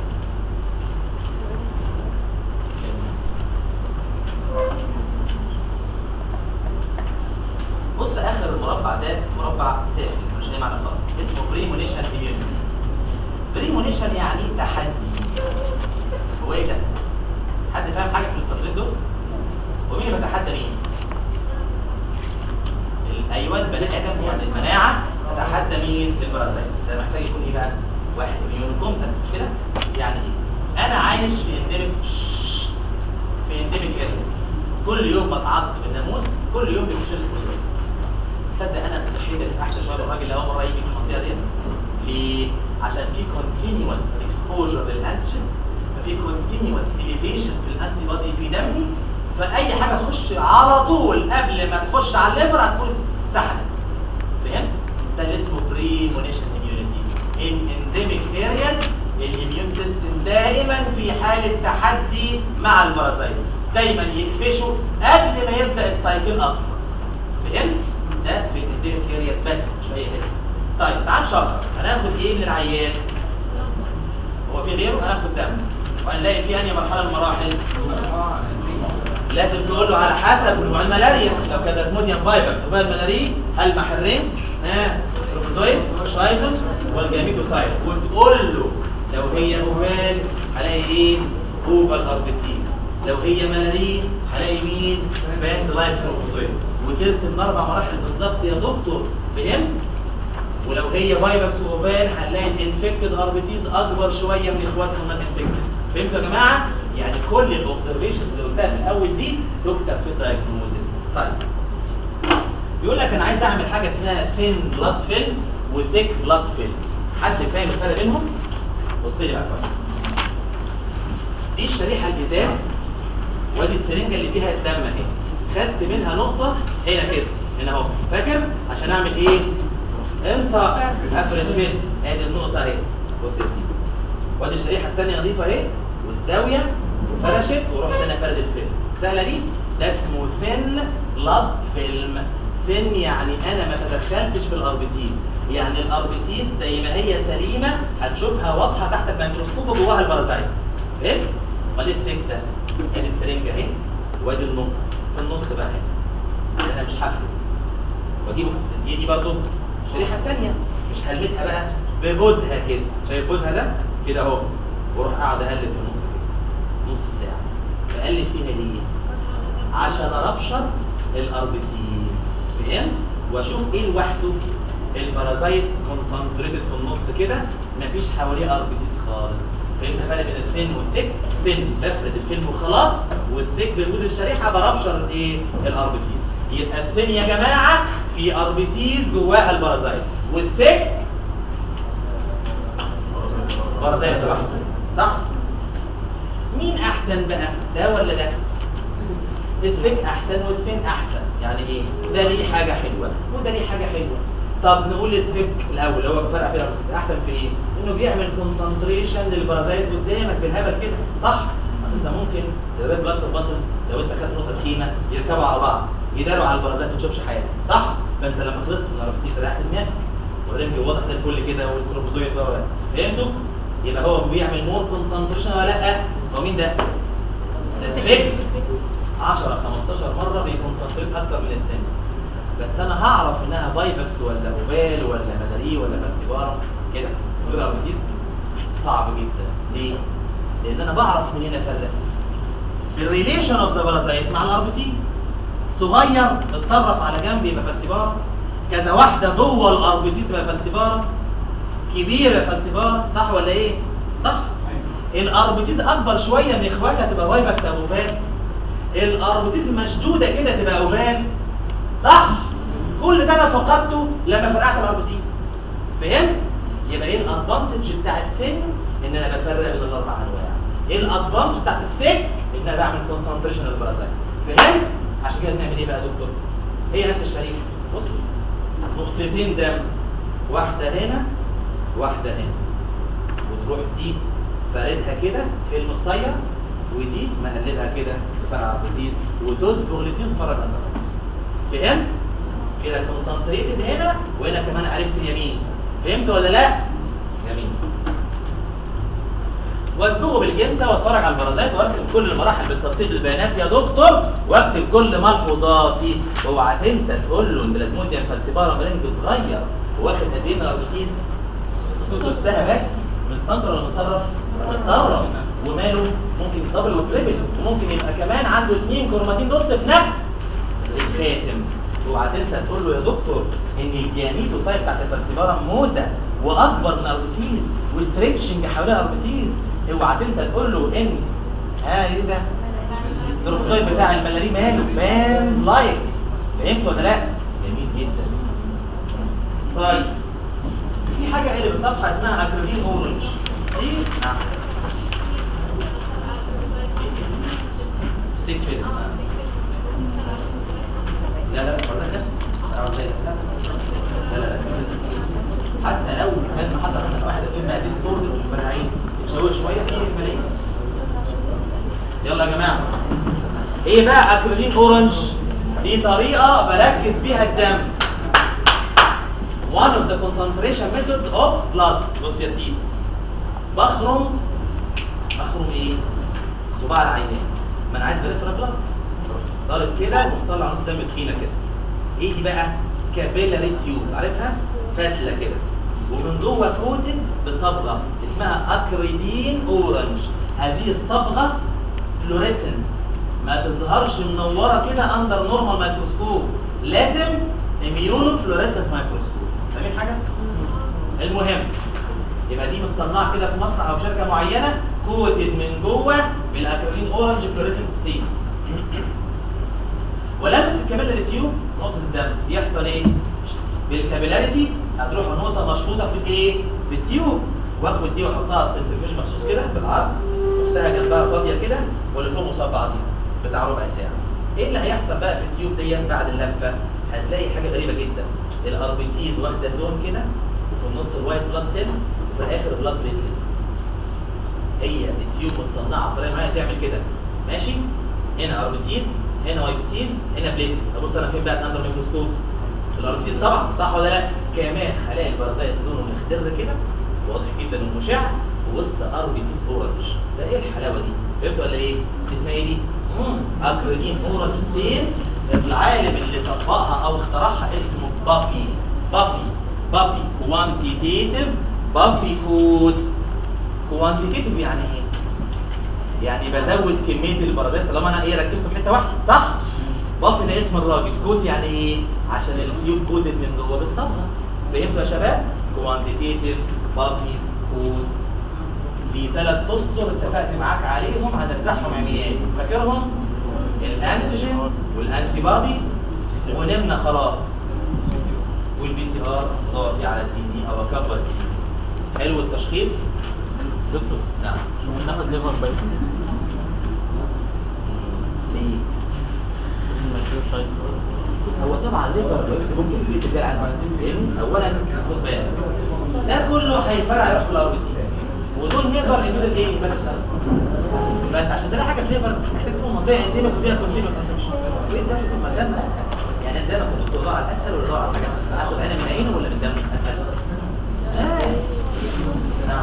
Speaker 2: بص اخر المربع ده مربع سافل مش ليه معنى خالص اسمه بريمونيشن اميونيتي بريمونيشن يعني تحدي هو ايه ده حد فاهم حاجه في السطرين دول ومين اللي بيتحدى مين ال- ايوه البني ادم يعني المناعه تتحدى مين البرازيل ده محتاج يكون ايه بقى واحد مليون كومبتنت مش كده يعني ايه انا عايش في انديميك في انديميك اريا كل يوم بتعض بالناموس كل يوم بيخش لي سبوزويدز تصدق انا صحتي احسن شويه من الراجل اللي اول مره يجي في المنطقه دي ليه عشان في continuous exposure للانتيجين ففي continuous elevation في الانتي بودي في دمي فاي حاجه تخش على طول قبل ما تخش على الليفر هتكون سحلت فهمت ده اللي اسمه بريمونيشن اميونيتي ان endemic areas الاميون سيستم دائما في حاله تحدي مع البرازيل دايما يقفشوا قبل ما يبدا السايكل اصلا فهمت ده في الانديميك ارياز بس مش اي حته طيب تعال نشخص هناخد ايه من العيان هو في غيره هناخد دم وهنلاقي في انهي مرحله من المراحل لازم تقول له على حسب نوع الملاريا لو كان اسموديوم بايبكس وبقى الملاريا المحرين ها بروفوزويد شايزون والجاميتوسايت وتقول له لو هي اوفال هلاقي ايه اوفال اربسيس لو هي ملاريا هلاقي مين باند لايف بروفوزويد وترسم الاربع مراحل بالظبط يا دكتور فهمت ولو هي بايبكس واوفال هنلاقي الانفكتد ار بي سيز اكبر شويه من اخواتهم النون انفكتد فهمتوا يا جماعه يعني كل الاوبزرفيشنز اللي قلتها في الاول دي تكتب في الدايجنوزيس طيب بيقول لك انا عايز اعمل حاجه اسمها ثين بلاد فيلم وثيك بلاد فيلم حد فاهم الفرق بينهم بص لي بقى كويس دي الشريحه الازاز وادي السرنجه اللي فيها الدم اهي خدت منها نقطه هنا كده هنا اهو فاكر عشان اعمل ايه انت افرد فين ادي النقطه اهي بص يا سيدي وادي الشريحه الثانيه نظيفه اهي والزاويه وفرشت ورحت انا فرد الفيلم سهله دي ده اسمه ثين لاب فيلم ثين يعني انا ما تدخلتش في الاربسيس يعني الاربسيس زي ما هي سليمه هتشوفها واضحه تحت الميكروسكوب وجواها البرازيت فهمت امال ايه الثيك ده ادي السرنجه اهي وادي النقطه في النص بقى اهي انا مش هفرد واجيب الس- دي دي برضه الشريحه الثانيه مش هلمسها بقى بجوزها كده شايف جوزها ده كده اهو واروح قاعد اقلب في النقطه كده نص ساعه بقلب فيها ليه عشان اربشر الاربسيس فهمت واشوف ايه لوحده البارازايت كونسنتريتد في النص كده مفيش حواليه اربسيس خالص فهمت الفرق بين الثين والثيك ثين بفرد الفيلم وخلاص والثيك بجوز الشريحه بربشر ايه الاربسيس يبقى الثين يا جماعه في اربسيس جواها البارازايت والثيك بارازايت لوحده صح مين احسن بقى ده ولا ده الثيك احسن والثين احسن يعني ايه ده ليه حاجه حلوه وده ليه حاجه حلوه طب نقول الثيك الاول هو الفرق بين الاربسيس احسن في ايه انه بيعمل كونسنتريشن للبارازايت قدامك بالهبل كده صح اصل انت ممكن الريد بلاد باسلز لو انت خدت نقطه تخينه يركبوا على بعض يداروا على البارازيت ما تشوفش حاجه صح فانت لما خلصت من الاربسيس رايح دماغك والرنج واضح زي الفل كده والتروبوزويد ده ولا- فهمتوا يبقى هو بيعمل مور كونسنتريشن ولا لا هو مين ده الثيك 10 15 مره بيكونسنتريت اكتر من الثاني بس انا هعرف انها بايبكس ولا اوفال ولا مداري ولا فاكسيبارم كده كده اربسيس صعب جدا ليه؟ لان انا بعرف منين افرق بالريليشن اوف ذا بارازايت مع الاربسيس صغير متطرف على جنب يبقى فالسيبارم كذا واحده جوه الاربسيس يبقى فالسيبارم كبير يبقى فالسيبارم صح ولا ايه؟ صح؟ الاربسيس اكبر شويه من اخواتها تبقى وايبكس او اوفال الاربسيس مشدوده كده تبقى اوفال صح كل ده انا فقدته لما فرقعت الاربسيس فهمت يبقى ايه الادفانتج بتاع الثين ان انا بفرق بين الاربع انواع ايه الادفانتج بتاعت الثيك ان انا بعمل كونسنتريشن للبرازيل فهمت عشان كده بنعمل ايه بقى يا دكتور هي نفس الشريحه بص نقطتين دم واحده هنا واحده هنا وتروح دي فاردها كده فيلم قصير ودي مقلبها كده بفرع بسيس وتصبغ الاثنين تفرج انت خلاص فهمت كده كونسنتريتد هنا وهنا كمان عرفت اليمين فهمت ولا لا جميل واصبغه بالجمسه واتفرج على البرازات وارسم كل المراحل بالتفصيل بالبيانات يا دكتور واكتب كل ملحوظاتي واوعى تنسى تقول له البلازموديوم فالسيبارا مرنج صغير واخد قد ايه من الاربسيس سدسها بس من سنتر ولا من طرف؟ من طرف وماله ممكن دبل وتريبل وممكن يبقى كمان عنده اثنين كروماتين دوت في نفس الخاتم اوعى تنسى تقول له يا دكتور ان الجيانيتوسايت بتاعت الفالسيبارا موزه واكبر من الاربسيس وستريتشنج حوالين الاربسيس اوعى تنسى تقول له ان ها ايه ده التروبوزايت بتاع الملاري ماله مان لايك فهمت ولا لا جميل جدا طيب في حاجه قلب الصفحه اسمها اكريلين اورنج دي نعم ستيك فين لا لا والله نفس لا لا لا حتى لو كان حصل مثلا واحد فيلم ديستورد في المراعين تشوه شويه في الملايين يلا يا جماعه ايه بقى اكريلين اورنج دي طريقه بركز بيها الدم one of the concentration methods of blood بص يا سيدي بخرم بخرم ايه صباع العينين ما انا عايز بلف بلاد ضارب كده ومطلع نص دم تخينه كده ايه دي بقى كابيلاري تيوب عارفها فتله كده ومن جوه كوتد بصبغه اسمها اكريدين اورنج هذه الصبغه فلوريسنت ما تظهرش منوره كده اندر نورمال مايكروسكوب لازم اميونو فلوريسنت مايكروسكوب فاهمين حاجه المهم يبقى دي متصنعه كده في مصنع او شركه معينه كوتد من جوه بالاكريلين اورنج فلوريسنت ستين ولمس الكابيلاري تيوب نقطه الدم يحصل ايه بالكابيلاريتي هتروح نقطه مشفوطه في الايه في التيوب واخد دي واحطها في سنترفيوج مخصوص كده بالعرض واختها جنبها فاضيه كده واللي فوق مصاب بعضيها بتاع ربع ساعه ايه اللي هيحصل بقى في التيوب دي بعد اللفه هتلاقي حاجه غريبه جدا الار بي سيز واخده زون كده وفي النص الوايت بلاد سيلز وفي الاخر بلاد بليتلز هي التيوب متصنعه بطريقه معينه تعمل كده ماشي هنا ار بي سيز هنا واي بي سيز هنا بليتلز ابص انا فين بقى اندر ميكروسكوب الار بي سيز طبعا صح ولا لا كمان هلاقي البرازيت لونه مخضر كده واضح جدا ومشع في وسط ار بي سيز اورنج ده ايه الحلاوه دي فهمت ولا ايه دي اسمها ايه دي مم، اكريدين اورنج ستين العالم اللي طبقها او اخترعها اسمه بافي بافي بافي كوانتيتيف بافي كود كوانتيتيف يعني ايه يعني بزود كميه البرازيت طالما انا ايه ركزت في حته واحده صح بافي ده اسم الراجل كوت يعني ايه عشان التيوب كودد من جوه بالصبغه فهمتوا يا شباب كوانتيتيف بافي كود في ثلاث اسطر اتفقت معاك عليهم هنرزعهم عميان فاكرهم الانتيجين والانتي بادي ونمنا خلاص والبي سي ار ضغطي على الدي دي او اكبر الدي دي حلو التشخيص
Speaker 1: دكتور
Speaker 2: نعم
Speaker 1: ممكن ناخد ليفر بايبسي
Speaker 2: ليه
Speaker 1: ما يجيبش عايز
Speaker 2: هو طبعا ليفر بايبسي ممكن اللي تدير على المسلمين اولا خد بالك ده كله هيفرع يروح في الار بي سي ودول نقدر نجيب ايه يبقى فانت عشان تلاقي حاجه في ليفر محتاج تكون منطقه قديمه وفيها كونتينوس انت مش وين ده شوف الدم اسهل يعني انت دايما كنت بتدور على الاسهل ولا تدور على حاجه اخد عينه من عينه ولا من دم اسهل آه. نعم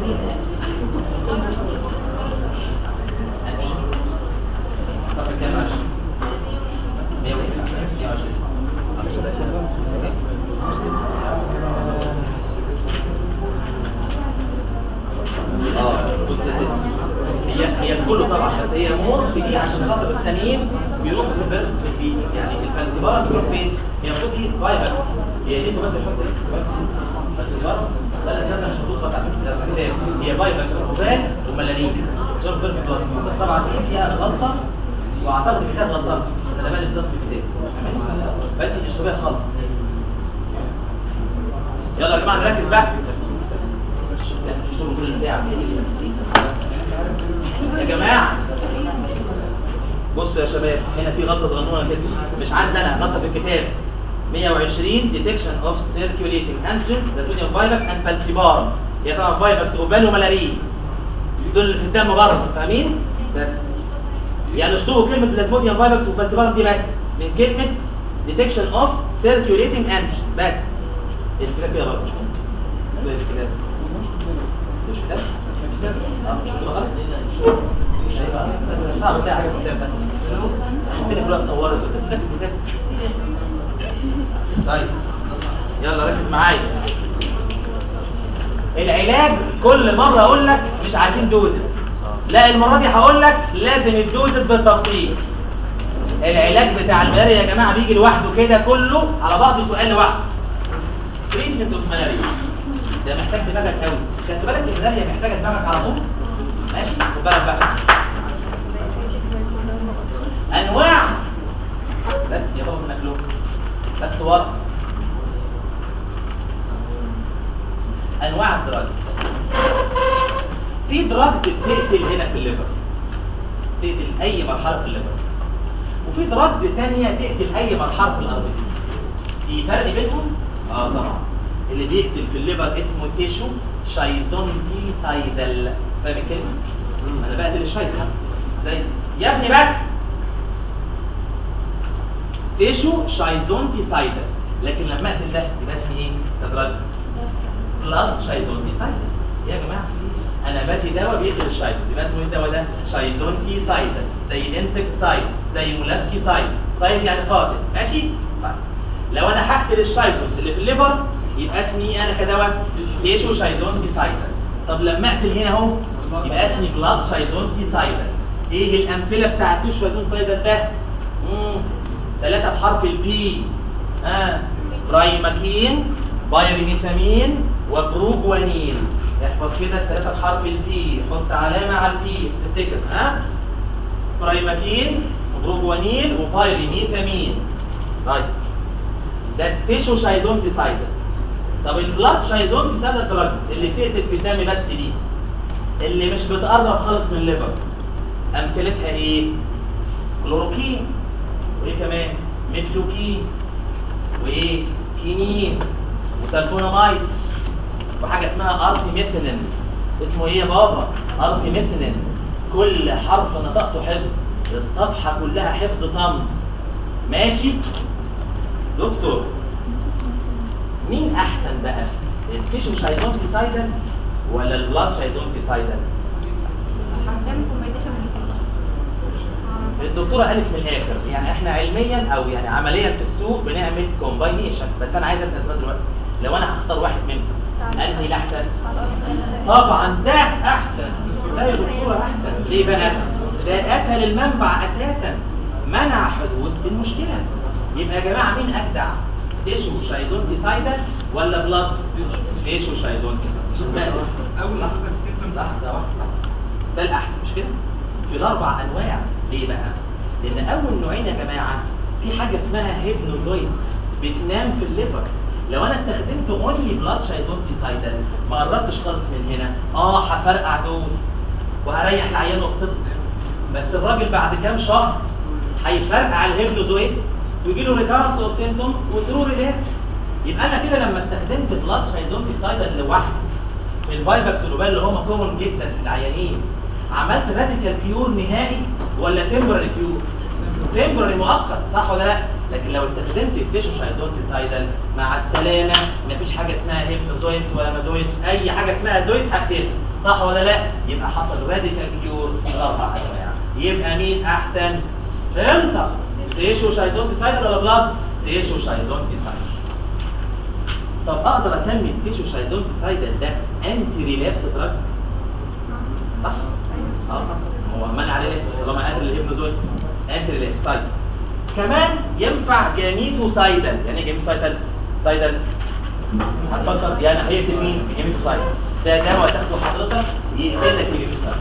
Speaker 2: طب كام عشان 120 اه بص يا ستي هي هي كله طبعا بس هي مور في دي عشان خاطر التانيين بيروحوا في البيرث في يعني الفانسيبارا بتروح فين؟ هي المفروض دي فايبرز هي لسه بس يحط فانسيبارا لا لا كذا مش مظبوط خالص على فكره ده كتاب هي فايبرز وخفان وملارين جور بيرث بلس بس طبعا دي فيها غلطه واعتقد الكتاب غلطان انا مالي بالظبط في الكتاب فانت مش شبيه خالص يلا يا جماعه نركز بقى لا مش شغل كل البتاع يا جماعه بصوا يا شباب هنا في غلطه صغنونه كده مش عندي انا غلطه في الكتاب 120 ديتكشن اوف سيركيوليتنج انجنز بلازموديوم فايروس اند فالسيبارم هي طبعا فايروس اوبال وملارين دول اللي في الدم برضه فاهمين بس يعني اشتروا كلمه بلازموديوم فايروس وفالسيبارم دي بس من كلمه ديتكشن اوف سيركيوليتنج انجن بس الكتاب كده برضه مش مهم. ده الكتاب مش كتاب اه مش كتاب خالص مش هيبقى صعب تلاقي حاجه في الكتاب ده عشان كده كلها اتطورت وتذاكر الكتاب طيب يلا ركز معايا العلاج كل مره اقول لك مش عايزين دوزز لا المره دي هقول لك لازم الدوزز بالتفصيل العلاج بتاع الملاريا يا جماعه بيجي لوحده كده كله على بعضه سؤال لوحده تريتمنت اوف ملاريا ده محتاج دماغك قوي خدت بالك الملاريا محتاجه دماغك على طول ماشي خد بالك بقى انواع بس يا بابا منك له بس ورا انواع الدراجز في دراجز بتقتل هنا في الليفر تقتل اي مرحله في الليفر وفي دراجز تانية تقتل اي مرحله في الاربسيس في فرق بينهم اه طبعا اللي بيقتل في الليفر اسمه تيشو شايزونتي سايدل فاهم الكلمه انا بقتل الشايزون زي يا ابني بس تيشو شايزونتي سايدل لكن لما اقتل ده يبقى اسمي ايه تدرج بلس شايزونتي سايدل يا جماعه انا بدي دواء بيقتل الشايزون يبقى اسمه ايه الدواء ده شايزونتي سايدل زي الانسكت سايد زي مولاسكي سايد سايد يعني قاتل ماشي طيب لو انا هقتل الشايزون اللي في الليفر يبقى اسمي ايه انا كدواء تيشو شايزونتي سايدل طب لما اقتل هنا اهو يبقى اسمي بلاد شايزونتي سايدل ايه الامثله بتاعت تيشو شايزونتي سايدل ده امم ثلاثه بحرف البي اه برايماكين بايريميثامين وبروجوانين احفظ كده الثلاثه بحرف البي حط علامه على البي تفتكر ها برايماكين وبروجوانين وبايريميثامين طيب ده التيشو شايزونتي سايدل طب البلاد شايزونتي سايدل دراجز اللي بتقتل في الدم بس دي اللي مش بتقرب خالص من الليفر امثلتها ايه كلوروكين وايه كمان ميفلوكين وايه كينين وسلفونامايدز وحاجه اسمها ارتيميسينين اسمه ايه يا بابا ارتيميسينين كل حرف نطقته حفظ الصفحه كلها حفظ صم ماشي دكتور مين احسن بقى التيشو شايزونتيسايدال ولا البلاد شايزونتيسايدال
Speaker 4: عشان كومبينيشن
Speaker 2: الدكتوره قالت من الاخر يعني احنا علميا او يعني عمليا في السوق بنعمل كومباينيشن بس انا عايز اسال سؤال دلوقتي لو انا هختار واحد منهم انهي الاحسن طبعا ده احسن ده يا دكتوره احسن ليه بقى ده قتل المنبع اساسا منع حدوث المشكله يبقى يا جماعه مين اجدع تيشو شايزونتيسايدال ولا بلاد تيشو شايزونتيسايدال
Speaker 3: اول ما اسمع السيمبتومز
Speaker 2: لحظة واحدة ده الأحسن مش كده؟ في الأربع أنواع ليه بقى؟ لأن أول نوعين يا جماعة في حاجة اسمها هيبنوزويدز بتنام في الليفر لو أنا استخدمت اونلي بلاد شايزونتيسايدال ما قربتش خالص من هنا اه هفرقع دول وهريح العيان وابسطه بس الراجل بعد كام شهر هيفرقع الهيبنوزويد ويجي له ريكارنس اوف سيمتومز وترو ريلابس يبقى انا كده لما استخدمت بلاد شايزونتيسايدال لوحده الفايبكس اللي اللي هم كومن جدا في العيانين عملت راديكال كيور نهائي ولا تمبرري كيور تمبرري مؤقت صح ولا لا لكن لو استخدمت التيشو شايزونتيسايدال مع السلامه مفيش حاجه اسمها هيبنوزويدز ولا مازويدز اي حاجه اسمها زويد هقتلها صح ولا لا يبقى حصل راديكال كيور الاربع انواع يبقى مين احسن فهمت تيشو شايزونتيسايدال ولا بلاد تيشو شايزونتيسايدال طب اقدر اسمي التيشو شايزونتيسايدال ده انتي ريلابس دراج صح اه طبعا هو منع ريلابس طالما قاتل الهيبنوزويد انتي ريلابس طيب كمان ينفع جاميتوسايدال يعني ايه جاميتوسايدال سايدال هتفكر يعني هيقتل مين في جاميتوسايدال ده دواء تاخده حضرتك يقتلك في جاميتوسايدال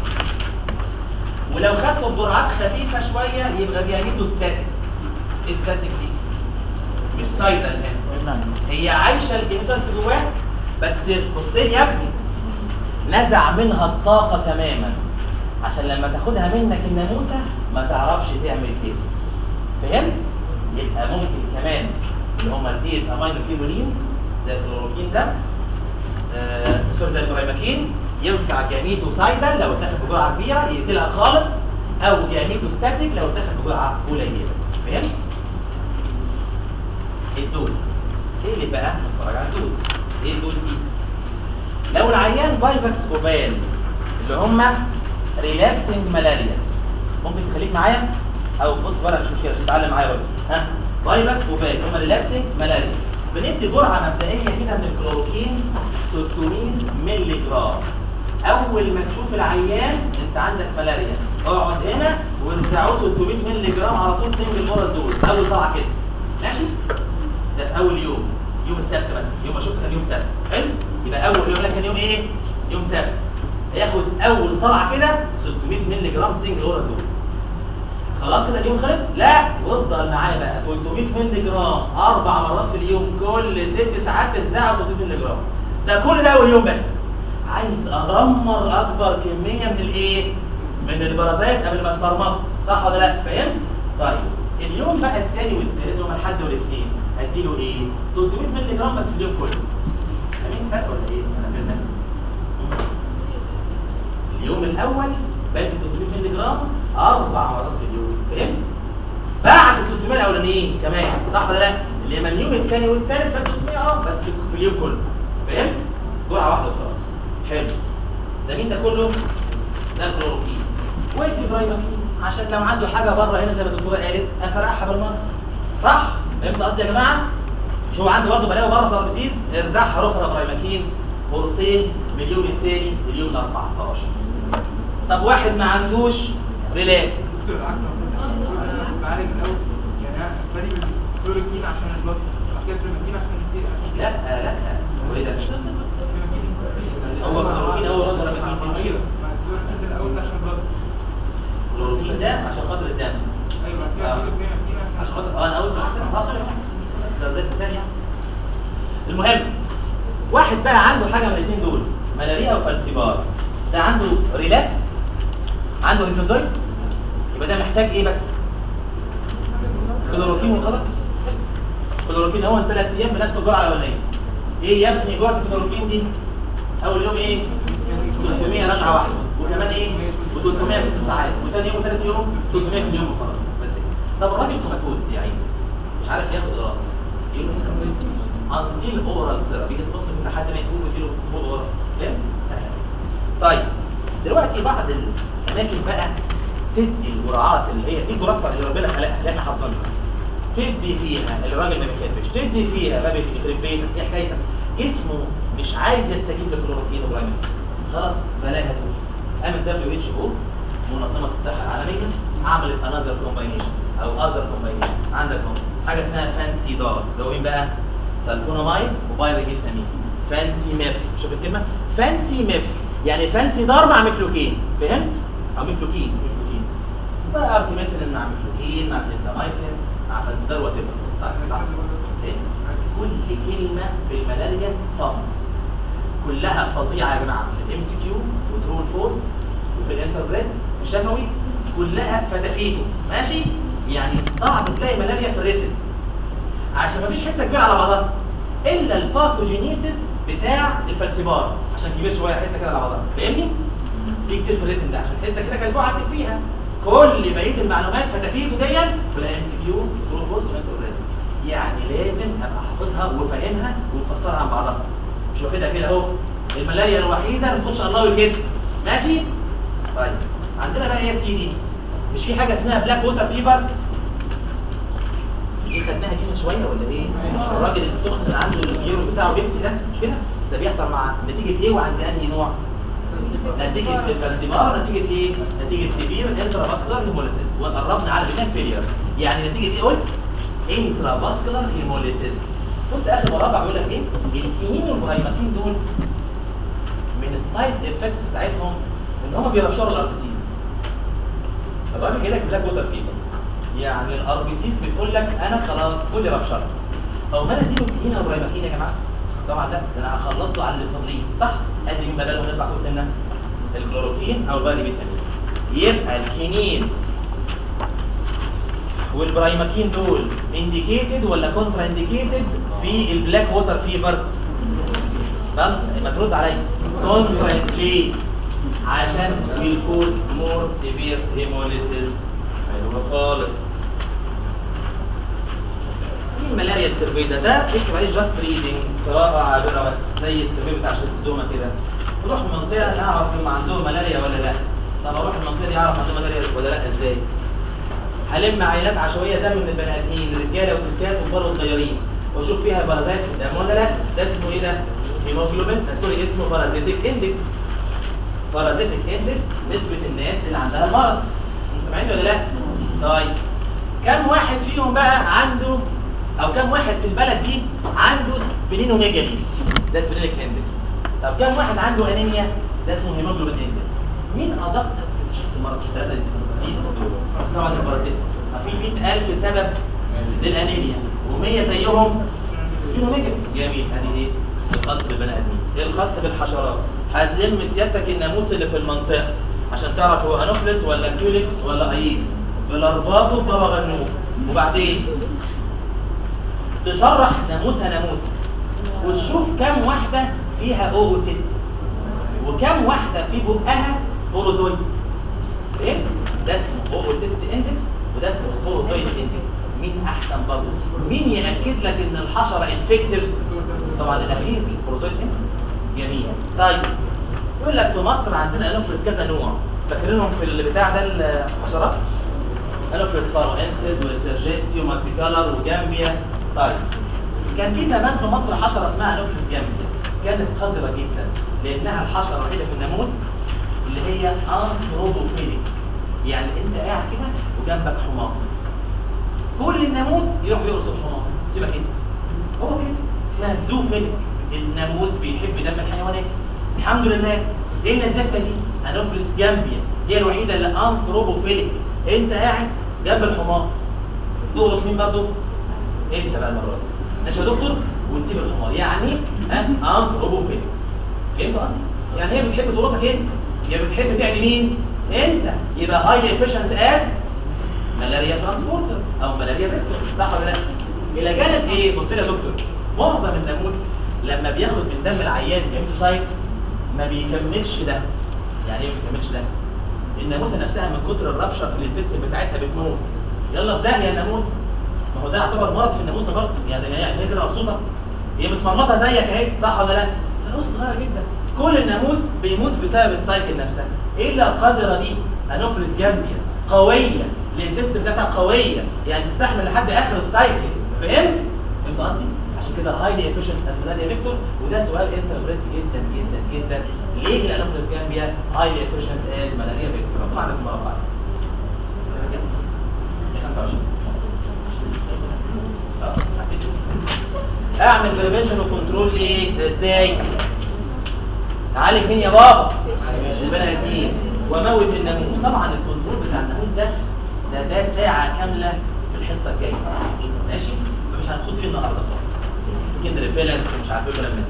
Speaker 2: ولو خدته بجرعات خفيفه شويه يبقى جاميتوستاتيك ايه ستاتيك دي مش سايدال هنا هي عايشه الجينيتال في جواها بس بص لي يا ابني نزع منها الطاقه تماما عشان لما تاخدها منك الناموسه ما تعرفش تعمل كده فهمت يبقى ممكن كمان اللي هم الايد امينو فينولينز زي الكلوروكين ده آه سوري زي البرايماكين ينفع جاميتوسايدال لو اتاخد بجرعه كبيره يقتلها خالص او جاميتوستاتيك لو اتاخد بجرعه قليله فهمت الدوز ايه اللي بقى نتفرج على الدوز ايه الدوز دي لو العيان بايفكس اوبال اللي هم ريلابسنج ملاريا ممكن تخليك معايا او بص ولا مش مشكله عشان تتعلم معايا برضه ها بايفكس اوبال هم ريلابسنج ملاريا بندي جرعه مبدئيه كده من الكلوروكين 600 مللي جرام اول ما تشوف العيان انت عندك ملاريا اقعد هنا وارزعه 600 مللي جرام على طول سنجل اورال دوز اول طلعه كده ماشي ده في اول يوم يوم السبت مثلا يوم ما شفت كان يوم سبت حلو يبقى اول يوم ده كان يوم ايه يوم سبت هياخد اول طلعه كده 600 مللي جرام سنجل اورال دوز خلاص كده اليوم خلص لا وافضل معايا بقى 300 مللي جرام اربع مرات في اليوم كل ست ساعات تنزعه 300 مللي جرام ده كل ده اول يوم بس عايز ادمر اكبر كميه من الايه من البرازيت قبل ما تمرمطه صح ولا لا فهمت طيب اليوم بقى الثاني والثالث يوم الاحد والاثنين هديله ايه 300 مللي جرام بس في اليوم كله امين فاكر ولا ايه انا فاهم نفسي اليوم الاول بدي 300 مللي جرام اربع مرات في اليوم فهمت بعد ال 600 الاولانيين كمان صح ولا لا اللي من اليوم الثاني والثالث بدي 300 اه بس في اليوم كله فهمت جرعه واحده وخلاص حلو ده مين ده كله ده كلوروكين وادي برايماكين عشان لو عنده حاجه بره هنا زي ما الدكتوره قالت افرقعها بالمره صح فهمت قصدي يا جماعه مش هو عنده برضه بلاوي بره ترابيزيز ارزعها اخرى برايماكين قرصين مليون الثاني مليون ال 14 طب واحد ما عندوش ريلاكس
Speaker 3: دكتور العكس انا بعالج الاول يعني انا بادئ بالكلوروكين عشان البلد بعد كده كلوروكين عشان الدي- عشان
Speaker 2: لا لا هو ايه ده هو كلوروكين اول رد برايماكين تمشي
Speaker 3: مع الكلوروكين الاول ده عشان البلد
Speaker 2: كلوروكين ده عشان خاطر الدم
Speaker 3: ايوه بعد كده
Speaker 2: آه.
Speaker 3: كلوروكين
Speaker 2: عشان خاطر اه انا قلت احسن خلاص بس ده زي ثانيه المهم واحد بقى عنده حاجه من الاثنين دول ملاريا وفالسيبار ده عنده ريلابس عنده انتوزويد يبقى ده محتاج ايه بس كلوروكين وخلاص بس كلوروكين اول ثلاث ايام بنفس الجرعه الاولانيه ايه يا ابني جرعه الكلوروكين دي اول يوم ايه 600 رجعه واحده وكمان ايه و300 في الساعات وثاني يوم وثالث يوم 300 في اليوم وخلاص بس كده. طب الراجل كوماتوز دي عيني مش عارف ياخد راس يقول انتيل اورال ثيرابي بس بص لحد ما يفوق ويديله فوق اورال لا سهل طيب دلوقتي بعض الاماكن بقى تدي الجرعات اللي هي دي الجرعات اللي ربنا خلقها اللي احنا حافظينها تدي فيها الراجل ما بيحبش تدي فيها باب يخرب بيتك ايه حكايتك جسمه مش عايز يستجيب للكلوروكين وبرايمين خلاص بلاها دول قام الدبليو اتش او منظمه الصحه العالميه عملت انذر كومباينيشنز او اذر كومباينيشن عندك هم حاجه اسمها فانسي دار اللي هو مين بقى سلفونامايدز وبايريجيثامين فانسي ميف شوف الكلمه فانسي ميف يعني فانسي دار مع مفلوكين فهمت او مفلوكين مش مفلوكين بقى ارتميسين مع مفلوكين مع كليندامايسين مع فانسي دار وات كل كلمه في الملاريا صم كلها فظيعه يا جماعه في الام سي كيو وترو فورس وفي الانتربريت في الشفوي كلها فتافيته ماشي يعني صعب تلاقي ملاريا في الريتن عشان مفيش حته كبيره على بعضها الا الباثوجينيسيس بتاع الفلسبار عشان كبير شويه حته كده على بعضها فاهمني في كتير في الريتن ده عشان حته كده كان جوه عدت فيها كل بقيه المعلومات فتافيته دي في الام سي كيو ترو فورس والانتربريت يعني لازم ابقى حافظها وفاهمها ومفسرها عن بعضها مش واخدها كده اهو الملاريا الوحيده اللي تخش الله كده ماشي طيب عندنا بقى ايه يا سيدي مش في حاجه اسمها بلاك ووتر فيبر دي خدناها دي من شويه ولا ايه الراجل السخن اللي عنده الفيورو بتاعه بيبسي ده مش كده ده بيحصل مع نتيجه ايه وعند انهي نوع نتيجه في الفالسيمار نتيجه ايه نتيجه سيفير انترا فاسكولار هيموليسيس وقربنا على البنان فيلير يعني نتيجه ايه قلت انترا فاسكولار هيموليسيس بص اخر مربع بيقول لك ايه الكينين والبرايماتين دول من السايد افكتس بتاعتهم ان هم بيرشروا الار بي سيز الراجل جاي لك بلاك ووتر فيبر يعني الار بي سيز بتقول لك انا خلاص كلي رشرت او ما انا اديله الكينين والبرايماتين يا جماعه طبعا لا ده انا هخلص له على اللي فاضلين صح ادي مين بدلهم نطلع فوق سنه الكلوروكين او الباريبيتامين يبقى الكينين والبرايماكين دول انديكيتد ولا كونترا انديكيتد في البلاك ووتر فيبر تمام ما ترد عليا كونترا ليه عشان بيكوز مور سيفير هيموليسيس حلو خالص ايه الملاريا السيرفي ده ده اكتب عليه جاست ريدنج قراءه عابره بس زي السيرفي بتاع شيستوما كده نروح منطقه نعرف هم عندهم ملاريا ولا لا طب اروح المنطقه دي اعرف عندهم ملاريا ولا لا ازاي هلم عينات عشوائيه دم من البني ادمين رجاله وستات وكبار وصغيرين واشوف فيها بارازيت في الدم ولا لا ده اسمه ايه ده هيموجلوبين آه، سوري اسمه بارازيتيك اندكس بارازيتيك اندكس نسبه الناس اللي عندها المرض انتوا سامعين ولا لا طيب كم واحد فيهم بقى عنده او كم واحد في البلد دي عنده سبلينوميجالي ده سبلينيك اندكس طب كم واحد عنده انيميا ده اسمه هيموجلوبين اندكس مين ادق في تشخيص المرض مش ثلاثه ديس دول طبعا البارازيت في 100000 سبب للانيميا و100 زيهم سبلينوميجالي جميل ادي ايه الخاص بالبني ادمين ايه الخاص بالحشرات هتلم سيادتك الناموس اللي في المنطقه عشان تعرف هو انوفلس ولا كيوليكس ولا ايدز بالارباطه ببابا غنوج وبعدين تشرح ناموسها ناموسه وتشوف كم واحده فيها اوسيست وكم واحده في بقها سبوروزويدز ايه ده اسمه اوسيست اندكس وده اسمه سبوروزويد اندكس مين احسن برضه مين ياكد لك ان الحشره انفكتيف طبعا الاخير السبوروزويد اندكس جميل طيب يقول لك في مصر عندنا انوفلس كذا نوع فاكرينهم في البتاع ده الحشرات انوفلس فاروانسيس وسيرجيتي ومالتيكالر وجامبيا طيب كان في زمان في مصر حشره اسمها انوفلس جامبيا كانت قذره جدا لانها الحشره الوحيده في الناموس اللي هي انثروبوفيليك يعني انت قاعد كده وجنبك حمار كل الناموس يروح يقرص الحمار سيبك انت هو كده اسمها الزوفيليك الناموس بيحب دم الحيوانات الحمد لله ايه الزفته دي انوفلس جامبيا هي الوحيده اللي انثروبوفيليك انت قاعد جنب الحمار تقرص مين برضه انت بقى المره دي ماشي يا دكتور وتسيب الحمار يعني ها انثروبوفيليك فهمت قصدي يعني هي بتحب تقرصك انت هي بتحب تعدي مين انت يبقى هايلي افيشنت از ملاريا ترانسبورتر او ملاريا فيكتور صح ولا لا الى جانب ايه بص لي يا دكتور معظم الناموس لما بياخد من دم العيان جاميتوسايتس ما بيكملش ده يعني ايه ما بيكملش ده الناموسه نفسها من كتر الربشه في الانتست بتاعتها بتموت يلا في داهيه يا ناموس ما هو ده يعتبر مرض في الناموسه برضه يعني هي هي كده مبسوطه هي متمرمطه زيك اهي صح ولا لا الناموسه صغيره جدا كل الناموس بيموت بسبب السايكل نفسها الا القذره دي انوفلس جامبيا قويه الانتست بتاعتها قويه يعني تستحمل لحد اخر السايكل فهمت فهمت قصدي عشان كده هايلي افيشنت از يا فيكتور وده سؤال انتربريت جدا جدا جدا ليه الانوفلس جامبيا هايلي افيشنت از ملاريا فيكتور طبعا عندك مربع 25 اه هتشوف. اعمل بريفنشن وكنترول ايه ازاي تعالج مين يا بابا البني ادمين وموت الناموس طبعا الكنترول بتاع الناموس ده ده ده ساعه كامله في الحصه الجايه ماشي فمش هنخوض فيه النهارده خالص سكين ريبيلنس ومش عارف ايه ولا من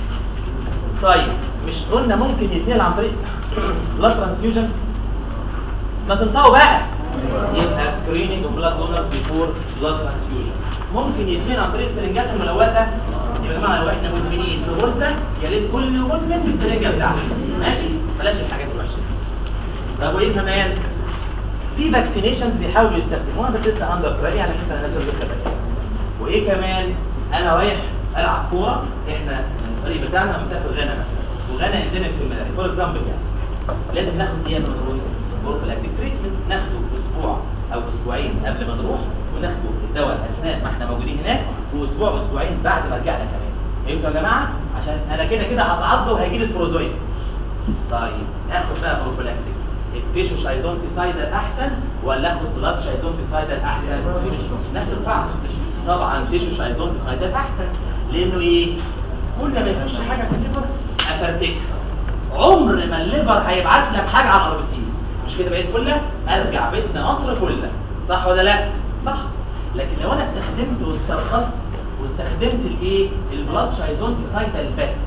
Speaker 2: طيب مش قلنا ممكن يتنقل عن طريق بلاد ترانسفيوجن ما تنطقوا بقى يبقى سكريننج اوف بلاد دونرز بيفور بلاد ترانسفيوجن ممكن يتنقل عن طريق السرنجات الملوثه يبقى يا جماعه لو احنا مدمنين في غرزه يا ريت كل مدمن بالسرنجه بتاعته ماشي بلاش الحاجات الوحشه طب وايه كمان في فاكسينيشنز بيحاولوا يستخدموها بس لسه اندر تراي يعني لسه هنقدر بالخبايا وايه كمان انا رايح العب كوره احنا الفريق بتاعنا مسافر غانا مثلا وغانا اندمج في المدارس فور اكزامبل يعني لازم ناخد ايه من نروح بروفلاكتيك تريتمنت ناخده اسبوع او اسبوعين قبل ما نروح وناخده الدواء اثناء ما احنا موجودين هناك واسبوع واسبوعين بعد ما رجعنا كمان فهمتوا يا جماعه عشان انا كده كده هتعض وهيجي لي سبروزويد طيب اخد بقى بروفلاكتيك التيشو شايزونتيسايدر احسن ولا اخد بلاد شايزونتيسايدر احسن نفس القاعده طبعا تيشو شايزونتيسايدر احسن لانه ايه كل ما يخش حاجه في الليفر افرتكها عمر ما الليفر هيبعت لك حاجه على الاربسيس مش كده بقيت فله ارجع بيتنا قصر فله صح ولا لا صح لكن لو انا استخدمت واسترخصت واستخدمت الايه البلاد شايزونتيسايدر بس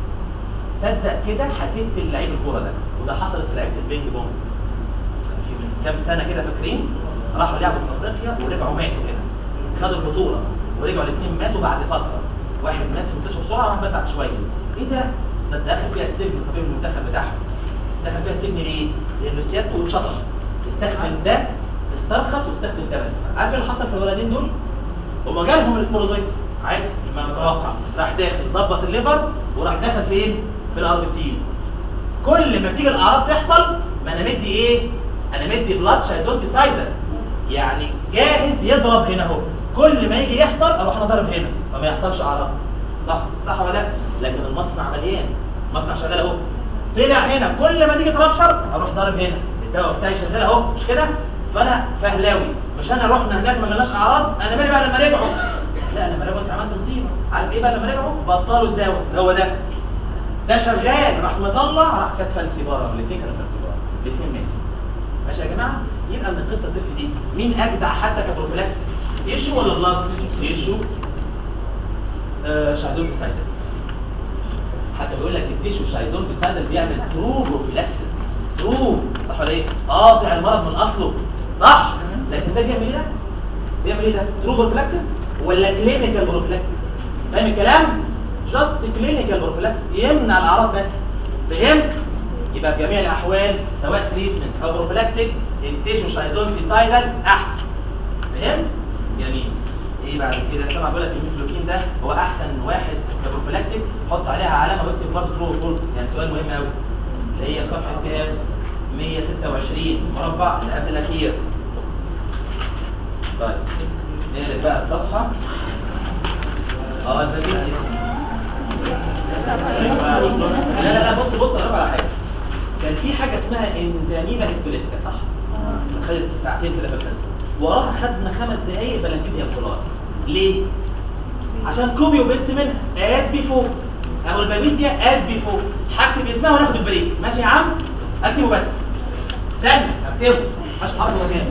Speaker 2: صدق كده هتقتل لعيب الكوره ده وده حصلت في لعيبه البينج بونج في من كام سنه كده فاكرين راحوا لعبوا في افريقيا ورجعوا ماتوا كده خدوا البطوله ورجعوا الاثنين ماتوا بعد فتره واحد مات في المستشفى بسرعه وواحد مات بعد شويه ايه ده ده دخل فيها السجن طبيب المنتخب بتاعهم دخل فيها السجن ليه لانه سيادته اتشطر استخدم ده استرخص واستخدم ده بس عارف ايه اللي حصل في الولدين دول هما جالهم السبوروزايت عادي ما متوقع راح داخل ظبط الليفر وراح داخل فين في الار بي سيز كل ما تيجي الاعراض تحصل ما انا مدي ايه انا مدي بلاد شايزونتيسايدر يعني جاهز يضرب هنا اهو كل ما يجي يحصل اروح انا ضارب هنا فما يحصلش اعراض صح صح ولا لا لكن المصنع مليان المصنع شغال اهو طلع هنا كل ما تيجي ترشر اروح ضارب هنا الدواء بتاعي شغال اهو مش كده فانا فهلاوي مش انا رحنا هناك ما جالناش اعراض انا مالي بقى لما رجعوا لا لما رجعوا انت عملت مصيبه عارف ايه بقى لما رجعوا بطلوا الدواء هو ده ده شغال راح مطلع راح كانت فالسيباره الاثنين كانوا فالسيباره الاثنين ماتوا ماشي يا جماعه يبقى من القصه زفت دي مين اجدع حتى كبروفيلاكسس تيشو ولا بلاد تيشو آه شايزون تسايدر حتى بيقول لك التيشو شايزون تسايدر بيعمل ترو بروفيلاكسس ترو صح ولا ايه قاطع المرض من اصله صح لكن ده بيعمل ايه ده بيعمل ايه ده ترو بروفيلاكسس ولا كلينيكال بروفيلاكسس فاهم الكلام جاست كلينيكال بروفيلاكسس يمنع الاعراض بس فهمت يبقى في جميع الاحوال سواء تريتمنت او بروفيلاكتيك التيشو شايزونتيسايدال احسن فهمت جميل ايه بعد كده طبعا بقول لك الميفلوكين ده هو احسن واحد كبروفيلاكتيك حط عليها علامه واكتب برضه ترو فولس يعني سؤال مهم قوي اللي هي صفحه كام 126 مربع اللي قبل الاخير طيب نقلب بقى الصفحه اه البابيزيا لا لا لا بص بص اقول على حاجه كان في حاجه اسمها اندانيما هيستوليتيكا صح خدت ساعتين كده في الحصه وراها خدنا خمس دقايق بلانتينيا فولار ليه عشان كوبي وبيست منها از بيفور اهو البابيزيا از بيفور هكتب اسمها وناخد البريك ماشي يا عم اكتبه بس استنى اكتبه مش حاطه مكان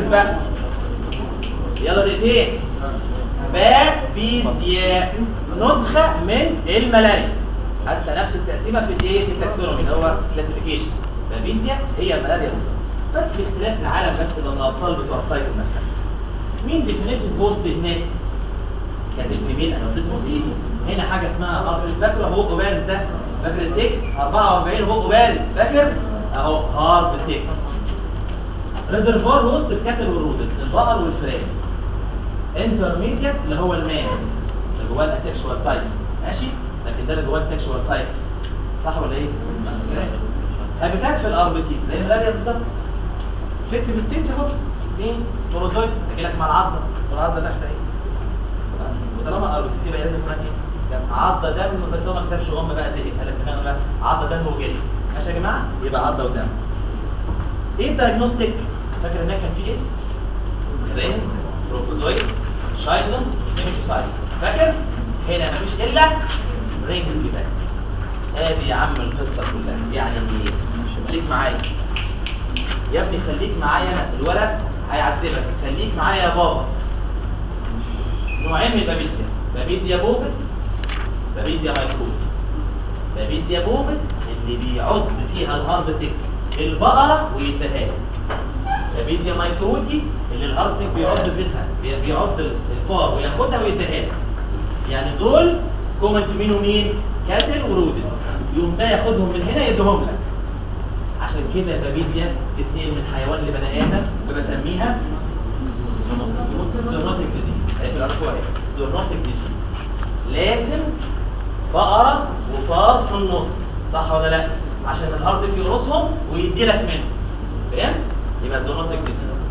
Speaker 2: بقى يلا دقيقتين بابيزيا نسخة من الملاريا حتى نفس التقسيمة في الايه في التاكسونومي اللي هو كلاسيفيكيشن بابيزيا هي الملاريا بالظبط بس باختلاف العالم بس ده الابطال بتوع السايكل نفسها مين ديفينيتيف بوست هناك كانت الفيميل انوفليزموس ايه هنا حاجه اسمها هارت فاكر اهو بارز ده فاكر التكس 44 اهو بارز فاكر اهو هارت تكس ريزرفوار وسط الكاتل والرودنس البقر والفراخ انترميديت اللي هو المان اللي جواه الاسكشوال سايكل ماشي لكن ده اللي جواه السكشوال سايكل صح ولا ايه؟ نفس الكلام هابيتات في الار بي سي زي الملاريا بالظبط فيكتيف ستيج اهو مين؟ سبوروزويد لك مع العضه والعضه تحت ايه؟ وطالما ار بي سي يبقى لازم كمان ايه؟ دم. عضه دم بس هو ما كتبش ام بقى زي قال لك دماغ بقى عضه دم وجري ماشي يا جماعه؟ يبقى عضه ودم ايه الدايجنوستيك؟ فاكر هناك كان في ايه؟ رين بروكوزويد شايزون هيميتوسايت فاكر؟ هنا مفيش الا رينج بس ادي يا عم القصه كلها يعني ايه؟ خليك معايا يا ابني خليك معايا انا الولد هيعذبك خليك معايا يا بابا نوعين من البابيزيا بابيزيا بوبس بابيزيا مايكروز بابيزيا بوبس اللي بيعض فيها الهارد تيك البقره ويديها له بابيزيا مايكروتي اللي الهارد تيك بيعض فيها بي- بيعض الفار وياخدها ويديها له يعني دول كومن في مين ومين كاتل ورودنس يقوم ده ياخدهم من هنا يديهم لك عشان كده بابيزيا تتنقل من حيوان لبني ادم فبسميها زونوتيك ديزيز هي في الارقام زونوتيك ديزيز لازم بقره وفار في النص صح ولا لا عشان الارض يرقصهم ويدي لك منه فاهم يبقى زونوتيك ديزيز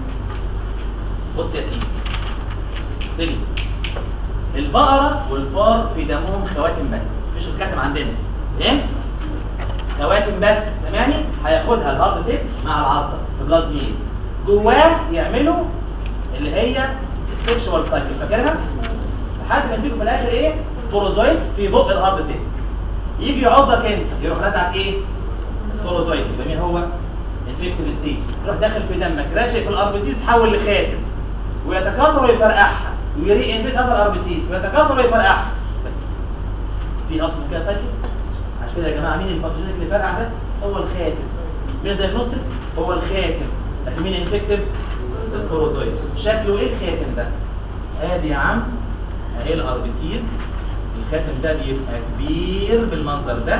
Speaker 2: بص يا سيدي سيدي البقره والفار في دمهم خواتم بس مفيش الخاتم عندنا فاهم خواتم بس سامعني هياخدها الارض تيب مع العضه في بلاد ميل جواه يعملوا اللي هي السكشوال سايكل فاكرها لحد ما تيجي في الاخر ايه سبوروزويد في بق الارض تيب يجي يعضك انت يروح رازعك ايه سبوروزويد يبقى مين هو انفكتيف ستيج يروح داخل في دمك راشق في الار بي سي تتحول لخاتم ويتكاثر ويفرقعها ويري انفيت اثر ار بي سي ويتكاثر ويفرقعها بس في اصل كده سايكل عشان كده يا جماعه مين الباثوجينيك اللي فرقع ده هو الخاتم مين الدايجنوستيك هو الخاتم لكن مين انفكتيف سبوروزويد شكله ايه الخاتم ده ادي يا عم اهي الار بي سيز الخاتم ده بيبقى كبير بالمنظر ده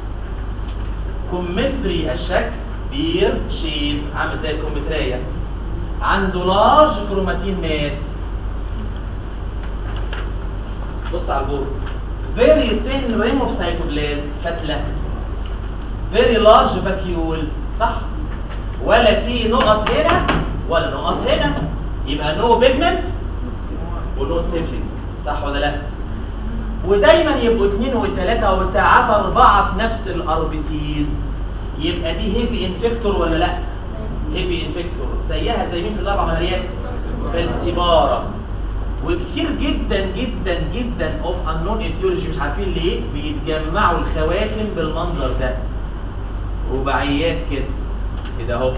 Speaker 2: كومتري الشكل بير شيب عامل زي الكمثريه عنده لارج كروماتين ماس بص على البورد very thin rim of cytoplasm فتله very large vacuole صح ولا في نقط هنا ولا نقط هنا يبقى no pigments ونو ستيبلينج صح ولا لا ودايما يبقوا اثنين وثلاثة وساعات أربعة في نفس الار بي سيز يبقى دي هيفي انفكتور ولا لا هيفي انفكتور زيها زي مين في الاربع ملاريات فالسيبارة وكتير جدا جدا جدا اوف انون ايتيولوجي مش عارفين ليه بيتجمعوا الخواتم بالمنظر ده رباعيات كده كده اهو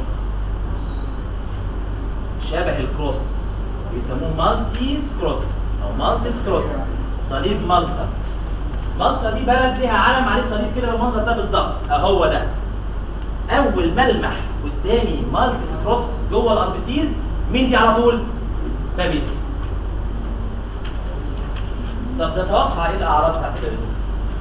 Speaker 2: شبه الكروس بيسموه مالتي سكروس او مالتي سكروس صليب مالطا مالطا دي بلد ليها علم عليه صليب كده بالمنظر ده بالظبط اهو ده اول ملمح قدامي مالتي سكروس جوه الار بي سيز مين دي على طول بابيزي طب نتوقع ايه الاعراض بتاعت البابيزي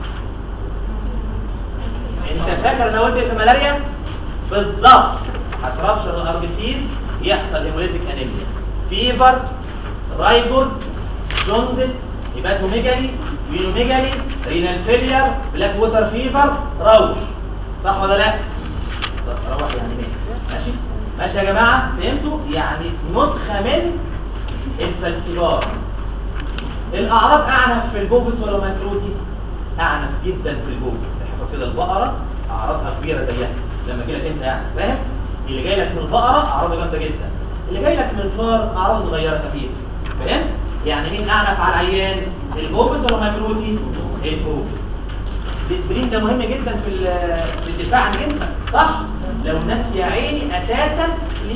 Speaker 2: انت فاكر انا قلت إيه في ملاريا بالظبط هتربشر الار بي سيز يحصل هيموليتيك انيميا فيفر رايبوز جوندس هيباتوميجالي فينوميجالي رينال فيلير بلاك ووتر فيفر روح صح ولا لا طب روح يعني ماشي ماشي ماشي يا جماعه فهمتوا يعني نسخه من الفلسفار الاعراض اعنف في البوبس ولا ماكروتي اعنف جدا في البوبس احفظ كده البقره اعراضها كبيره زيها لما جاي لك انت يعني فاهم اللي جاي لك من البقره اعراضه جامده جدا اللي جاي لك من الفار اعراضه صغيره خفيفه فاهم يعني مين اعنف على العيان البوبس ولا ماكروتي البوبس الاسبرين ده مهم جدا في ال- في الدفاع عن جسمك صح لو ناس يا عيني اساسا ليه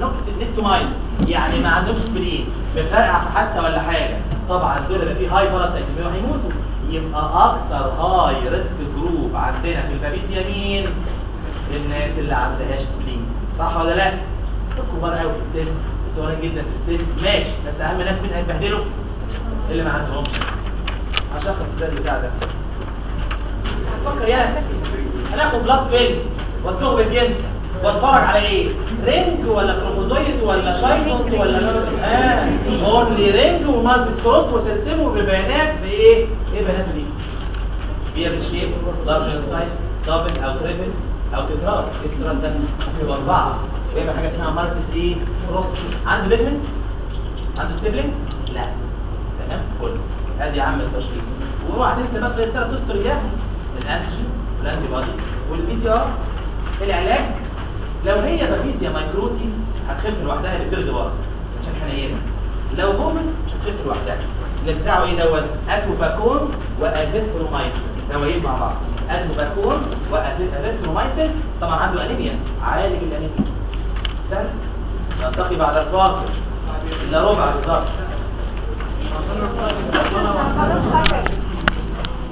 Speaker 2: نكتومايز يعني ما عندهمش سبلين مفرقع في حادثه ولا حاجه طبعا دول اللي فيه هاي باراسايتوميا هيموتوا يبقى اكتر هاي ريسك جروب عندنا في البابيسيا مين الناس اللي عندهاش سبلين صح ولا لا الكبار قوي في السن الصغيرين جدا في السن ماشي بس اهم ناس مين هيتبهدلوا اللي ما عندهمش هشخص ازاي البتاع ده فكر يعني هناخد بلاد فيلم واسمه بالجنس واتفرج على ايه رينج ولا تروفوزويد ولا شايفونت ولا اه اونلي رينج ومالتي سكروس وترسمه ببيانات بايه ايه بياناته دي بير شيب لارج ان سايز دبل او تريبل او تتراد التتراد ده هتبقى اربعه يبقى حاجه اسمها مالتيس ايه كروس عنده بيجمنت عنده ستيبلينج لا تمام فل ادي يا عم التشخيص واوعى تنسى بقى الثلاث اسطر اياهم الانتيجين والانتي بودي والبي سي ار العلاج لو هي بابيزيا مايكروتي هتخف لوحدها اللي بترد بره عشان حنينه لو بومس مش هتخف لوحدها اللي بتساعه ايه دوت اتوباكون وازيثرومايسين دوايين مع بعض اتوباكون وازيثرومايسين طبعا عنده انيميا عالج الانيميا سهل نلتقي بعد الفاصل الا ربع بالظبط
Speaker 4: خلاص حاجة